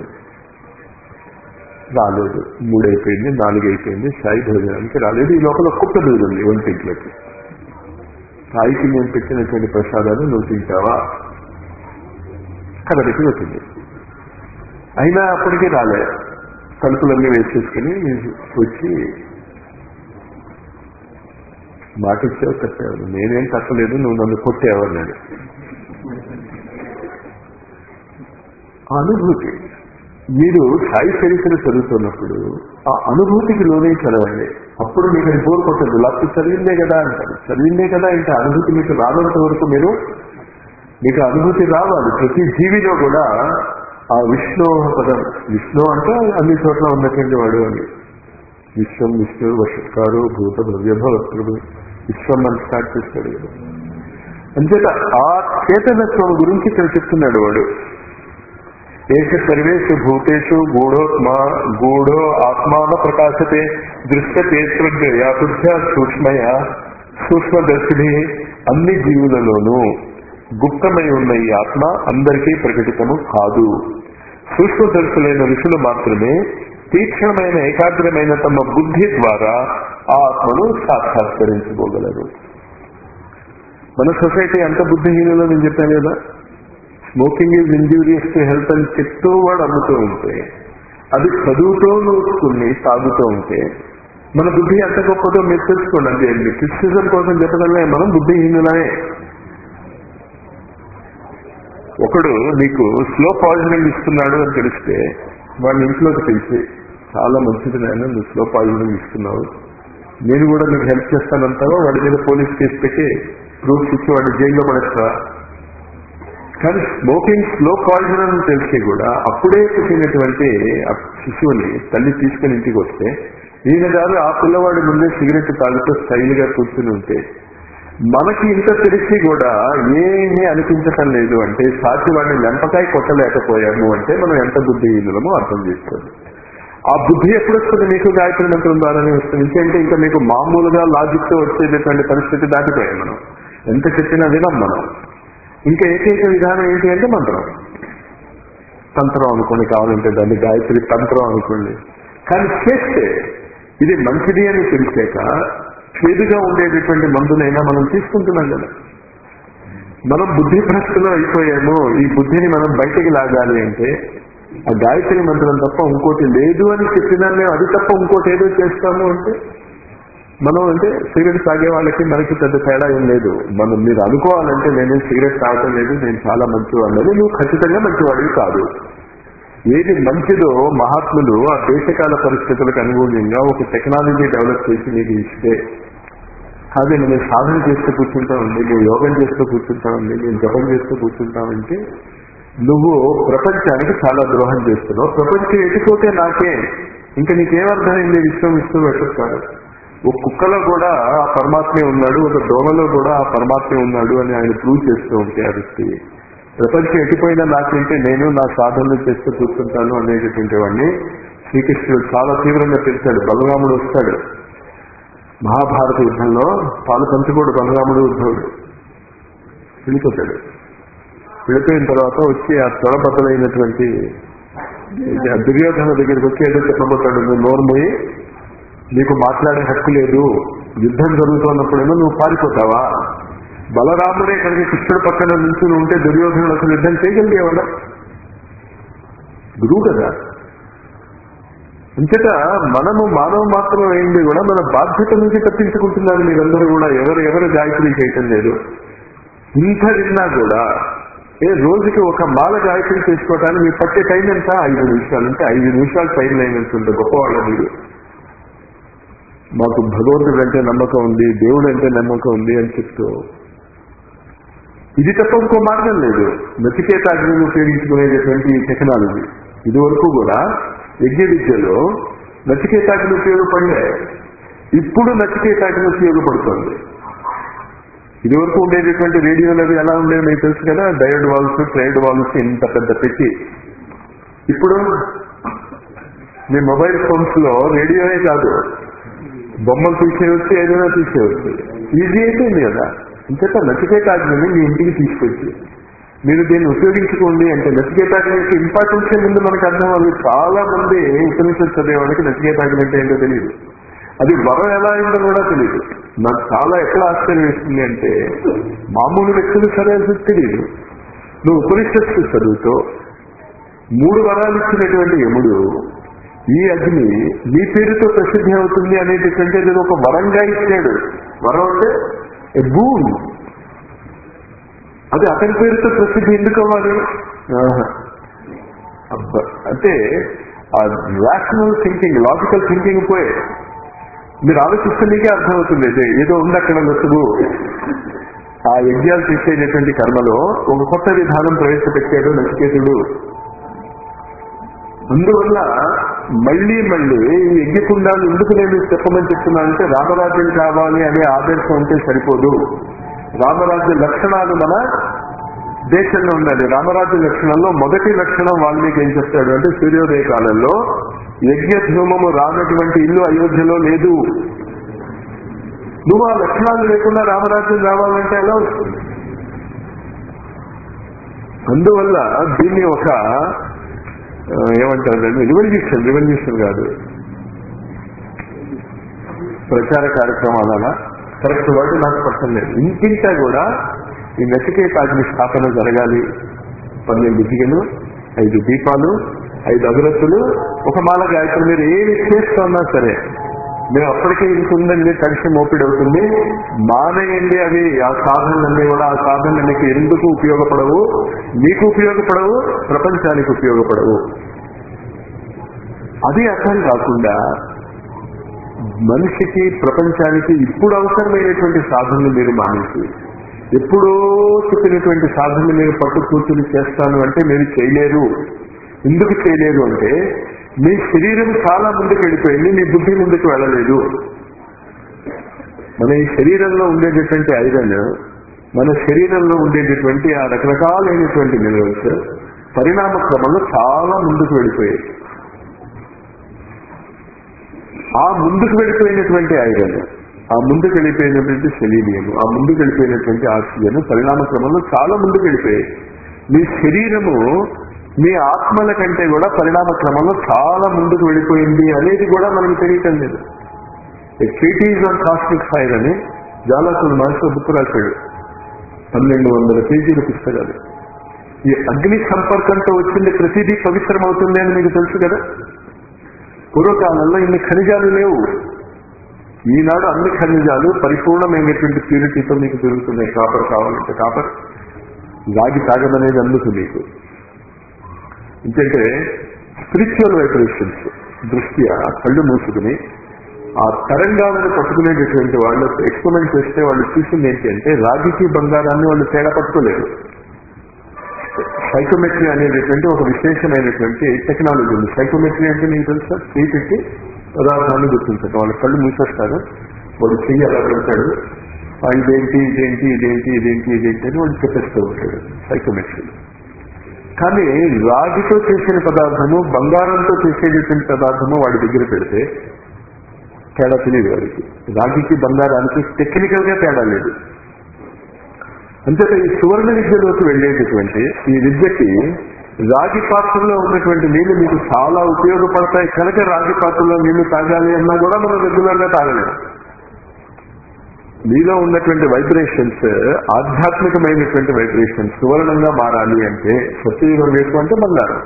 రాలేదు మూడు అయిపోయింది నాలుగు అయిపోయింది సాయి భోజనానికి రాలేదు ఈ లోపల కుక్క దూరింది ఒంటింట్లోకి సాయికి నేను పెట్టినటువంటి ప్రసాదాలు నువ్వు తింటావా కదలికి వచ్చింది అయినా అప్పటికి రాలే తలుపులన్నీ వేసేసుకుని వచ్చి మాట ఇచ్చావు కట్టావు నేనేం తప్పలేదు నువ్వు నన్ను కొట్టావు అన్నాడు ఆ అనుభూతి మీరు సాయి చరిత్ర చదువుతున్నప్పుడు ఆ అనుభూతికి లోనే చదవండి అప్పుడు మీకు అది బోర్ కొట్టదు లేకపోతే చదివిందే కదా అంటారు చదివిందే కదా ఇంకా అనుభూతి మీకు రానంత వరకు మీరు మీకు అనుభూతి రావాలి ప్రతి జీవిలో కూడా ఆ విష్ణు పదం విష్ణు అంటే అన్ని చోట్ల ఉన్నటువంటి వాడు అని విశ్వం విష్ణు వషత్కారు భూత భవ్యభవత్రుడు విశ్వం అని స్టార్ట్ చేస్తాడు కదా అంచేత ఆ చేతనత్వం గురించి ఇక్కడ చెప్తున్నాడు వాడు ఏష సర్వేషు భూతేషు గూఢోత్మా గూఢో ఆత్మాన ప్రకాశతే దృశ్యతే సృగ్య బుద్ధ సూక్ష్మయ సూక్ష్మదర్శిని అన్ని జీవులలోనూ గుప్తమై ఉన్న ఈ ఆత్మ అందరికీ ప్రకటితము కాదు సూక్ష్మదర్శులైన ఋషులు మాత్రమే తీక్షణమైన ఏకాగ్రమైన తమ బుద్ధి ద్వారా ఆ ఆత్మను సాక్షాత్కరించుకోగలరు మన సొసైటీ అంత బుద్ధిహీనులో నేను చెప్పాను కదా smoking is injurious to health అని చెప్తూ వాడు అమ్ముతూ ఉంటే అది చదువుతూ నూసుకుని తాగుతూ ఉంటే మన బుద్ధి ఎంత గొప్పదో మీరు తెలుసుకోండి అంటే క్రిస్టిజం కోసం చెప్పగలనే మనం బుద్ధిహీనులనే ఒకడు నీకు స్లో పాయిజనింగ్ ఇస్తున్నాడు అని తెలిస్తే వాడిని ఇంట్లోకి తెలిసి చాలా మంచిది నాయన నువ్వు స్లో పాయిజనింగ్ ఇస్తున్నావు నేను కూడా నీకు హెల్ప్ చేస్తానంటావా వాడి మీద పోలీస్ కేసు పెట్టి ప్రూఫ్స్ ఇచ్చి వాడి జైల్లో పడేస్తావా కానీ స్మోకింగ్ స్లో పాయిజన్ అని తెలిసి కూడా అప్పుడే పుట్టినటువంటి ఆ శిశువుని తల్లి తీసుకుని ఇంటికి వస్తే ఈయన గారు ఆ పిల్లవాడి ముందే సిగరెట్ తాగుతూ స్టైల్ గా కూర్చుని ఉంటే మనకి ఇంత తెలిసి కూడా ఏమీ అనిపించటం లేదు అంటే సాక్షి వాడిని లెంపకాయ కొట్టలేకపోయాము అంటే మనం ఎంత బుద్ధిహీనులమో అర్థం చేసుకోండి ఆ బుద్ధి ఎప్పుడు వస్తుంది మీకు గాయత్రి మంత్రం ద్వారానే వస్తుంది ఇంకేంటే ఇంకా మీకు మామూలుగా లాజిక్ తో వచ్చేటటువంటి పరిస్థితి దాటిపోయాం మనం ఎంత చెప్పినా వినం మనం ఇంకా ఏకైక విధానం ఏంటి అంటే మంత్రం తంత్రం అనుకోండి కావాలంటే దాన్ని గాయత్రి తంత్రం అనుకోండి కానీ చేస్తే ఇది మంచిది అని తెలిసాక చేదుగా ఉండేటటువంటి మందులైనా మనం తీసుకుంటున్నాం కదా మనం బుద్ధి భ్రష్టులో అయిపోయాము ఈ బుద్ధిని మనం బయటికి లాగాలి అంటే ఆ గాయత్రి మంత్రం తప్ప ఇంకోటి లేదు అని చెప్పినా మేము అది తప్ప ఇంకోటి ఏదో చేస్తాము అంటే మనం అంటే సిగరెట్ తాగే వాళ్ళకి మనకి పెద్ద తేడా ఏం లేదు మనం మీరు అనుకోవాలంటే నేనేం సిగరెట్ తాగటం లేదు నేను చాలా మంచివాడిని నువ్వు ఖచ్చితంగా మంచివాడివి కాదు ఏది మంచిదో మహాత్ములు ఆ దేశకాల పరిస్థితులకు అనుగుణంగా ఒక టెక్నాలజీ డెవలప్ చేసి నీకు ఇస్తే అదే నేను సాధన చేస్తూ కూర్చుంటామండి నేను యోగం చేస్తూ కూర్చుంటామండి నేను జపం చేస్తూ కూర్చుంటామంటే నువ్వు ప్రపంచానికి చాలా ద్రోహం చేస్తున్నావు ప్రపంచం ఎటుపోతే నాకే ఇంకా నీకేమర్థమైంది విశ్వం విశ్వం పెట్టేస్తారు ఒక కుక్కలో కూడా ఆ పరమాత్మే ఉన్నాడు ఒక దోమలో కూడా ఆ పరమాత్మే ఉన్నాడు అని ఆయన ప్రూవ్ చేస్తూ ఉంటే ఆ వ్యక్తి ప్రపంచం ఎటుపోయినా నాకంటే నేను నా సాధనలు చేస్తూ కూర్చుంటాను అనేటటువంటి వాడిని శ్రీకృష్ణుడు చాలా తీవ్రంగా తెలిసాడు బలరాముడు వస్తాడు మహాభారత యుద్ధంలో పాలు పంచుకోడు బలరాముడు ఉద్ధవుడు వెళ్ళిపోతాడు వెళ్ళిపోయిన తర్వాత వచ్చి ఆ త్వరబద్దలైనటువంటి దుర్యోధన దగ్గరికి వచ్చి ఏదో చెప్పబోతాడు నువ్వు నోరు పోయి నీకు మాట్లాడే హక్కు లేదు యుద్ధం జరుగుతున్నప్పుడేమో నువ్వు పారిపోతావా బలరాముడే కనుక కృష్ణుడు పక్కన నిల్చుని ఉంటే దుర్యోధనుడు అసలు యుద్ధం చేయగలిగేవాడు గురువు కదా అంతటా మనము మానవ మాత్రం ఏంటి కూడా మన బాధ్యత నుంచి తప్పించుకుంటున్నారు మీరందరూ కూడా ఎవరు ఎవరు గాయత్రి చేయటం లేదు ఇంత విన్నా కూడా ఏ రోజుకి ఒక మాల గాయత్రి చేసుకోవడానికి మీరు పట్టే టైం ఎంత ఐదు నిమిషాలు అంటే ఐదు నిమిషాలు టైం లైన్ ఉంటుంది గొప్పవాళ్ళ మీరు మాకు భగవంతుడు అంటే నమ్మకం ఉంది దేవుడు అంటే నమ్మకం ఉంది అని చెప్తూ ఇది తప్ప ఇంకో మార్గం లేదు నచికేతాగ్ని ఉపయోగించుకునేటటువంటి ఈ టెక్నాలజీ ఇది వరకు కూడా యజ్ఞ విద్యలో నచికేతాగ్ని ఉపయోగపడలే ఇప్పుడు నచికేతాగ్ని ఉపయోగపడుతుంది ఇది వరకు ఉండేటటువంటి రేడియోలు అవి ఎలా ఉండేవి మీకు తెలుసు కదా డయోడ్ వాల్స్ ట్రైడ్ వాల్స్ ఇంత పెద్ద పెట్టి ఇప్పుడు మీ మొబైల్ ఫోన్స్ లో రేడియోనే కాదు బొమ్మలు తీసేయవచ్చు ఏదైనా తీసేయవచ్చు ఈజీ అయిపోయింది కదా ఇంతట నచికేతాగ్ని మీ ఇంటికి తీసుకొచ్చి మీరు దీన్ని ఉపయోగించుకోండి అంటే నచికేతాగ్ని యొక్క ఇంపార్టెన్స్ ముందు మనకు అర్థం అవ్వదు చాలా మంది ఉపనిషత్ చదివేవాడికి నచికేతాగ్ని అంటే ఏంటో తెలియదు అది వరం ఎలా అయిందో కూడా తెలియదు నాకు చాలా ఎక్కడ ఆశ్చర్యం వేస్తుంది అంటే మామూలు వ్యక్తులు సరే అది తెలియదు నువ్వు ఉపనిషత్తు చదువుతో మూడు వరాలు ఇచ్చినటువంటి యముడు ఈ అగ్ని నీ పేరుతో ప్రసిద్ధి అవుతుంది అనేటటువంటి అది ఒక వరంగా ఇచ్చాడు వరం అంటే ఏ బూన్ అది అతని పేరుతో ప్రసిద్ధి ఎందుకు అవ్వాలి ఆహా. అబ్బా. అంటే ఆ రాషనల్ థింకింగ్ లాజికల్ థింకింగ్ పోయే మీరు ఆలోచిస్తే మీకే అర్థమవుతుంది ఇది ఏదో ఉంది అక్కడ నచ్చుడు ఆ యజ్ఞాలు చేసేటటువంటి కర్మలో ఒక కొత్త విధానం ప్రవేశపెట్టాడు నచికేతుడు అందువల్ల మళ్ళీ మళ్ళీ ఈ యజ్ఞకుండాలు ఎందుకు నేను చెప్పమని చెప్తున్నానంటే రామరాజ్యం కావాలి అనే ఆదర్శం ఉంటే సరిపోదు రామరాజ్య లక్షణాలు మన దేశంలో ఉండాలి రామరాజ్య లక్షణంలో మొదటి లక్షణం వాల్మీకి ఏం చెప్తాడు అంటే సూర్యోదయ కాలంలో యజ్ఞధూమము రానటువంటి ఇల్లు అయోధ్యలో లేదు నువ్వు ఆ లక్షణాలు లేకుండా రామరాజ్యం రావాలంటే ఎలా వస్తుంది అందువల్ల దీన్ని ఒక ఆ, ఏమంటారు రివల్యూషన్ రివల్యూషన్ కాదు ప్రచార కార్యక్రమాల కరెక్ట్ వర్డ్ నాకు పట్టం లేదు ఇంటింటా కూడా ఈ నచికేతాగ్ని స్థాపన జరగాలి పన్నెండు దిగలు ఐదు దీపాలు ఐదు అగరత్తులు ఒక మాల గాయత్రి మీరు ఏమి చేస్తున్నా సరే మేము అప్పటికే ఇంత ఉందండి తడిసి మోపిడి అవుతుంది మానేయండి అవి ఆ సాధనలన్నీ కూడా ఆ సాధనలు మీకు ఎందుకు ఉపయోగపడవు మీకు ఉపయోగపడవు ప్రపంచానికి ఉపయోగపడవు అది అర్థం కాకుండా మనిషికి ప్రపంచానికి ఇప్పుడు అవసరమైనటువంటి సాధనలు మీరు మానేసి ఎప్పుడో చెప్పినటువంటి సాధనలు మీరు పట్టు కూర్చుని చేస్తాను అంటే మీరు చేయలేరు ఎందుకు చేయలేరు అంటే మీ శరీరం చాలా ముందుకు వెళ్ళిపోయింది మీ బుద్ధి ముందుకు వెళ్ళలేదు మన ఈ శరీరంలో ఉండేటటువంటి ఐరన్ మన శరీరంలో ఉండేటటువంటి ఆ రకరకాలైనటువంటి మినరల్స్ పరిణామ క్రమంలో చాలా ముందుకు వెళ్ళిపోయాయి ఆ ముందుకు వెళ్ళిపోయినటువంటి ఐరన్ ఆ ముందుకు వెళ్ళిపోయినటువంటి సెలీనియం ఆ ముందుకు వెళ్ళిపోయినటువంటి ఆక్సిజన్ పరిణామ క్రమంలో చాలా ముందుకు వెళ్ళిపోయాయి మీ శరీరము మీ ఆత్మల కంటే కూడా పరిణామ క్రమంలో చాలా ముందుకు వెళ్ళిపోయింది అనేది కూడా మనకు తెలియటం లేదు ట్రీటీస్ ఆన్ కాస్మిక్ ఫైర్ అని జాలకుడు మనసులో బుక్ రాశాడు పన్నెండు వందల పేజీల పుస్తకాలు ఈ అగ్ని సంపర్కంతో వచ్చింది ప్రతిదీ పవిత్రమవుతుంది అని మీకు తెలుసు కదా పూర్వకాలంలో ఇన్ని ఖనిజాలు లేవు ఈనాడు అన్ని ఖనిజాలు పరిపూర్ణమైనటువంటి ప్యూరిటీతో మీకు దొరుకుతున్నాయి కాపర్ కావాలంటే కాపర్ రాగి తాగదనేది అందుకు మీకు ఎందుకంటే స్పిరిచువల్ వైబ్రేషన్స్ దృష్ట్యా కళ్ళు మూసుకుని ఆ తరంగాలను పట్టుకునేటటువంటి వాళ్ళు ఎక్స్పెరిమెంట్ చేస్తే వాళ్ళు చూసింది ఏంటి అంటే రాగికి బంగారాన్ని వాళ్ళు తేడా పట్టుకోలేరు సైకోమెట్రీ అనేటటువంటి ఒక విశేషమైనటువంటి టెక్నాలజీ ఉంది సైకోమెట్రీ అంటే మీకు తెలుసా చేయి పెట్టి పదార్థాన్ని గుర్తించడం వాళ్ళు కళ్ళు మూసేస్తారు వాడు చెయ్యి అలా పెడతాడు ఆ, ఇదేంటి ఇదేంటి ఇదేంటి ఇదేంటి ఇదేంటి అని వాడు చెప్పేస్తూ ఉంటాడు సైకోమెట్రీ కానీ రాగితో చేసిన పదార్థము బంగారంతో చేసేటటువంటి పదార్థము వాడి దగ్గర పెడితే తేడా తెలియదు వాడికి రాగికి బంగారానికి టెక్నికల్ గా తేడా లేదు అంతేత ఈ సువర్ణ విద్యలోకి వెళ్ళేటటువంటి ఈ విద్యకి రాగి పాత్రలో ఉన్నటువంటి నీళ్లు మీకు చాలా ఉపయోగపడతాయి కనుక రాగి పాత్రలో నీళ్లు తాగాలి అన్నా కూడా మనం రెగ్యులర్ గా తాగలేము మీలో ఉన్నటువంటి వైబ్రేషన్స్ ఆధ్యాత్మికమైనటువంటి వైబ్రేషన్స్ సువర్ణంగా మారాలి అంటే సత్యయుగం వేసు అంటే బంగారం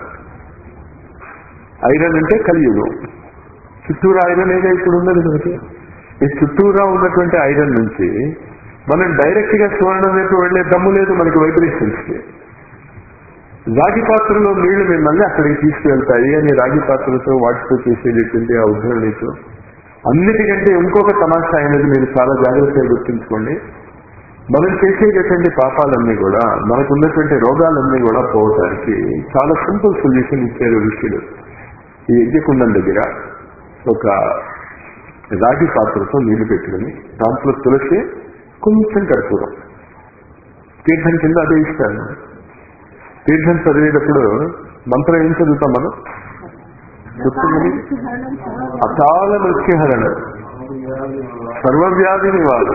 ఐరన్ అంటే కలియుగం చుట్టూరా ఐరన్ ఏదో ఇప్పుడు ఉన్నది మనకి ఈ చుట్టూరా ఉన్నటువంటి ఐరన్ నుంచి మనం డైరెక్ట్ గా సువర్ణం వైపు వెళ్లే దమ్ము లేదు మనకి వైబ్రేషన్స్ కి రాగి పాత్రలో నీళ్లు మిమ్మల్ని అక్కడికి తీసుకువెళ్తాయి అని రాగి పాత్రలతో వాటితో చేసేటటువంటి ఆ ఉద్ధరణతో అన్నిటికంటే ఇంకొక తమాషా అనేది మీరు చాలా జాగ్రత్తగా గుర్తుంచుకోండి మనం చేసేటటువంటి పాపాలన్నీ కూడా మనకు ఉన్నటువంటి రోగాలన్నీ కూడా పోవటానికి చాలా సింపుల్ సొల్యూషన్ ఇచ్చారు ఋషులు ఈ యజ్ఞకుండం దగ్గర ఒక రాగి పాత్రతో నీళ్లు పెట్టుకుని దాంట్లో తులసి కొంచెం కర్పూరం తీర్థం కింద అదే ఇస్తాను తీర్థం చదివేటప్పుడు మంత్రం ఏం చదువుతాం మనం చెప్తుంది అకాల మృత్యుహరణ సర్వవ్యాధి నివారణ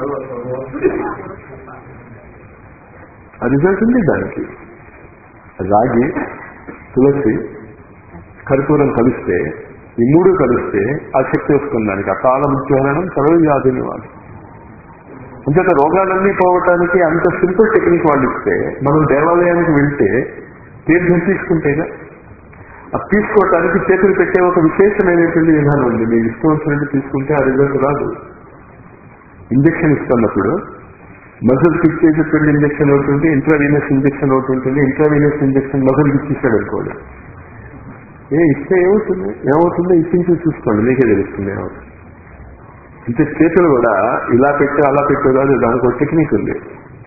ఆ రిజల్ట్ ఉంది దానికి రాగి తులసి కర్పూరం కలిస్తే ఈ మూడు కలిస్తే ఆ శక్తి వస్తుంది దానికి అకాల మృత్యుహరణం సర్వవ్యాధి నివారణ అంచేత రోగాలన్నీ పోవటానికి అంత సింపుల్ టెక్నిక్ వాళ్ళు ఇస్తే మనం దేవాలయానికి వెళ్తే తీర్థం తీసుకుంటేగా అది తీసుకోవటానికి చేతులు పెట్టే ఒక విశేషమైనటువంటి విధానం ఉంది మీకు ఇష్టం వచ్చినట్టు తీసుకుంటే ఆ రిజల్ట్ రాదు ఇంజక్షన్ ఇస్తున్నప్పుడు మజిల్ ఫిక్స్ చేసేటువంటి ఇంజక్షన్ ఒకటి ఉంటుంది ఇంట్రావీనస్ ఇంజక్షన్ ఒకటి ఉంటుంది ఇంట్రావీనస్ ఇంజక్షన్ మజిల్ ఇచ్చేసాడు అనుకోండి ఏ ఇస్తే ఏమవుతుంది ఏమవుతుందో ఇచ్చించి చూసుకోండి మీకే తెలుస్తుంది ఏమవుతుంది అంటే చేతులు కూడా ఇలా పెట్టు అలా పెట్టు కాదు దానికి ఒక టెక్నిక్ ఉంది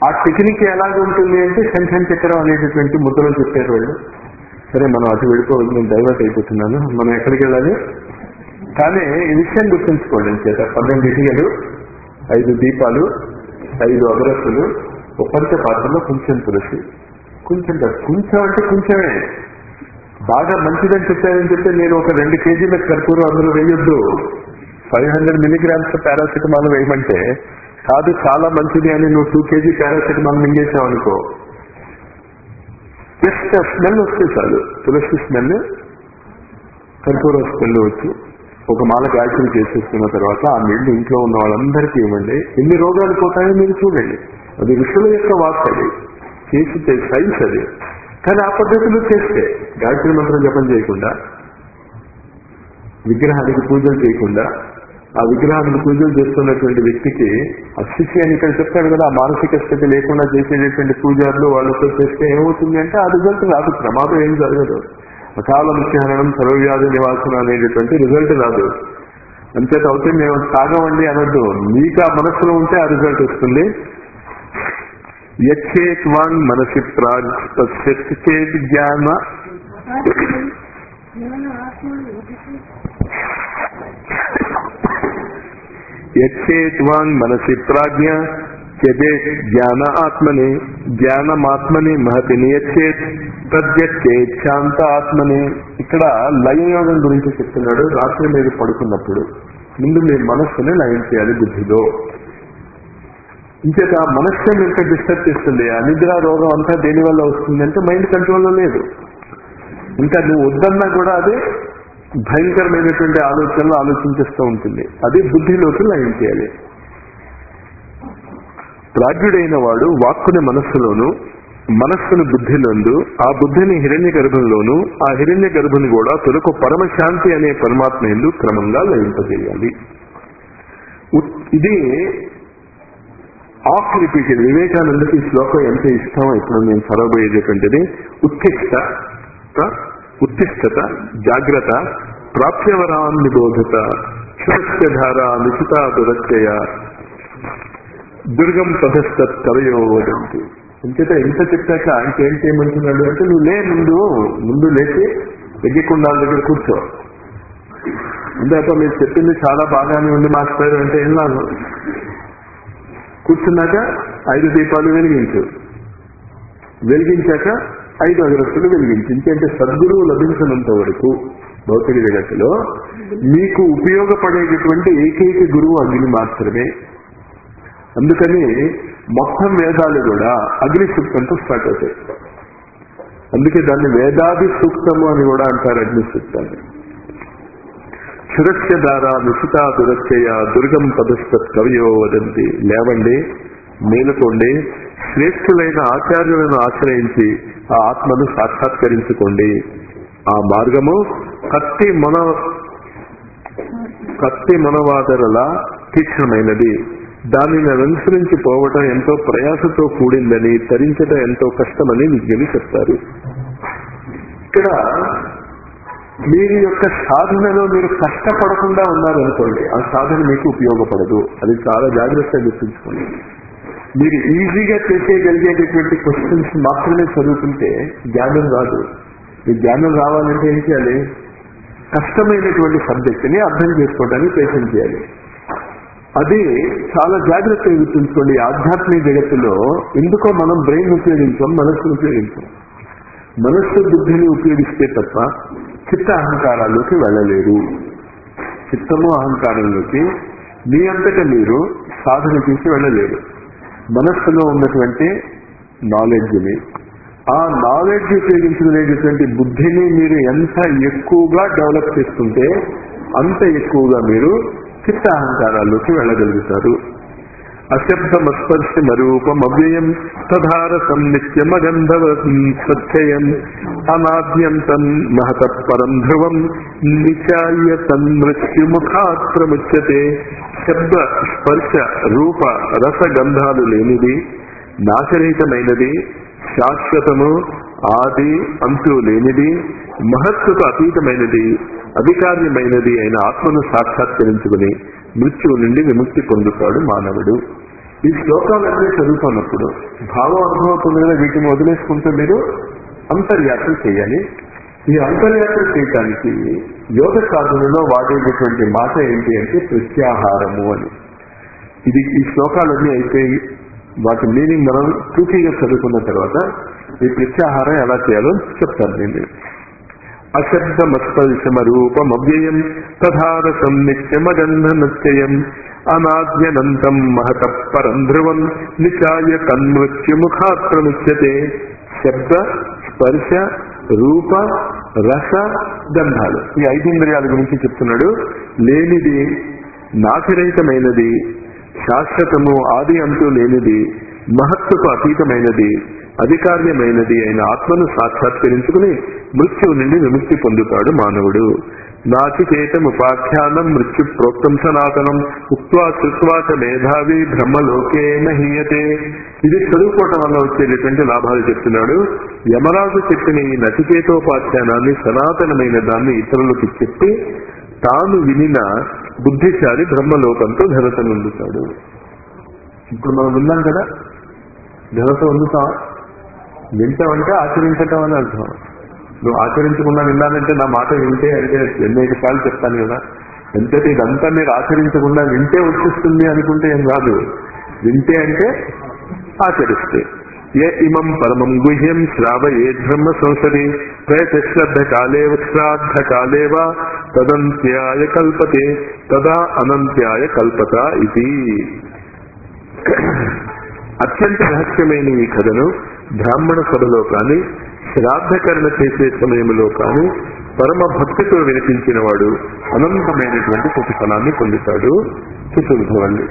ఆ టెక్నిక్ ఎలాగ ఉంటుంది అంటే శంఖం చక్రం అనేటటువంటి ముద్రలు చెప్పారు వాళ్ళు సరే మనం అటు వెళ్ళిపోవద్దు నేను డైవర్ట్ అయిపోతున్నాను మనం ఎక్కడికి వెళ్ళాలి కానీ ఈ విషయం గుర్తుంచుకోండి చేత పన్నెండు ఇటుకలు ఐదు దీపాలు ఐదు అగరత్తులు ఒక పంచ పాత్రలో కొంచెం తులసి కొంచెం కాదు. కొంచెం అంటే కొంచెమే బాగా మంచిదని చెప్పారని చెప్తే నేను ఒక రెండు కేజీల కర్పూరం అందులో వేయొద్దు ఫైవ్ హండ్రెడ్ మిలీగ్రామ్స్ పారాసిటమాల్ వేయమంటే కాదు చాలా మంచిది అని నువ్వు టూ కేజీ పారాసిటమాల్ మింగేసావు అనుకో జస్ట్ స్మెల్ వస్తే చాలు తులసి స్మెల్ కర్పూరం స్మెల్ వచ్చి ఒక మాల గాయత్రి చేసేసుకున్న తర్వాత ఆ నీళ్లు ఇంట్లో ఉన్న వాళ్ళందరికీ ఇవ్వండి ఎన్ని రోగాలు పోతాయో మీరు చూడండి అది ఋషుల యొక్క వాక్ అది చేసి సైన్స్ అది కానీ ఆ పద్ధతిలో చేస్తే గాయత్రి మంత్రం జపం చేయకుండా విగ్రహానికి పూజలు చేయకుండా ఆ విగ్రహానికి పూజలు చేస్తున్నటువంటి వ్యక్తికి ఆ స్థితి అని ఇక్కడ చెప్తాడు కదా ఆ మానసిక స్థితి లేకుండా చేసేటటువంటి పూజారులు వాళ్ళతో చేస్తే ఏమవుతుంది అంటే ఆ రిజల్ట్ రాదు ప్రమాదం ఏం జరగదు అకాల మృత్యుహరణం సర్వవ్యాధి నివాసన అనేటటువంటి రిజల్ట్ రాదు అంతేత అవుతే మేము తాగమండి అనొద్దు మీకు ఆ మనస్సులో ఉంటే ఆ రిజల్ట్ వస్తుంది యచ్చేత్ వాంగ్ మనసి ప్రాగ్ చేత్ జ్ఞాన యచ్చేత్ వాంగ్ మనసి ప్రాజ్ఞ యదే జ్ఞాన ఆత్మని జ్ఞానమాత్మని మహతి నియచ్చేత్ తద్యచ్చేత్ శాంత ఆత్మని ఇక్కడ లయయోగం గురించి చెప్తున్నాడు రాత్రి మీరు పడుకున్నప్పుడు ముందు మీ మనస్సుని లయం చేయాలి బుద్ధిలో ఇంకేత మనస్సు ఇంకా డిస్టర్బ్ చేస్తుంది ఆ నిద్ర రోగం అంతా దేని వల్ల వస్తుంది అంటే మైండ్ కంట్రోల్లో లేదు ఇంకా నువ్వు వద్దన్నా కూడా అది భయంకరమైనటువంటి ఆలోచనలు ఆలోచించేస్తూ ఉంటుంది అది బుద్ధిలోకి లయం చేయాలి ప్రాజ్ఞుడైన వాడు వాక్కుని మనస్సులోను మనస్సును బుద్ధినందు ఆ బుద్ధిని హిరణ్య గర్భంలోను ఆ హిరణ్య గర్భుని కూడా తొలకు పరమశాంతి అనే పరమాత్మ ఎందు క్రమంగా లయింపజేయాలి ఉత్- ఇది ఆఫ్ రిపీటెడ్ వివేకానందకి ఈ శ్లోకం ఎంత ఇష్టం ఇప్పుడు నేను చదవబోయేటటువంటిది ఉత్తిష్ట ఉత్తిష్టత జాగ్రత్త ప్రాప్యవరాన్ నిబోధత క్షరస్యధార నిశిత దురత్యయ దుర్గం పదస్తత్ కవయో వదంతి అంచేత ఇంత చెప్పాక ఇంకేం చేయమంటున్నాడు అంటే నువ్వు లే ముందు ముందు లేచి ఎగ్గికుండాల దగ్గర కూర్చో ఇందాక మీరు చెప్పింది చాలా బాగానే ఉంది మాస్టర్ అంటే ఏం లాభం కూర్చున్నాక ఐదు దీపాలు వెలిగించు వెలిగించాక ఐదు అగరత్తులు వెలిగించు ఇంకంటే సద్గురువు లభించినంత వరకు భౌతిక జగత్తులో మీకు ఉపయోగపడేటటువంటి ఏకైక గురువు అగ్ని మాత్రమే అందుకని మొత్తం వేదాలు కూడా అగ్ని సూక్తంతో స్టార్ట్ అవుతాయి అందుకే దాన్ని వేదాది సూక్తము అని కూడా అంటారు అగ్ని సూక్తాన్ని సురక్ష దార నిశిత దురక్షయ దుర్గం పదస్తత్ కవియో వదంతి లేవండి మేలుకోండి శ్రేష్ఠులైన ఆచార్యులను ఆశ్రయించి ఆ ఆత్మను సాక్షాత్కరించుకోండి ఆ మార్గము కత్తి మన కత్తి మనవాదరలా తీక్షణమైనది దానిని అనుసరించి పోవటం ఎంతో ప్రయాసతో కూడిందని తరించటం ఎంతో కష్టమని విజ్ఞని చెప్తారు ఇక్కడ మీరు యొక్క సాధనలో మీరు కష్టపడకుండా ఉన్నారనుకోండి ఆ సాధన మీకు ఉపయోగపడదు అది చాలా జాగ్రత్తగా గుర్తుంచుకోండి మీరు ఈజీగా చేసేయగలిగేటటువంటి క్వశ్చన్స్ మాత్రమే చదువుకుంటే జ్ఞానం రాదు ఈ జ్ఞానం రావాలంటే ఏం చేయాలి కష్టమైనటువంటి సబ్జెక్ట్ ని అర్థం చేసుకోవడానికి ప్రయత్నం చేయాలి అది చాలా జాగ్రత్తగా గుర్తుంచుకోండి ఈ ఆధ్యాత్మిక జగత్తులో ఎందుకో మనం బ్రెయిన్ ఉపయోగించాం మనస్సును ఉపయోగించాం మనస్సు బుద్ధిని ఉపయోగిస్తే తప్ప చిత్త అహంకారాల్లోకి వెళ్ళలేరు చిత్తము అహంకారంలోకి మీ అంతటా మీరు సాధన చేసి వెళ్ళలేరు మనస్సులో ఉన్నటువంటి నాలెడ్జ్ని ఆ నాలెడ్జ్ ఉపయోగించుకునేటటువంటి బుద్ధిని మీరు ఎంత ఎక్కువగా డెవలప్ చేసుకుంటే అంత ఎక్కువగా మీరు చిత్త అహంకారాల్లోకి వెళ్ళగలుగుతారు అశబ్దమస్పర్శ మరూపం అవ్యయం తధారసం నిత్యమగంధవ సత్యయం అనాద్యంతం మహత పరం ధ్రువం నిచాయ తన్మృత్యుముఖాత్ ప్రముచ్యతే శబ్ద స్పర్శ రూప రస గంధాలు లేనిది నాశరహితమైనది శాశ్వతము ఆది అంతు లేనిది మహత్వకు అతీతమైనది అధికార్యమైనది అయిన ఆత్మను సాక్షాత్కరించుకుని మృత్యువు నుండి విముక్తి పొందుతాడు మానవుడు ఈ శ్లోకాలన్నీ చదువుతున్నప్పుడు భావం అర్థమవుతుంది కదా వీటిని వదిలేసుకుంటూ మీరు అంతర్యాత్ర చేయాలి ఈ అంతర్యాత్ర చేయటానికి యోగ సాధనలో వాడేటటువంటి మాట ఏంటి అంటే ప్రత్యాహారము అని ఇది ఈ శ్లోకాలన్నీ అయిపోయి వాటి మీనింగ్ మనం టూకీగా చదువుకున్న తర్వాత ఈ ప్రత్యాహారం ఎలా చేయాలో చెప్తాను నేను అశబ్దమస్పర్శమ రూపమవ్యయం తథారసం నిత్యమగంధ నిత్యయం అనాద్యనంతం మహత పరం ధ్రువం నిచాయ తన్మృత్యుముఖాత్ ప్రముచ్యతే శబ్ద స్పర్శ రూప రస గంధాలు ఈ ఐదింద్రియాల గురించి చెప్తున్నాడు లేనిది నాశరహితమైనది శాశ్వతము ఆది అంటూ లేనిది మహత్వకు అతీతమైనది అధికార్యమైనది అయిన ఆత్మను సాక్షాత్కరించుకుని మృత్యువు నుండి విముక్తి పొందుతాడు మానవుడు నాచికేతముపాఖ్యానం మృత్యు ప్రోక్తం సనాతనం ఉక్వా శృత్వా చ మేధావి బ్రహ్మలోకే హీయతే ఇది చదువుకోవటం వల్ల వచ్చేటటువంటి లాభాలు చెప్తున్నాడు యమరాజు చెప్పిన ఈ నచికేతోపాఖ్యానాన్ని సనాతనమైన దాన్ని ఇతరులకు చెప్పి తాను వినిన బుద్ధిశాలి బ్రహ్మలోకంతో ఘనత పొందుతాడు ఇప్పుడు మనం విన్నాం కదా ఘనత పొందుతాం వింటామంటే ఆచరించటం అని అర్థం నువ్వు ఆచరించకుండా విన్నానంటే నా మాట వింటే అంటే ఎన్నైదు సార్లు చెప్తాను కదా ఎంతటి ఇదంతా మీరు ఆచరించకుండా వింటే వచ్చేస్తుంది అనుకుంటే ఏం కాదు వింటే అంటే ఆచరిస్తే ఏ ఇమం పరమం గుహ్యం శ్రావయే బ్రహ్మ సంసది ప్రయతశ్రద్ధ కాలే శ్రాద్ధ కాలే వా తదంత్యాయ కల్పతే తదా అనంత్యాయ కల్పత ఇది అత్యంత రహస్యమైన ఈ కథను బ్రాహ్మణ సభలో కానీ శ్రాద్ధకరణ చేసే సమయంలో కానీ పరమ భక్తితో వినిపించిన వాడు అనంతమైనటువంటి ప్రతిఫలాన్ని పొందుతాడు చతుర్థవల్లి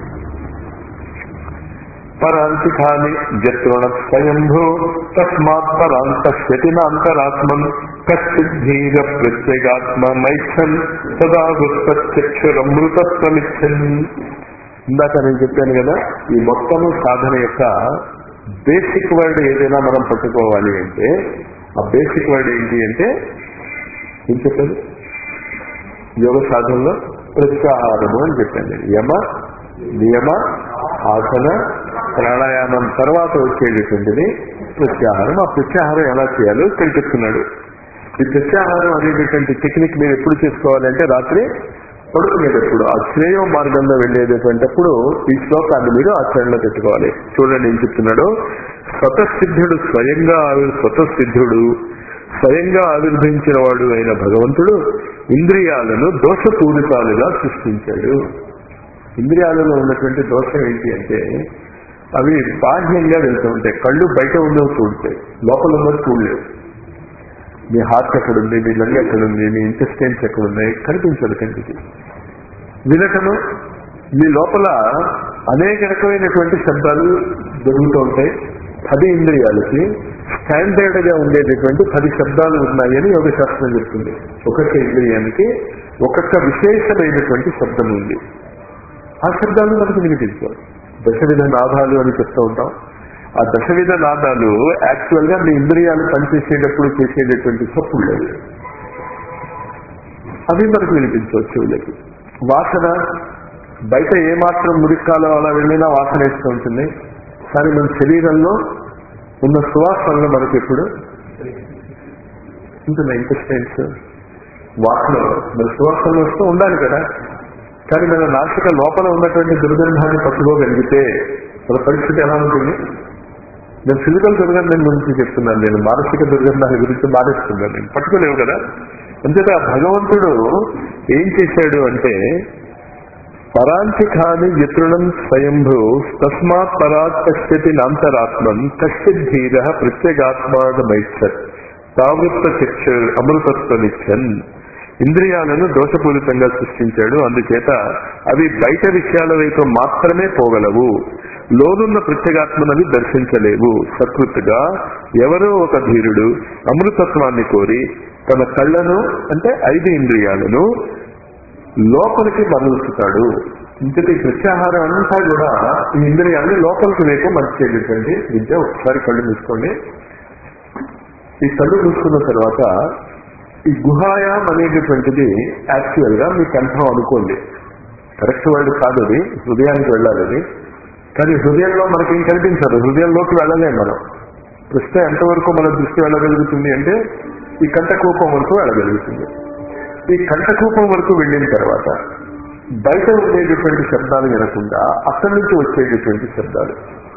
పరాంతికాని జత్రోణ స్వయంభో తస్మాత్ పరాంతశతినాంతరాత్మన్ కచ్చిద్ధీర ప్రత్యేగాత్మ మైచ్చన్ సదా గుప్తచక్షురమృతత్వమిచ్చన్ ఇందాక నేను చెప్పాను కదా ఈ మొత్తము సాధన యొక్క బేసిక్ వర్డ్ ఏదైనా మనం పట్టుకోవాలి అంటే ఆ బేసిక్ వర్డ్ ఏంటి అంటే ఏం చెప్పాను యోగ సాధనలో ప్రత్యాహారము అని చెప్పాను నేను యమ నియమ ఆసన ప్రాణాయామం తర్వాత వచ్చేటటువంటిది ప్రత్యాహారం ఆ ప్రత్యాహారం ఎలా చేయాలో ఇక్కడ చెప్తున్నాడు ఈ ప్రత్యాహారం అనేటటువంటి టెక్నిక్ మీరు ఎప్పుడు చేసుకోవాలంటే రాత్రి పడుకునేటప్పుడు ఆ శ్రేయో మార్గంలో వెళ్ళేటటువంటిప్పుడు ఈ శ్లోకాన్ని మీరు ఆచరణలో పెట్టుకోవాలి చూడండి ఏం చెప్తున్నాడు స్వతసిద్ధుడు స్వయంగా ఆవిర్ స్వతసిద్ధుడు స్వయంగా ఆవిర్భవించిన వాడు అయిన భగవంతుడు ఇంద్రియాలను దోషపూరితాలుగా సృష్టించాడు ఇంద్రియాలలో ఉన్నటువంటి దోషం ఏంటి అంటే అవి బాహ్యంగా వెళ్తూ ఉంటాయి కళ్ళు బయట ఉన్నవి చూడతాయి లోపల ఉన్నది చూడలేవు మీ హార్ట్ ఎక్కడుంది మీ లంగ్ ఎక్కడుంది మీ ఇంటెస్టైన్స్ ఎక్కడున్నాయి కనిపించదు కంటికి వినటము మీ లోపల అనేక రకమైనటువంటి శబ్దాలు జరుగుతూ ఉంటాయి పది ఇంద్రియాలకి స్టాండర్డ్ గా ఉండేటటువంటి పది శబ్దాలు ఉన్నాయని యోగ శాస్త్రం చెప్తుంది ఒక్కొక్క ఇంద్రియానికి ఒక్కొక్క విశేషమైనటువంటి శబ్దం ఉంది ఆ శబ్దాలు మనకు వినిపించారు దశవిధ నాదాలు అని చెప్తూ ఉంటాం ఆ దశవిధ నాదాలు యాక్చువల్ గా మీ ఇంద్రియాలు పనిచేసేటప్పుడు చేసేటటువంటి చప్పుళ్ళు అవి. అవి మనకు వినిపించవచ్చు వీళ్ళకి వాసన బయట ఏమాత్రం మురికాలో అలా వెళ్ళినా వాసన వేస్తూ ఉంటుంది కానీ మన శరీరంలో ఉన్న సువాసనలు మనకి ఎప్పుడు ఉంటుంది ఇంటెస్టైన్స్ వాసన మన సువాసనలు వస్తూ ఉండాలి కదా కానీ మన నాసిక లోపల ఉన్నటువంటి దుర్గంధాన్ని పట్టుకోగలిగితే మన పరిస్థితి ఎలా ఉంటుంది నేను ఫిజికల్ దుర్గంధం గురించి చెప్తున్నాను నేను మానసిక దుర్గంధాల గురించి మానేస్తున్నాను నేను పట్టుకోలేవు కదా అంతేత భగవంతుడు ఏం చేశాడు అంటే పరాంతికాని వితృణం స్వయంభూ తస్మాత్ పరాత్ పశ్యతి నాంతరాత్మన్ కశ్చిత్ ధీర ప్రత్యేగాత్మాగమైచ్చత్ తావృత్త చక్ష అమృతత్వనిచ్చన్ ఇంద్రియాలను దోషపూరితంగా సృష్టించాడు అందుచేత అవి బయట విషయాల వైపు మాత్రమే పోగలవు లోనున్న ప్రత్యేగాత్మనవి దర్శించలేవు సకృత్గా ఎవరో ఒక ధీరుడు అమృతత్వాన్ని కోరి తన కళ్ళను అంటే ఐదు ఇంద్రియాలను లోపలికి మరలుస్తాడు ఇంతటి ప్రత్యాహారం అంతా కూడా ఈ ఇంద్రియాన్ని లోపలికి వైపు మర్చేటటువంటి విద్య ఒకసారి కళ్ళు మూసుకోండి ఈ కళ్ళు మూసుకున్న తర్వాత ఈ గుహాయాం అనేటటువంటిది యాక్చువల్ గా మీ కంఠం అనుకోండి కరెక్ట్ వర్డ్ కాదు అది హృదయానికి వెళ్ళాలి అది కానీ హృదయంలో మనకేం కనిపించదు హృదయంలోకి వెళ్ళలేం మనం ప్రస్తుతం ఎంతవరకు మన దృష్టి వెళ్ళగలుగుతుంది అంటే ఈ కంఠకూపం వరకు వెళ్ళగలుగుతుంది ఈ కంఠకూపం వరకు వెళ్ళిన తర్వాత బయట ఉండేటటువంటి శబ్దాలు వినకుండా అక్కడి నుంచి వచ్చేటటువంటి శబ్దాలు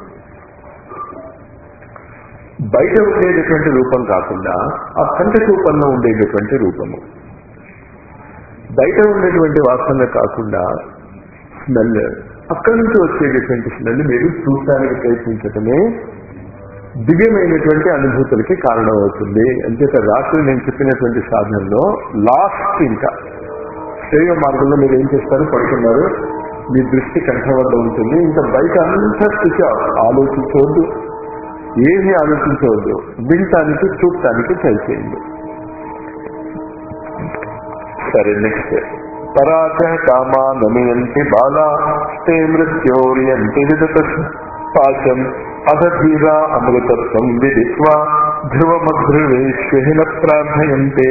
బయట ఉండేటటువంటి రూపం కాకుండా ఆ కంఠకూపంలో ఉండేటటువంటి రూపము బయట ఉండేటువంటి వాసన కాకుండా స్మెల్ అక్కడి నుంచి వచ్చేటటువంటి స్మెల్ మీరు చూడటానికి ప్రయత్నించటమే దివ్యమైనటువంటి అనుభూతులకి కారణమవుతుంది అంచేత రాత్రి నేను చెప్పినటువంటి సాధనలో లాస్ట్ ఇంకా శ్రేయ మార్గంలో మీరు ఏం చేస్తారు పడుతున్నారు మీ దృష్టి కంఠ వద్ద ఉంటుంది ఇంకా బయట అంతా స్థితి ఆలోచించవద్దు ఏమీ ఆలోచించవద్దు వినటానికి చూడటానికి ట్రై చేయండి సరే నెక్స్ట్ పరాచ కామా నమయంతి బాలా తే మృత్యోరియంతి విదత పాశం అధీరా అమృతత్వం విదిత్వా ధ్రువమధ్రువేశ్వహిన ప్రార్థయంతే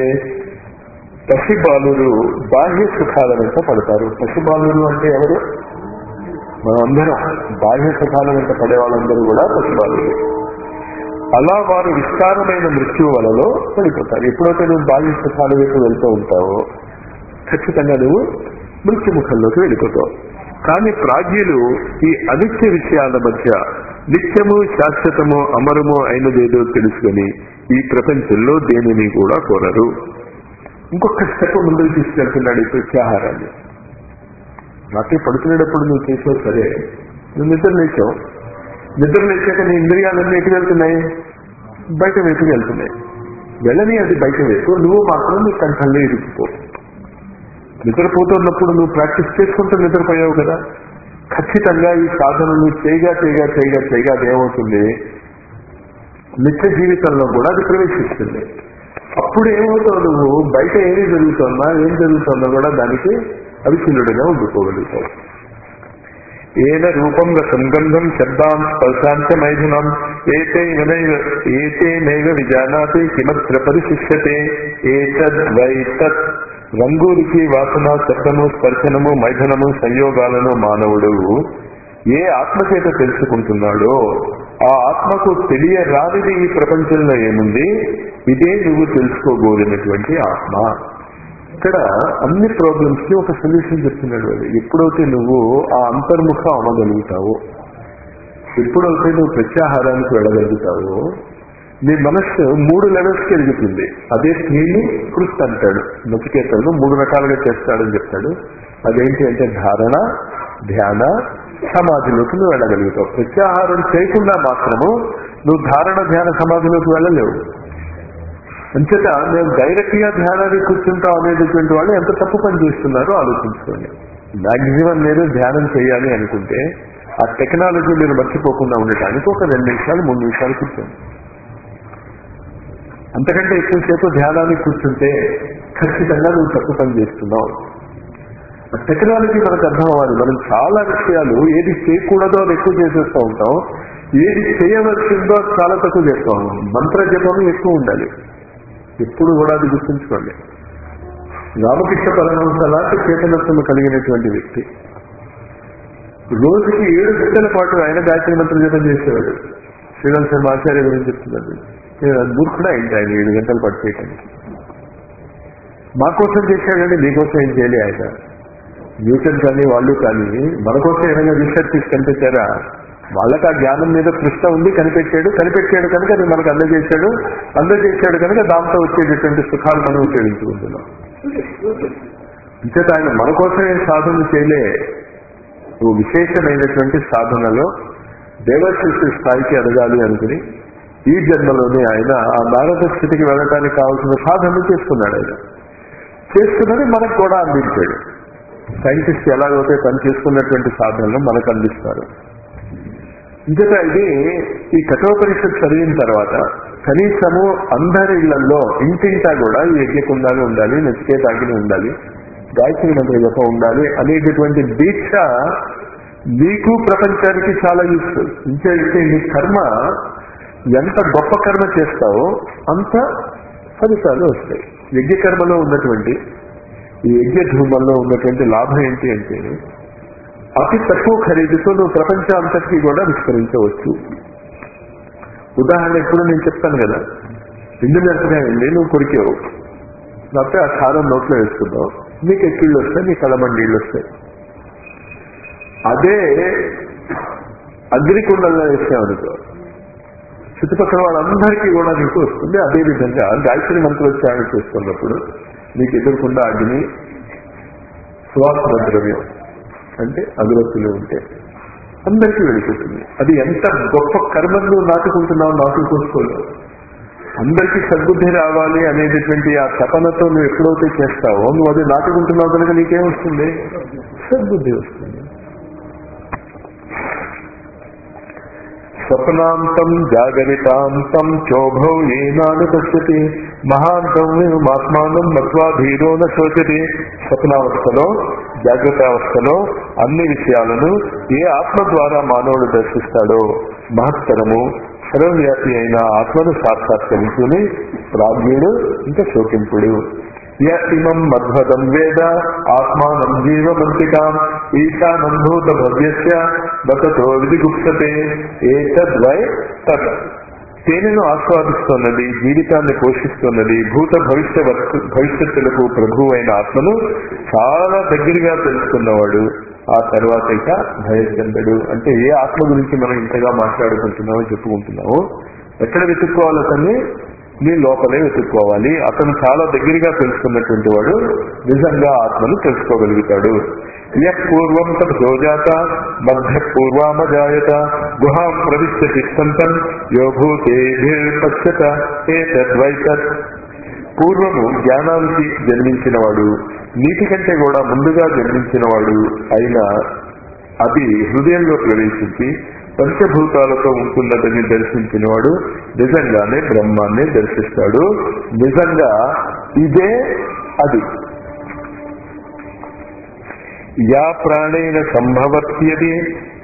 పసిబాలురు బాహ్య సుఖాల వెంట పడతారు పసిబాలురు అంటే ఎవరు మనమందరం బాహ్య సుఖాల వెంట పడే వాళ్ళందరూ కూడా పసిబాలురు అలా వారు విస్తారమైన మృత్యు వలలో పడిపోతారు ఎప్పుడైతే నువ్వు బాహ్య సుఖాల వైపు వెళ్తూ ఉంటావో ఖచ్చితంగా నువ్వు మృత్యుముఖంలోకి వెళ్ళిపోతావు కానీ ప్రాజ్ఞులు ఈ అనిత్య విషయాల మధ్య నిత్యము శాశ్వతము అమరము అయినదేదో తెలుసుకొని ఈ ప్రపంచంలో దేనిని కూడా కోరరు ఇంకొక స్టెప్ ముందుకు తీసుకెళ్తున్నాడు ఈ ప్రత్యాహారాన్ని రాత్రి పడుకునేటప్పుడు నువ్వు చేసావు సరే నువ్వు నిద్ర లేచావు నిద్ర లేచాక నీ ఇంద్రియాలన్నీ ఎటు వెళ్తున్నాయి బయట వైపుకి వెళ్తున్నాయి వెళ్ళని అది బయట వైపు నువ్వు మాత్రం నీ కంఠంలో ఇరుక్కుపో నిద్రపోతున్నప్పుడు నువ్వు ప్రాక్టీస్ చేసుకుంటూ నిద్రపోయావు కదా ఖచ్చితంగా ఈ సాధనలు చేయగా చేయగా చేయగా చేయగా అదేమవుతుంది నిత్య జీవితంలో కూడా అది ప్రవేశిస్తుంది అప్పుడు ఏమవుతావు నువ్వు బయట ఏమి జరుగుతుందా ఏం జరుగుతుందో కూడా దానికి అవిచిల్లుడుగా ఉండిపోగలుగుతావు ఏన రూపం సంగంధం శబ్దాం స్పర్శాంత మైథునం ఏతైనైవ ఏతేనైవ విజానాతి కిమత్ర పరిశిష్యతే ఏతద్ వై తత్ రంగు రుచి వాసన శబ్దము స్పర్శనము మైథునము సంయోగాలను మానవుడు ఏ ఆత్మ చేత తెలుసుకుంటున్నాడో ఆ ఆత్మకు తెలియరానిది ఈ ప్రపంచంలో ఏముంది ఇదే నువ్వు తెలుసుకోగోరినటువంటి ఆత్మ ఇక్కడ అన్ని ప్రాబ్లమ్స్ కి ఒక సొల్యూషన్ చెప్తున్నాడు వాడు ఎప్పుడైతే నువ్వు ఆ అంతర్ముఖం అవ్వగలుగుతావో ఎప్పుడైతే నువ్వు ప్రత్యాహారానికి వెళ్ళగలుగుతావో నీ మనస్సు మూడు లెవెల్స్కి ఎదుగుతుంది అదే స్త్రీని కృష్ణ అంటాడు నచికేతలను మూడు రకాలుగా చేస్తాడని చెప్తాడు అదేంటి అంటే ధారణ ధ్యాన సమాధిలోకి నువ్వు వెళ్ళగలుగుతావు ప్రత్యాహారం చేయకుండా మాత్రము నువ్వు ధారణ ధ్యాన సమాధిలోకి వెళ్ళలేవు అంచేత మేము డైరెక్ట్ గా ధ్యానాన్ని కూర్చుంటాం అనేటటువంటి వాళ్ళు ఎంత తప్పు పని చేస్తున్నారో ఆలోచించుకోండి మాక్సిమం మీరు ధ్యానం చేయాలి అనుకుంటే ఆ టెక్నాలజీ మీరు మర్చిపోకుండా ఉండటానికి ఒక రెండు నిమిషాలు మూడు నిమిషాలు కూర్చోండి అంతకంటే ఎక్కువసేపు ధ్యానానికి కూర్చుంటే ఖచ్చితంగా నువ్వు తప్పు పని చేస్తున్నావు ఆ టెక్నాలజీ మనకు అర్థం అవ్వాలి మనం చాలా విషయాలు ఏది చేయకూడదో అది ఎక్కువ చేసేస్తూ ఉంటాం ఏది చేయవలసిందో చాలా తక్కువ చేస్తాం మంత్ర జపం ఎక్కువ ఉండాలి ఎప్పుడు కూడా అది గుర్తుంచుకోండి రామకృష్ణ పరమహంస లాంటి చేతనత్వం కలిగినటువంటి వ్యక్తి రోజుకి ఏడు గంటల పాటు ఆయన గాయత్రి మంత్ర జపం చేసేవాడు శ్రీరామ్ శర్మ ఆచార్య గురించి చెప్తున్నాడు నేను మూర్ఖుడా ఏంటి ఆయన ఏడు గంటలు పాటు చేయటానికి మా కోసం చేశాడండి మీకోసం ఏం చేయాలి ఆయన న్యూటన్ కానీ వాళ్ళు కానీ మన కోసం ఏమైనా రీసెర్చ్ చేసి కనిపెట్టారా వాళ్ళకి ఆ జ్ఞానం మీద కృష్ణ ఉంది కనిపెట్టాడు కనిపెట్టాడు కనుక అది మనకు అందజేశాడు అందజేశాడు కనుక దాంతో వచ్చేటటువంటి సుఖాలు మనం ఉపయోగించుకుంటున్నాం అంచేత ఆయన మన కోసమే సాధన చేయలే ఓ విశేషమైనటువంటి సాధనలో దేవశిష్టి స్థాయికి ఎదగాలి అనుకుని ఈ జన్మలోనే ఆయన ఆ నారద స్థితికి వెళ్ళడానికి కావాల్సిన సాధనలు చేసుకున్నాడు ఆయన చేసుకున్నది మనకు కూడా అందించాడు సైంటిస్ట్ ఎలాగైతే పని చేసుకున్నటువంటి సాధనలు మనకు అందిస్తారు ఇంకట ఇది ఈ కఠోపనిషత్ చదివిన తర్వాత కనీసము అందరి ఇళ్లలో ఇంటింటా కూడా ఈ యజ్ఞకుండాలి ఉండాలి నచికేతాగిని ఉండాలి గాయత్రి మంత్ర జపం ఉండాలి అనేటటువంటి దీక్ష నీకు ప్రపంచానికి చాలా యూస్ఫుల్ ఇంకేంటే నీ కర్మ ఎంత గొప్ప కర్మ చేస్తావో అంత ఫలితాలు వస్తాయి యజ్ఞ కర్మలో ఉన్నటువంటి ఈ యజ్ఞ ధూమంలో ఉన్నటువంటి లాభం ఏంటి అంటే అతి తక్కువ ఖరీదుతో నువ్వు ప్రపంచం అంతటికీ కూడా విస్తరించవచ్చు ఉదాహరణ ఇప్పుడు నేను చెప్తాను కదా ఇందు మిరపకాయండి నువ్వు కొరికావు లేకపోతే ఆ కారం నోట్లో వేసుకున్నావు నీకు ఎక్కిళ్ళు వస్తాయి నీ కళ్ళమండి నీళ్ళు వస్తాయి అదే అగ్నికుండల్లో వేసామనుకో చుట్టుపక్కల వాళ్ళందరికీ కూడా నీకు వస్తుంది అదే విధంగా గాయత్రి మంత్రోచ్చారణ చేస్తున్నప్పుడు నీకు ఎదుర్కొండ అగ్ని సువాసన ద్రవ్యం అంటే అగరత్తులు ఉంటే అందరికీ వెళ్ళిపోతుంది అది ఎంత గొప్ప కర్మను నువ్వు నాటుకుంటున్నావు నాటుకోసుకోలేవు అందరికీ సద్బుద్ధి రావాలి అనేటటువంటి ఆ తపనతో నువ్వు ఎప్పుడైతే చేస్తావో నువ్వు అది నాటుకుంటున్నావు కనుక నీకేం వస్తుంది సద్బుద్ధి వస్తుంది స్వప్నాంతం జాగరితాంతం చోభౌ ఏనాను పశ్యతి మహాంతం ఆత్మానం మత్వా ధీరో న శోచతి స్వప్నావస్థలో జాగ్రత్తావస్థలో అన్ని విషయాలను ఏ ఆత్మ ద్వారా మానవుడు దర్శిస్తాడో మహత్తరము సర్వవ్యాపి అయిన ఆత్మను సాక్షాత్కరించుని ప్రాజ్ఞుడు ఇంకా శోకింపుడు యమం మధ్వదం వేద ఆత్మానం జీవమంతికాం ఈశానం భూత భవ్యస్య బతతో విధిగుప్సతే ఏతద్వై తత్ తేనెను ఆస్వాదిస్తున్నది జీవితాన్ని పోషిస్తున్నది భూత భవిష్య భవిష్యత్తులకు ప్రభు అయిన ఆత్మను చాలా దగ్గరగా తెలుసుకున్నవాడు ఆ తర్వాత ఇక భయచందడు అంటే ఏ ఆత్మ గురించి మనం ఇంతగా మాట్లాడుకుంటున్నామో చెప్పుకుంటున్నామో ఎక్కడ వెతుక్కోవాలి అతన్ని నీ లోపలే వెతుక్కోవాలి అతను చాలా దగ్గరగా తెలుసుకున్నటువంటి వాడు నిజంగా ఆత్మను తెలుసుకోగలుగుతాడు యః పూర్వం తోజాత మధ్య పూర్వామజాయత గుహాం ప్రవిశ్య తిష్టంతం యో భూతేభిర్పశ్యత ఏ తద్వైతత్ పూర్వము జ్ఞానానికి జన్మించినవాడు నీటి కంటే కూడా ముందుగా జన్మించినవాడు అయిన అది హృదయంలో ప్రవేశించి పంచభూతాలతో ఉంటున్నదని దర్శించినవాడు నిజంగానే బ్రహ్మాన్ని దర్శిస్తాడు నిజంగా ఇదే అది యా ప్రాణేన సంభవత్యది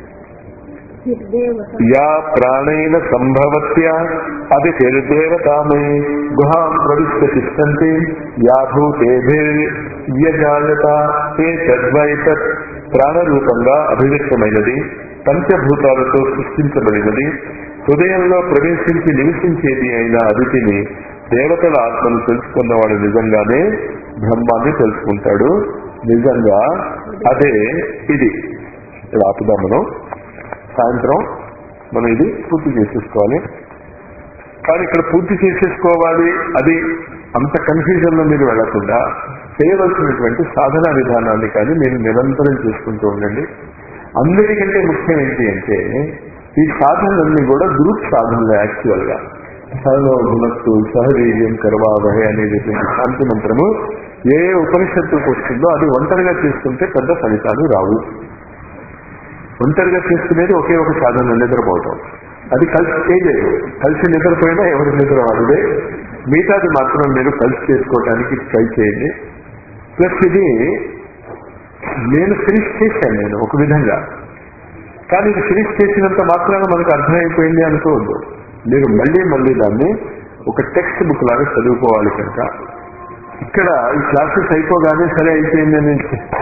యా ప్రాణేన సంభవత్య అది తిరుదేవతామే గుహాం ప్రవిశ్య తిష్టంతి యా భూతేభిర్యజాయత ఏ తద్వైతత్ ప్రాణరూపంగా అభివ్యక్తమైనది పంచభూతాలతో సృష్టించబడినది హృదయంలో ప్రవేశించి నివసించేది అయిన అదితిని దేవతల ఆత్మను తెలుసుకున్నవాడు నిజంగానే బ్రహ్మాన్ని తెలుసుకుంటాడు నిజంగా అదే ఇది ఇలా ఆపుదాం మనం సాయంత్రం మనం ఇది పూర్తి చేసేసుకోవాలి కానీ ఇక్కడ పూర్తి చేసేసుకోవాలి అది అంత కన్ఫ్యూజన్ లో మీరు వెళ్లకుండా చేయవలసినటువంటి సాధనా విధానాన్ని కానీ మీరు నిరంతరం చేసుకుంటూ ఉండండి అందరికంటే ముఖ్యం ఏంటి అంటే ఈ సాధనలన్నీ కూడా గ్రూప్ సాధనలు యాక్చువల్ గా సహలో గుణత్తు సహవీర్యం కర్వావహే అనేటువంటి శాంతి మంత్రము ఏ ఉపనిషత్తుకు వస్తుందో అది ఒంటరిగా చేసుకుంటే పెద్ద ఫలితాలు రావు ఒంటరిగా చేసుకునేది ఒకే ఒక సాధన నిద్రపోవటం అది కలిసి చేయలేదు కలిసి నిద్రపోయినా ఎవరి నిద్ర వాళ్ళదే మిగతాది మాత్రం మీరు కలిసి చేసుకోవడానికి ట్రై చేయండి ప్లస్ ఇది నేను ఫినిష్ చేశాను నేను ఒక విధంగా కానీ ఇది ఫినిష్ చేసినంత మాత్రాన మనకు అర్థమైపోయింది అనుకోవద్దు మీరు మళ్ళీ మళ్ళీ దాన్ని ఒక టెక్స్ట్ బుక్ లాగా చదువుకోవాలి కనుక ఇక్కడ ఈ క్లాసెస్ అయిపోగానే సరే అయిపోయింది అని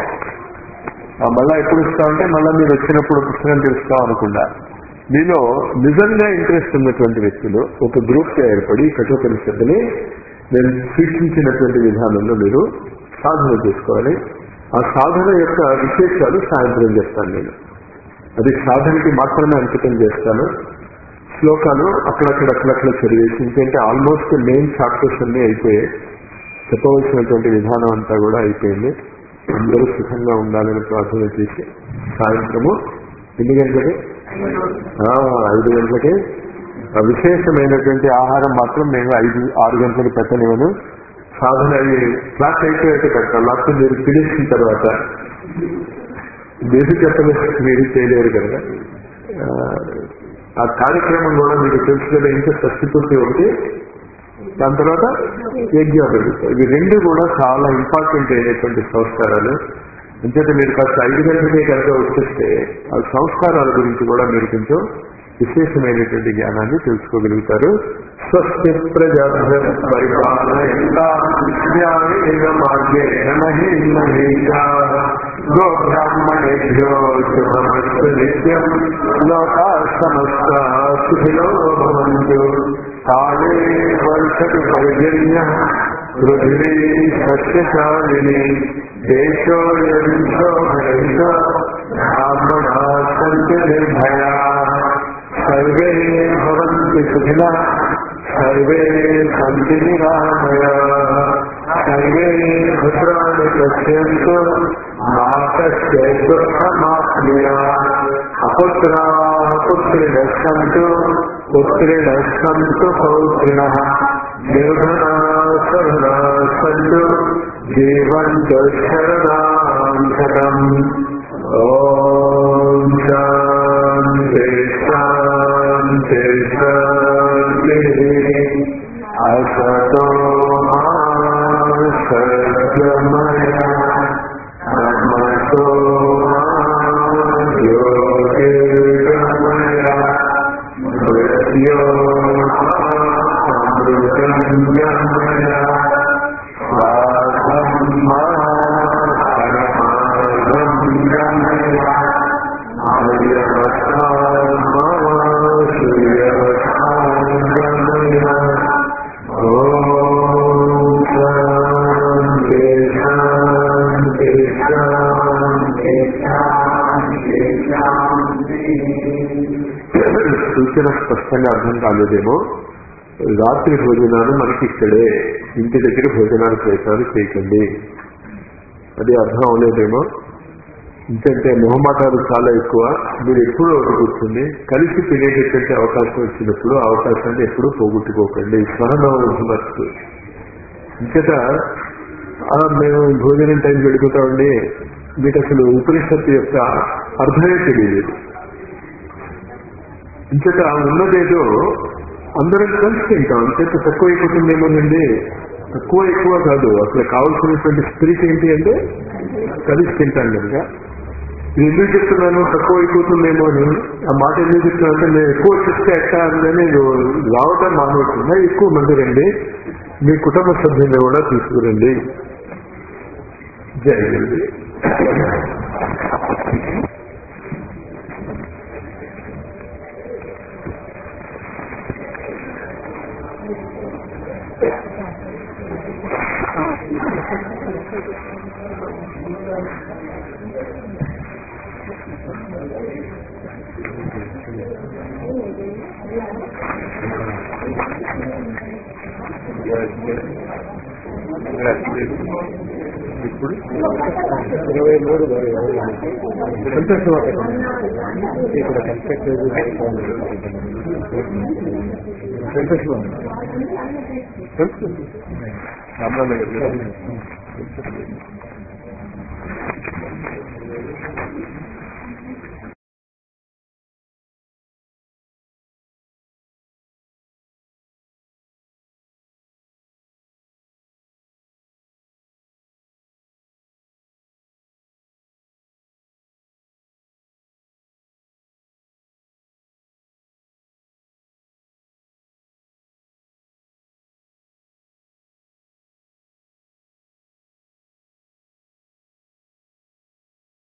మళ్ళా ఎప్పుడు ఇస్తామంటే మళ్ళీ మీరు వచ్చినప్పుడు పుస్తకం తెలుస్తాం అనుకుండా మీలో నిజంగా ఇంట్రెస్ట్ ఉన్నటువంటి వ్యక్తులు ఒక గ్రూప్ గా ఏర్పడి కఠోపనిషత్తుని నేను సూచించినటువంటి విధానంలో మీరు సాధన చేసుకోవాలి ఆ సాధన యొక్క విశేషాలు సాయంత్రం చేస్తాను నేను అది సాధనకి మాత్రమే అంకితం చేస్తాను శ్లోకాలు అక్కడక్కడ అక్కడక్కడ చదివేసి ఇంకంటే ఆల్మోస్ట్ మెయిన్ చాప్టర్స్ అన్ని అయిపోయాయి చెప్పవలసినటువంటి విధానం అంతా కూడా అయిపోయింది అందరూ సుఖంగా ఉండాలని ప్రార్థన చేసి సాయంత్రము ఎన్ని గంటలకి ఆ, ఐదు గంటలకి ఆ విశేషమైనటువంటి ఆహారం మాత్రం మేము ఐదు ఆరు గంటలకు పెట్టనివ్వను సాధన అది క్లాస్ అయిపోయాక పెడతాం లేకపోతే మీరు తినేసిన తర్వాత మీరు చెప్పలేదు మీరు చేయలేరు కనుక ఆ, ఆ కార్యక్రమం కూడా మీకు తెలుసు కదా ఇంకా షష్టిపూర్తి ఒకటి దాని తర్వాత యజ్ఞాలు ఇవి రెండు కూడా చాలా ఇంపార్టెంట్ అయినటువంటి సంస్కారాలు అంచేత మీరు కాస్త ఐదు గంటలకే కనుక వచ్చేస్తే ఆ సంస్కారాల గురించి కూడా మీరు కొంచెం విశేషమైనటువంటి జ్ఞానాన్ని తెలుసుకోగలుగుతారు స్వస్తి ప్రజాభ్య పరిపాలయంతా న్యాయేన మార్గేణ మహేషా గోబ్రాహ్మణేభ్యో శుభమస్తు నిత్యం లోకా సమస్త సుఖినో భవంతు కాళే వర్షతు పర్జన్య పృథివీ సత్యశాలిని దేశోయం శోభయంత బ్రాహ్మణా సంత నిర్భయా సర్వే భవంతి సుఖినः సర్వే సంతి నిరామయా సర్వే భద్రాణి పశ్యంతు మా కశ్చ దుఃఖమాప్నుయా అపుత్రా పుత్రిణः సంతు పుత్రిణः సంతు పౌత్రిణः నిర్ధనా సధనా సంతు జీవంతు శరణాం శతం ఓం శాంతి శాంతి శాంతి అసతో మా సత్యమయ నమతో మా జ్యోతిర్గమయ మృత్యో అమృతంగమయ స్వాహం మా పరమాగమ్యమయ సూచన స్పష్టంగా అర్థం కాలేదేమో రాత్రి భోజనాలు మనకి ఇక్కడే ఇంటి దగ్గర భోజనాలు ప్రయత్నాలు చేయకండి అది అర్థం అవలేదేమో ఇంకంటే మొహమాటాలు చాలా ఎక్కువ మీరు ఎప్పుడూ ఒకటి కూర్చుంది కలిసి తినేటటువంటి అవకాశం వచ్చినప్పుడు ఆ అవకాశాన్ని ఎప్పుడూ పోగొట్టుకోకండి స్మరణవస్తు ఇంకట ఆ, మేము భోజనం టైం గడుపుతామండి మీకు అసలు ఉపనిషత్తు యొక్క అర్థమే తెలియలేదు ఇంకట ఉన్నదేదో అందరం కలిసి తింటాం అంతేత తక్కువ అయిపోతుందేమోనండి తక్కువ ఎక్కువ కాదు అసలు కావాల్సినటువంటి స్పిరిట్ ఏంటి అంటే కలిసి తింటాం కనుక నేను ఎందుకు చెప్తున్నాను తక్కువ అయిపోతుందేమో అని ఆ మాట ఎందుకు చెప్తున్నాను అంటే నేను ఎక్కువ చూస్తే ఎట్టా అని రావటం మానవుతుందా ఎక్కువ మంది రండి మీ కుటుంబ సభ్యుల్ని కూడా తీసుకురండి జై గురుదేవ్. ఇప్పుడు ఇరవై మూడు సంతోషం ఇక్కడ కన్స్ట్రక్ట్ సంతోషం రామరావు గారు